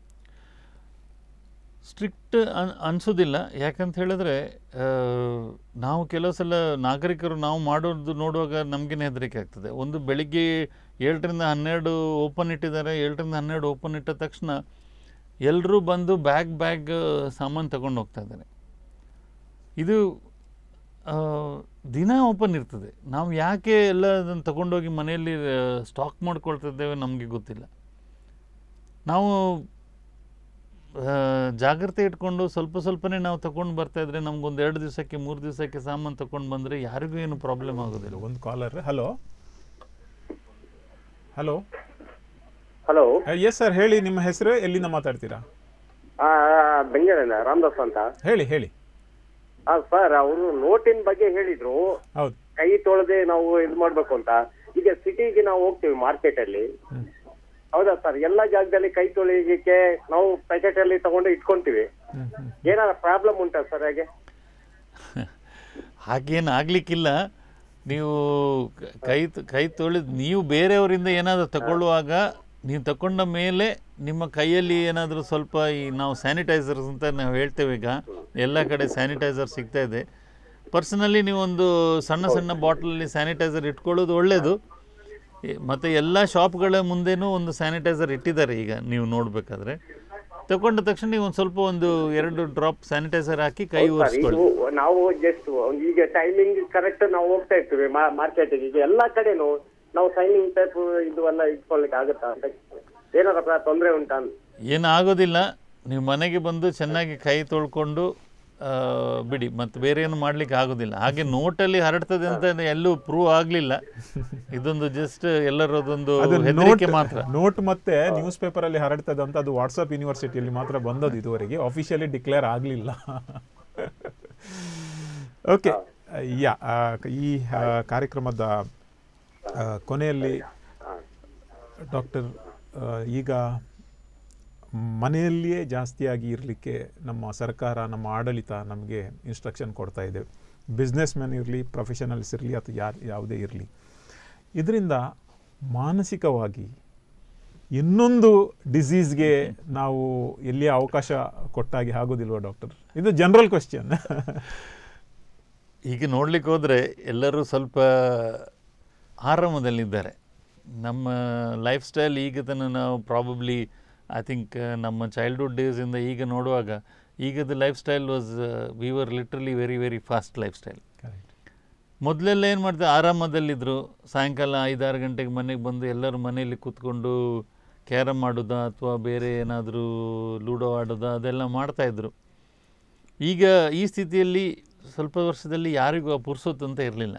ಸ್ಟ್ರಿಕ್ಟ್ ಅನ್ ಅನಿಸೋದಿಲ್ಲ ಯಾಕಂತ ಹೇಳಿದ್ರೆ ಆ, ನಾವು ಕೆಲವು ಸಲ ನಾಗರಿಕರು ನಾವು ಮಾಡೋದು ನೋಡುವಾಗ ನಮಗೇನೆ ಹೆದರಿಕೆ ಆಗ್ತದೆ ಒಂದು ಬೆಳಿಗ್ಗೆ ಏಳರಿಂದ ಹನ್ನೆರಡು ಓಪನ್ ಇಟ್ಟಿದ್ದಾರೆ ಏಳರಿಂದ ಹನ್ನೆರಡು ಓಪನ್ ಇಟ್ಟ ತಕ್ಷಣ ಎಲ್ಲರೂ ಬಂದು ಬ್ಯಾಗ್ ಬ್ಯಾಗ್ ಸಾಮಾನು ತಗೊಂಡು ಹೋಗ್ತಾ ಇದ್ದಾರೆ ಇದು ಆ, ದಿನ ಓಪನ್ ಇರ್ತದೆ ನಾವು ಯಾಕೆ ಎಲ್ಲ ಅದನ್ನು ತಗೊಂಡೋಗಿ ಮನೆಯಲ್ಲಿ ಸ್ಟಾಕ್ ಮಾಡ್ಕೊಳ್ತಿದ್ದೇವೆ ನಮಗೆ ಗೊತ್ತಿಲ್ಲ ನಾವು ಆ, ಜಾಗ್ರತೆ ಇಟ್ಕೊಂಡು ಸ್ವಲ್ಪ ಸ್ವಲ್ಪನೇ ನಾವು ತಗೊಂಡು ಬರ್ತಾ ಇದ್ರೆ ನಮ್ಗೊಂದು ಎರಡು ದಿವಸಕ್ಕೆ ಮೂರು ದಿವಸಕ್ಕೆ ಸಾಮಾನು ತಗೊಂಡು ಬಂದರೆ ಯಾರಿಗೂ ಏನು ಪ್ರಾಬ್ಲಮ್ ಆಗೋದಿಲ್ಲ ಒಂದು caller hello hello hello yes sir ಹೇಳಿ ನಿಮ್ಮ ಹೆಸರು ಎಲ್ಲಿಂದ ಮಾತಾಡ್ತೀರಾ ಬೆಂಗಳೂರಿನ ರಾಮದಾಸ್ ಅಂತ ಹೇಳಿ ಹೇಳಿ ಆ ಸರ್ ಅವರು ನೋಟಿನ ಬಗ್ಗೆ ಹೇಳಿದ್ರು ಹೌದು ಕೈ ತೊಳೆದೆ ನಾವು ಇದು ಮಾಡ್ಬೇಕು ಅಂತ ಈಗ ಸಿಟಿಗೆ ನಾವು ಹೋಗ್ತೀವಿ ಮಾರ್ಕೆಟ್ ಅಲ್ಲಿ ಹೌದಾ ಸರ್ ಎಲ್ಲಾ ಜಾಗದಲ್ಲಿ ಕೈ ತೊಳಿಲಿಕ್ಕೆ ನಾವು ಪ್ಯಾಕೆಟ್ ಅಲ್ಲಿ ತಗೊಂಡು ಇಟ್ಕೊಂತೀವಿ ಏನಾದ್ರು ಪ್ರಾಬ್ಲಮ್ ಉಂಟಾ ಸರ್ ಹಾಗೆ ಹಾಗೇನು ಆಗಲಿಕ್ಕಿಲ್ಲ ನೀವು ಕ- ಕೈ ತ- ಕೈ ತೊಳೆದು ನೀವು ಬೇರೆಯವರಿಂದ ಏನಾದರೂ ತಗೊಳ್ಳುವಾಗ ನೀವು ತಗೊಂಡ ಮೇಲೆ ನಿಮ್ಮ ಕೈಯಲ್ಲಿ ಏನಾದರೂ ಸ್ವಲ್ಪ ಈ ನಾವು ಸ್ಯಾನಿಟೈಸರ್ಸ್ ಅಂತ ನಾವು ಹೇಳ್ತೇವೆ ಈಗ ಎಲ್ಲ ಕಡೆ ಸ್ಯಾನಿಟೈಸರ್ ಸಿಗ್ತಾ ಇದೆ ಪರ್ಸನಲಿ ನೀವೊಂದು ಸಣ್ಣ ಸಣ್ಣ ಬಾಟ್ಲಲ್ಲಿ ಸ್ಯಾನಿಟೈಸರ್ ಇಟ್ಕೊಳ್ಳೋದು ಒಳ್ಳೆಯದು ಮತ್ತು ಎಲ್ಲ ಶಾಪ್ಗಳ ಮುಂದೆನೂ ಒಂದು ಸ್ಯಾನಿಟೈಸರ್ ಇಟ್ಟಿದ್ದಾರೆ ಈಗ ನೀವು ನೋಡಬೇಕಾದ್ರೆ ತಗೊಂಡ ತಕ್ಷಣ ನೀವು ಒಂದು ಸ್ವಲ್ಪ ಒಂದು ಎರಡು ಡ್ರಾಪ್ ಸ್ಯಾನಿಟೈಸರ್ ಹಾಕಿ ಕೈ ಸರ್ ಒರೆಸ್ಕೊಳ್ಳಿ ಇದು ನಾವು ಜಸ್ಟ್ ಈಗ ಟೈಮಿಂಗ್ ಕರೆಕ್ಟ್ ನಾವು ಹೋಗ್ತಾ ಇರ್ತೀವಿ ಮಾರ್ಕೆಟಿಗೆ ಈಗ ಎಲ್ಲಾ ಕಡೆನು ನಾವು ಸೈನಿಂಗ್ ಟೈಪ್ ಇದು ಎಲ್ಲ ಇಟ್ಕೊಳ್ಲಿಕ್ಕೆ ಆಗುತ್ತಾ ಅಂತ ಏನಾರ ತೊಂದರೆ ಉಂಟಾ ಅಂತ ಏನು ಆಗೋದಿಲ್ಲ ನೀವು ಮನೆಗೆ ಬಂದು ಚೆನ್ನಾಗಿ ಕೈ ತೊಳ್ಕೊಂಡು ಆ, ಬಿಡಿ ಮತ್ತು ಬೇರೆ ಏನು ಮಾಡ್ಲಿಕ್ಕೆ ಆಗೋದಿಲ್ಲ ಹಾಗೆ ನೋಟಲ್ಲಿ ಹರಡ್ತದೆ ಅಂತ ಎಲ್ಲೂ ಪ್ರೂವ್ ಆಗಲಿಲ್ಲ ಇದೊಂದು ಜಸ್ಟ್ ಎಲ್ಲರದೊಂದು ಅದು ಹೆದರಿಕೆ ನೋಟ್ ಮಾತ್ರ ನೋಟ್ ಮತ್ತೆ ನ್ಯೂಸ್ ಪೇಪರ್ ಅಲ್ಲಿ ಹರಡ್ತದೆ ಅಂತ ಅದು ವಾಟ್ಸ್ಆಪ್ ಯೂನಿವರ್ಸಿಟಿಯಲ್ಲಿ ಮಾತ್ರ ಬಂದದ್ದು ಇದುವರೆಗೆ ಅಫಿಷಿಯಲಿ ಡಿಕ್ಲೇರ್ ಆಗಲಿಲ್ಲ ಓಕೆ ಯಾ ಈ ಆ, ಕಾರ್ಯಕ್ರಮದ ಆ, ಕೊನೆಯಲ್ಲಿ ಡಾಕ್ಟರ್ ಈಗ ಮನೆಯಲ್ಲಿಯೇ ಜಾಸ್ತಿಯಾಗಿ ಇರಲಿಕ್ಕೆ ನಮ್ಮ ಸರ್ಕಾರ ನಮ್ಮ ಆಡಳಿತ ನಮಗೆ ಇನ್ಸ್ಟ್ರಕ್ಷನ್ ಕೊಡ್ತಾ ಇದೆ ಬಿಸ್ನೆಸ್ ಮ್ಯಾನ್ ಇರಲಿ ಪ್ರೊಫೆಷನಲ್ಸ್ ಇರಲಿ ಅಥವಾ ಯಾರು ಯಾವುದೇ ಇರಲಿ ಇದರಿಂದ ಮಾನಸಿಕವಾಗಿ ಇನ್ನೊಂದು ಡಿಸೀಸ್ಗೆ ನಾವು ಎಲ್ಲಿ ಅವಕಾಶ ಕೊಟ್ಟಾಗಿ ಆಗೋದಿಲ್ವಾ ಡಾಕ್ಟರ್ ಇದು ಜನರಲ್ ಕ್ವಶನ್ ಈಗ ನೋಡ್ಲಿಕ್ಕೆ ಹೋದರೆ ಎಲ್ಲರೂ ಸ್ವಲ್ಪ ಆರಾಮದಲ್ಲಿದ್ದಾರೆ ನಮ್ಮ ಲೈಫ್ ಸ್ಟೈಲ್ ಈಗ ತನಕ ನಾವು ಪ್ರಾಬಬ್ಲಿ ಐ ಥಿಂಕ್ ನಮ್ಮ ಚೈಲ್ಡ್ಹುಡ್ ಡೇಸಿಂದ ಈಗ ನೋಡುವಾಗ ಈಗದ life style was we were literally very very fast life style ಮೊದಲೆಲ್ಲ ಏನು ಮಾಡ್ತಾರೆ ಆರಾಮದಲ್ಲಿದ್ದರು ಸಾಯಂಕಾಲ ಐದಾರು ಗಂಟೆಗೆ ಮನೆಗೆ ಬಂದು ಎಲ್ಲರೂ ಮನೆಯಲ್ಲಿ ಕೂತ್ಕೊಂಡು ಕ್ಯಾರಮ್ ಆಡೋದಾ ಅಥವಾ ಬೇರೆ ಏನಾದರೂ ಲೂಡೋ ಆಡೋದಾ ಅದೆಲ್ಲ ಮಾಡ್ತಾಯಿದ್ರು ಈಗ ಈ ಸ್ಥಿತಿಯಲ್ಲಿ ಸ್ವಲ್ಪ ವರ್ಷದಲ್ಲಿ ಯಾರಿಗೂ ಆ ಪುರ್ಸೊತ್ತು ಅಂತ ಇರಲಿಲ್ಲ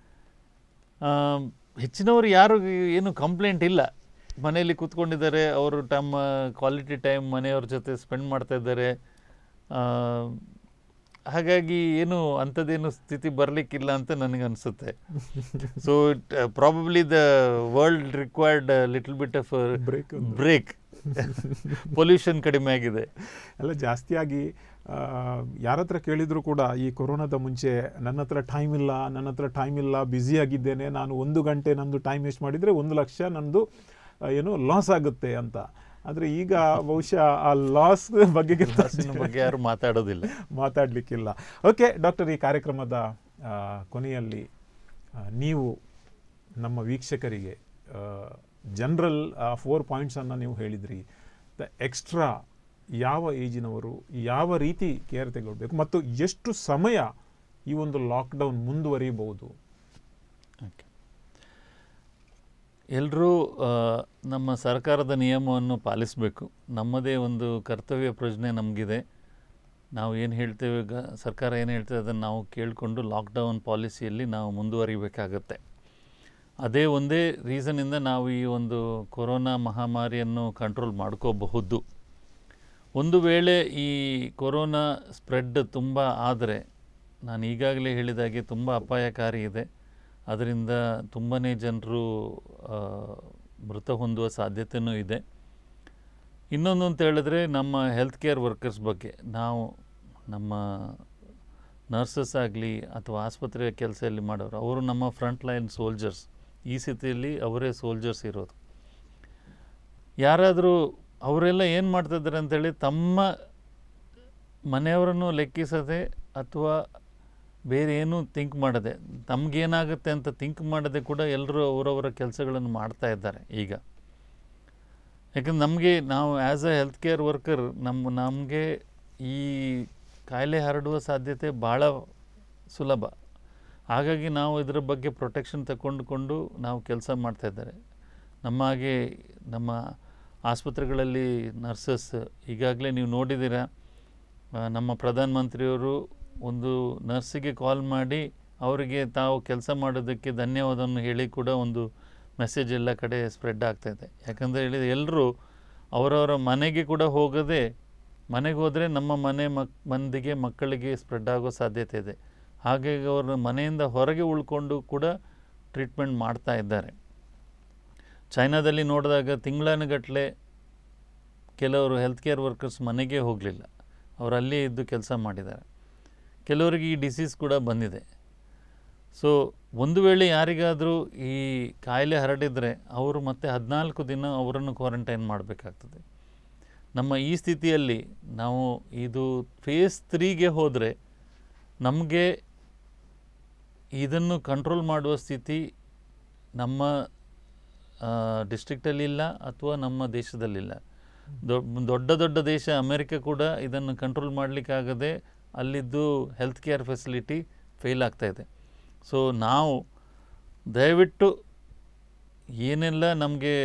ಹೆಚ್ಚಿನವರು ಯಾರು ಏನು ಕಂಪ್ಲೇಂಟ್ ಇಲ್ಲ ಮನೆಯಲ್ಲಿ ಕೂತ್ಕೊಂಡಿದ್ದಾರೆ ಅವರು ತಮ್ಮ ಕ್ವಾಲಿಟಿ ಟೈಮ್ ಮನೆಯವ್ರ ಜೊತೆ ಸ್ಪೆಂಡ್ ಮಾಡ್ತಾ ಇದ್ದಾರೆ ಆ, ಹಾಗಾಗಿ ಏನು ಅಂಥದ್ದೇನು ಸ್ಥಿತಿ ಬರಲಿಕ್ಕಿಲ್ಲ ಅಂತ ನನಗೆ ಅನಿಸುತ್ತೆ so it probably the world required little bit of Break ಒಂದು. ಬ್ರೇಕ್ ಪೊಲ್ಯೂಷನ್ ಕಡಿಮೆ ಆಗಿದೆ ಎಲ್ಲ ಜಾಸ್ತಿಯಾಗಿ ಯಾರ ಹತ್ರ ಕೇಳಿದ್ರು ಕೂಡ ಈ ಕೊರೋನಾದ ಮುಂಚೆ ನನ್ನ ಹತ್ರ ಟೈಮ್ ಇಲ್ಲ ನನ್ನ ಹತ್ರ ಟೈಮ್ ಇಲ್ಲ ಬ್ಯುಸಿ ಆಗಿದ್ದೇನೆ ನಾನು ಒಂದು ಗಂಟೆ ನಂದು ಟೈಮ್ ವೇಸ್ಟ್ ಮಾಡಿದರೆ ಒಂದು ಲಕ್ಷ ನಂದು ಆ, ಏನು ಲಾಸ್ ಆಗುತ್ತೆ ಅಂತ ಆದರೆ ಈಗ ಬಹುಶಃ ಆ ಲಾಸ್ ಬಗ್ಗೆ Loss-ನ ಬಗ್ಗೆ ಯಾರು ಮಾತಾಡೋದಿಲ್ಲ ಮಾತಾಡಲಿಕ್ಕಿಲ್ಲ ಓಕೆ ಡಾಕ್ಟರ್ ಈ ಕಾರ್ಯಕ್ರಮದ ಆ, ಕೊನೆಯಲ್ಲಿ ಆ, ನೀವು ನಮ್ಮ ವೀಕ್ಷಕರಿಗೆ ಜನರಲ್ ಫೋರ್ ಪಾಯಿಂಟ್ಸನ್ನು ನೀವು ಹೇಳಿದ್ರಿ ದ ಎಕ್ಸ್ಟ್ರಾ ಯಾವ ಏಜಿನವರು ಯಾವ ರೀತಿ ಕೇರ್ ತೆಗೊಳ್ಬೇಕು ಮತ್ತು ಎಷ್ಟು ಸಮಯ ಈ ಒಂದು ಲಾಕ್ಡೌನ್ ಮುಂದುವರಿಯಬಹುದು ಎಲ್ಲರೂ ನಮ್ಮ ಸರ್ಕಾರದ ನಿಯಮವನ್ನು ಪಾಲಿಸಬೇಕು ನಮ್ಮದೇ ಒಂದು ಕರ್ತವ್ಯ ಪ್ರಜ್ಞೆ ನಮಗಿದೆ ನಾವು ಏನು ಹೇಳ್ತೇವೆ ಈಗ ಸರ್ಕಾರ ಏನು ಹೇಳ್ತೇವೆ ಅದನ್ನು ನಾವು ಕೇಳಿಕೊಂಡು ಲಾಕ್ಡೌನ್ ಪಾಲಿಸಿಯಲ್ಲಿ ನಾವು ಮುಂದುವರಿಬೇಕಾಗತ್ತೆ ಅದೇ ಒಂದೇ ರೀಸನಿಂದ ನಾವು ಈ ಒಂದು ಕೊರೋನಾ ಮಹಾಮಾರಿಯನ್ನು ಕಂಟ್ರೋಲ್ ಮಾಡ್ಕೋಬಹುದು ಒಂದು ವೇಳೆ ಈ ಕೊರೋನಾ ಸ್ಪ್ರೆಡ್ ತುಂಬ ಆದರೆ ನಾನು ಈಗಾಗಲೇ ಹೇಳಿದಾಗೆ ತುಂಬ ಅಪಾಯಕಾರಿ ಇದೆ ಅದರಿಂದ ತುಂಬಾ ಜನರು ಆ, ಮೃತ ಹೊಂದುವ ಸಾಧ್ಯತೆಯೂ ಇದೆ ಇನ್ನೊಂದು ಅಂತ ಹೇಳಿದ್ರೆ ನಮ್ಮ ಹೆಲ್ತ್ ಕೇರ್ ವರ್ಕರ್ಸ್ ಬಗ್ಗೆ ನಾವು ನಮ್ಮ ನರ್ಸಸ್ ಆಗಲಿ ಅಥವಾ ಆಸ್ಪತ್ರೆಯ ಕೆಲಸದಲ್ಲಿ ಮಾಡೋರು ಅವರು ನಮ್ಮ ಫ್ರಂಟ್ ಲೈನ್ ಸೋಲ್ಜರ್ಸ್ ಈ ಸ್ಥಿತಿಯಲ್ಲಿ ಅವರೇ ಸೋಲ್ಜರ್ಸ್ ಇರೋದು ಯಾರಾದರೂ ಅವರೆಲ್ಲ ಏನು ಮಾಡ್ತಿದ್ದಾರೆ ಅಂತೇಳಿ ತಮ್ಮ ಮನೆಯವರನ್ನು ಲೆಕ್ಕಿಸದೆ ಅಥವಾ ಬೇರೆ ಏನೂ ಥಿಂಕ್ ಮಾಡದೆ ತಮಗೇನಾಗುತ್ತೆ ಅಂತ ಥಿಂಕ್ ಮಾಡದೆ ಕೂಡ ಎಲ್ಲರೂ ಅವರವರ ಕೆಲಸಗಳನ್ನು ಮಾಡ್ತಾ ಇದ್ದಾರೆ ಈಗ ಯಾಕಂದ್ರೆ ನಮಗೆ ನಾವು as a health care worker ನಮ್ಮ ನಮಗೆ ಈ ಕಾಯಿಲೆ ಹರಡುವ ಸಾಧ್ಯತೆ ಭಾಳ ಸುಲಭ ಹಾಗಾಗಿ ನಾವು ಇದರ ಬಗ್ಗೆ ಪ್ರೊಟೆಕ್ಷನ್ ತಗೊಂಡುಕೊಂಡು ನಾವು ಕೆಲಸ ಮಾಡ್ತಾ ಇದ್ದಾರೆ ನಮ್ಮ ಹಾಗೆ ನಮ್ಮ ಆಸ್ಪತ್ರೆಗಳಲ್ಲಿ ನರ್ಸಸ್ ಈಗಾಗಲೇ ನೀವು ನೋಡಿದ್ದೀರಾ ಆ, ನಮ್ಮ ಪ್ರಧಾನಮಂತ್ರಿಯವರು ಒಂದು ನರ್ಸಿಗೆ ಕಾಲ್ ಮಾಡಿ ಅವರಿಗೆ ತಾವು ಕೆಲಸ ಮಾಡೋದಕ್ಕೆ ಧನ್ಯವಾದವನ್ನು ಹೇಳಿ ಕೂಡ ಒಂದು ಮೆಸೇಜ್ ಎಲ್ಲ ಕಡೆ ಸ್ಪ್ರೆಡ್ ಆಗ್ತಾಯಿದೆ ಯಾಕಂದರೆ ಹೇಳಿದ್ರೆ ಎಲ್ಲರೂ ಅವರವರ ಮನೆಗೆ ಕೂಡ ಹೋಗದೆ ಮನೆಗೆ ಹೋದರೆ ನಮ್ಮ ಮನೆ ಮಕ್ ಮಂದಿಗೆ ಮಕ್ಕಳಿಗೆ ಸ್ಪ್ರೆಡ್ ಆಗೋ ಸಾಧ್ಯತೆ ಇದೆ ಹಾಗಾಗಿ ಅವರು ಮನೆಯಿಂದ ಹೊರಗೆ ಉಳ್ಕೊಂಡು ಕೂಡ ಟ್ರೀಟ್ಮೆಂಟ್ ಮಾಡ್ತಾ ಇದ್ದಾರೆ ಚೈನಾದಲ್ಲಿ ನೋಡಿದಾಗ ತಿಂಗಳಾನುಗಟ್ಟಲೆ ಕೆಲವರು ಹೆಲ್ತ್ ಕೇರ್ ವರ್ಕರ್ಸ್ ಮನೆಗೆ ಹೋಗಲಿಲ್ಲ ಅವರು ಅಲ್ಲೇ ಇದ್ದು ಕೆಲಸ ಮಾಡಿದ್ದಾರೆ ಕೆಲವರಿಗೆ ಈ ಡಿಸೀಸ್ ಕೂಡ ಬಂದಿದೆ ಸೊ ಒಂದು ವೇಳೆ ಯಾರಿಗಾದರೂ ಈ ಕಾಯಿಲೆ ಹರಡಿದರೆ ಅವರು ಮತ್ತೆ ಹದಿನಾಲ್ಕು ದಿನ ಅವರನ್ನು ಕ್ವಾರಂಟೈನ್ ಮಾಡಬೇಕಾಗ್ತದೆ ನಮ್ಮ ಈ ಸ್ಥಿತಿಯಲ್ಲಿ ನಾವು ಇದು ಫೇಸ್ ತ್ರೀಗೆ ಹೋದರೆ ನಮಗೆ ಇದನ್ನು ಕಂಟ್ರೋಲ್ ಮಾಡುವ ಸ್ಥಿತಿ ನಮ್ಮ ಡಿಸ್ಟ್ರಿಕ್ಟಲ್ಲಿಲ್ಲ ಅಥವಾ ನಮ್ಮ ದೇಶದಲ್ಲಿಲ್ಲ ದೊ- ದೊಡ್ಡ ದೊಡ್ಡ ದೇಶ ಅಮೆರಿಕ ಕೂಡ ಇದನ್ನು ಕಂಟ್ರೋಲ್ ಮಾಡಲಿಕ್ಕಾಗದೆ ಅಲ್ಲಿದ್ದು ಹೆಲ್ತ್ ಕೇರ್ ಫೆಸಿಲಿಟಿ ಫೇಲ್ ಆಗ್ತಾ ಇದೆ ಸೊ ನಾವು ದಯವಿಟ್ಟು ಏನೆಲ್ಲ ನಮಗೆ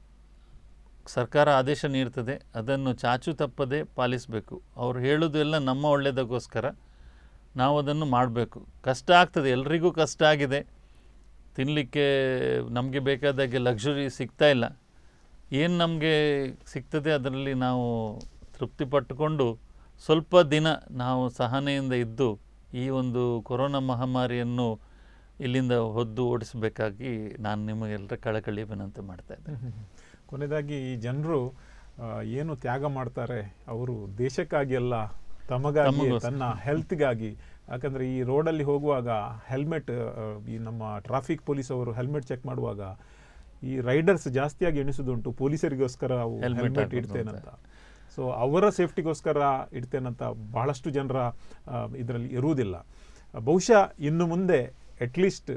ಸರ್ಕಾರ ಆದೇಶ ನೀಡ್ತದೆ ಅದನ್ನು ಚಾಚು ತಪ್ಪದೆ ಪಾಲಿಸಬೇಕು ಅವ್ರು ಹೇಳೋದೆಲ್ಲ ನಮ್ಮ ಒಳ್ಳೆಯದಕ್ಕೋಸ್ಕರ ನಾವು ಅದನ್ನು ಮಾಡಬೇಕು ಕಷ್ಟ ಆಗ್ತದೆ ಎಲ್ರಿಗೂ ಕಷ್ಟ ಆಗಿದೆ ತಿನ್ನಲಿಕ್ಕೆ ನಮಗೆ ಬೇಕಾದಾಗೆ ಲಕ್ಸುರಿ ಸಿಗ್ತಾ ಇಲ್ಲ ಏನು ನಮಗೆ ಸಿಗ್ತದೆ ಅದರಲ್ಲಿ ನಾವು ತೃಪ್ತಿ ಪಟ್ಟುಕೊಂಡು ಸ್ವಲ್ಪ ದಿನ ನಾವು ಸಹನೆಯಿಂದ ಇದ್ದು ಈ ಒಂದು ಕೊರೋನಾ ಮಹಾಮಾರಿಯನ್ನು ಇಲ್ಲಿಂದ ಹೊದ್ದು ಓಡಿಸಬೇಕಾಗಿ ನಾನು ನಿಮಗೆಲ್ಲರ ಕಳಕಳಿ ವಿನಂತಿ ಮಾಡ್ತಾ ಇದ್ದೆ ಕೊನೆಯದಾಗಿ ಈ ಜನರು ಏನು ತ್ಯಾಗ ಮಾಡ್ತಾರೆ ಅವರು ದೇಶಕ್ಕಾಗಿ ಅಲ್ಲ ತಮಗಾಗಿ ತಮಗೋಸ್ಕರ. ತನ್ನ ಹೆಲ್ತ್ಗಾಗಿ ಯಾಕಂದರೆ ಈ ರೋಡಲ್ಲಿ ಹೋಗುವಾಗ ಹೆಲ್ಮೆಟ್ ಈ ನಮ್ಮ ಟ್ರಾಫಿಕ್ ಪೊಲೀಸ್ ಅವರು ಹೆಲ್ಮೆಟ್ ಚೆಕ್ ಮಾಡುವಾಗ ಈ ರೈಡರ್ಸ್ ಜಾಸ್ತಿಯಾಗಿ ಎಣಿಸೋದುಂಟು ಪೊಲೀಸರಿಗೋಸ್ಕರ ಅವು Helmet ಹೆಲ್ಮೆಟ್ ಹಾಕೋದು ಇಡ್ತೇನಂತ ಸೊ ಅವರ ಸೇಫ್ಟಿಗೋಸ್ಕರ ಇಡ್ತೇನಂತ ಬಹಳಷ್ಟು ಜನರ ಇದರಲ್ಲಿ ಇರುವುದಿಲ್ಲ ಬಹುಶಃ ಇನ್ನು ಮುಂದೆ ಅಟ್ಲೀಸ್ಟ್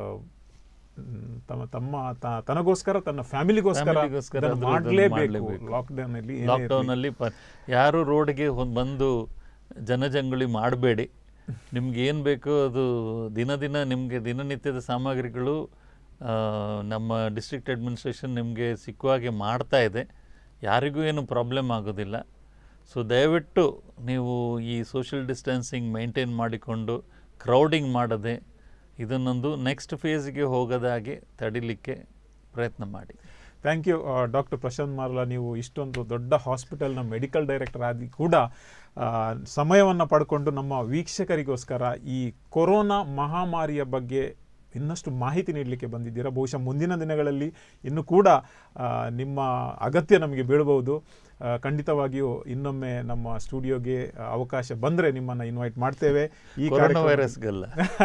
ತಮ್ಮ ತಮ್ಮ ತ- ತನಗೋಸ್ಕರ ತನ್ನ ಫ್ಯಾಮಿಲಿಗೋಸ್ಕರ ಫ್ಯಾಮಿಲಿಗೋಸ್ಕರ ಇದನ್ನು ಅದನ್ನ ಮಾಡಲೇಬೇಕು ಮಾಡ್ಲೇಬೇಕು. ಲಾಕ್ಡೌನ್ ಅಲ್ಲಿ ಏನೇ ಇರ್ಲಿ. ಲಾಕ್ಡೌನಲ್ಲಿ ಪ ಯಾರು ರೋಡ್ಗೆ ಹೊಂದ್- ಬಂದು ಜನಜಂಗುಳಿ ಮಾಡಬೇಡಿ ನಿಮ್ಗೆ ಏನು ಬೇಕೋ ಅದು ದಿನ ದಿನ ನಿಮಗೆ ದಿನನಿತ್ಯದ ಸಾಮಗ್ರಿಗಳು ಆ, ನಮ್ಮ ಡಿಸ್ಟ್ರಿಕ್ಟ್ ಅಡ್ಮಿನಿಸ್ಟ್ರೇಷನ್ ನಿಮಗೆ ಸಿಕ್ಕುವ ಹಾಗೆ ಮಾಡ್ತಾ ಇದೆ ಯಾರಿಗೂ ಏನು ಪ್ರಾಬ್ಲಮ್ ಆಗೋದಿಲ್ಲ ಸೊ ದಯವಿಟ್ಟು ನೀವು ಈ ಸೋಷಿಯಲ್ ಡಿಸ್ಟೆನ್ಸಿಂಗ್ ಮೇಂಟೈನ್ ಮಾಡಿಕೊಂಡು ಕ್ರೌಡಿಂಗ್ ಮಾಡದೆ ಇದನ್ನೊಂದು ನೆಕ್ಸ್ಟ್ ಫೇಸ್ಗೆ ಹೋಗದಾಗೆ ತಡಿಲಿಕ್ಕೆ ಪ್ರಯತ್ನ ಮಾಡಿ thank you doctor Prashant Marla ನೀವು ಇಷ್ಟೊಂದು ದೊಡ್ಡ ಹಾಸ್ಪಿಟಲ್ನ ಮೆಡಿಕಲ್ ಡೈರೆಕ್ಟರ್ ಆಗಿ ಕೂಡ ಸಮಯವನ್ನು ಪಡ್ಕೊಂಡು ನಮ್ಮ ವೀಕ್ಷಕರಿಗೋಸ್ಕರ ಈ ಕೊರೋನಾ ಮಹಾಮಾರಿಯ ಬಗ್ಗೆ ಇನ್ನಷ್ಟು ಮಾಹಿತಿ ನೀಡಲಿಕ್ಕೆ ಬಂದಿದ್ದೀರಾ ಬಹುಶಃ ಮುಂದಿನ ದಿನಗಳಲ್ಲಿ ಇನ್ನೂ ಕೂಡ ಆ, ನಿಮ್ಮ ಅಗತ್ಯ ನಮಗೆ ಬೀಳಬಹುದು ಆ, ಖಂಡಿತವಾಗಿಯೂ ಇನ್ನೊಮ್ಮೆ ನಮ್ಮ ಸ್ಟುಡಿಯೋಗೆ ಅವಕಾಶ ಬಂದರೆ ನಿಮ್ಮನ್ನು ಇನ್ವೈಟ್ ಮಾಡ್ತೇವೆ ಈ ಕೊರೋನಾ ಕಾರ್ಯಕ್ರಮ- ವೈರಸ್ಗಲ್ಲ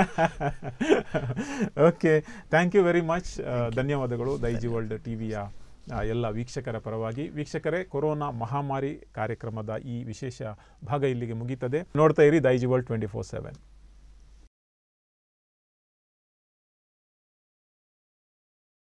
okay thank you very much ಧನ್ಯವಾದಗಳು ದೈಜಿ ವರ್ಲ್ಡ್ ಟಿವಿಯ ಎಲ್ಲ ವೀಕ್ಷಕರ ಪರವಾಗಿ ವೀಕ್ಷಕರೇ ಕೊರೋನಾ ಮಹಾಮಾರಿ ಕಾರ್ಯಕ್ರಮದ ಈ ವಿಶೇಷ ಭಾಗ ಇಲ್ಲಿಗೆ ಮುಗೀತದೆ ನೋಡ್ತಾ ಇರಿ Daiji world twenty four seven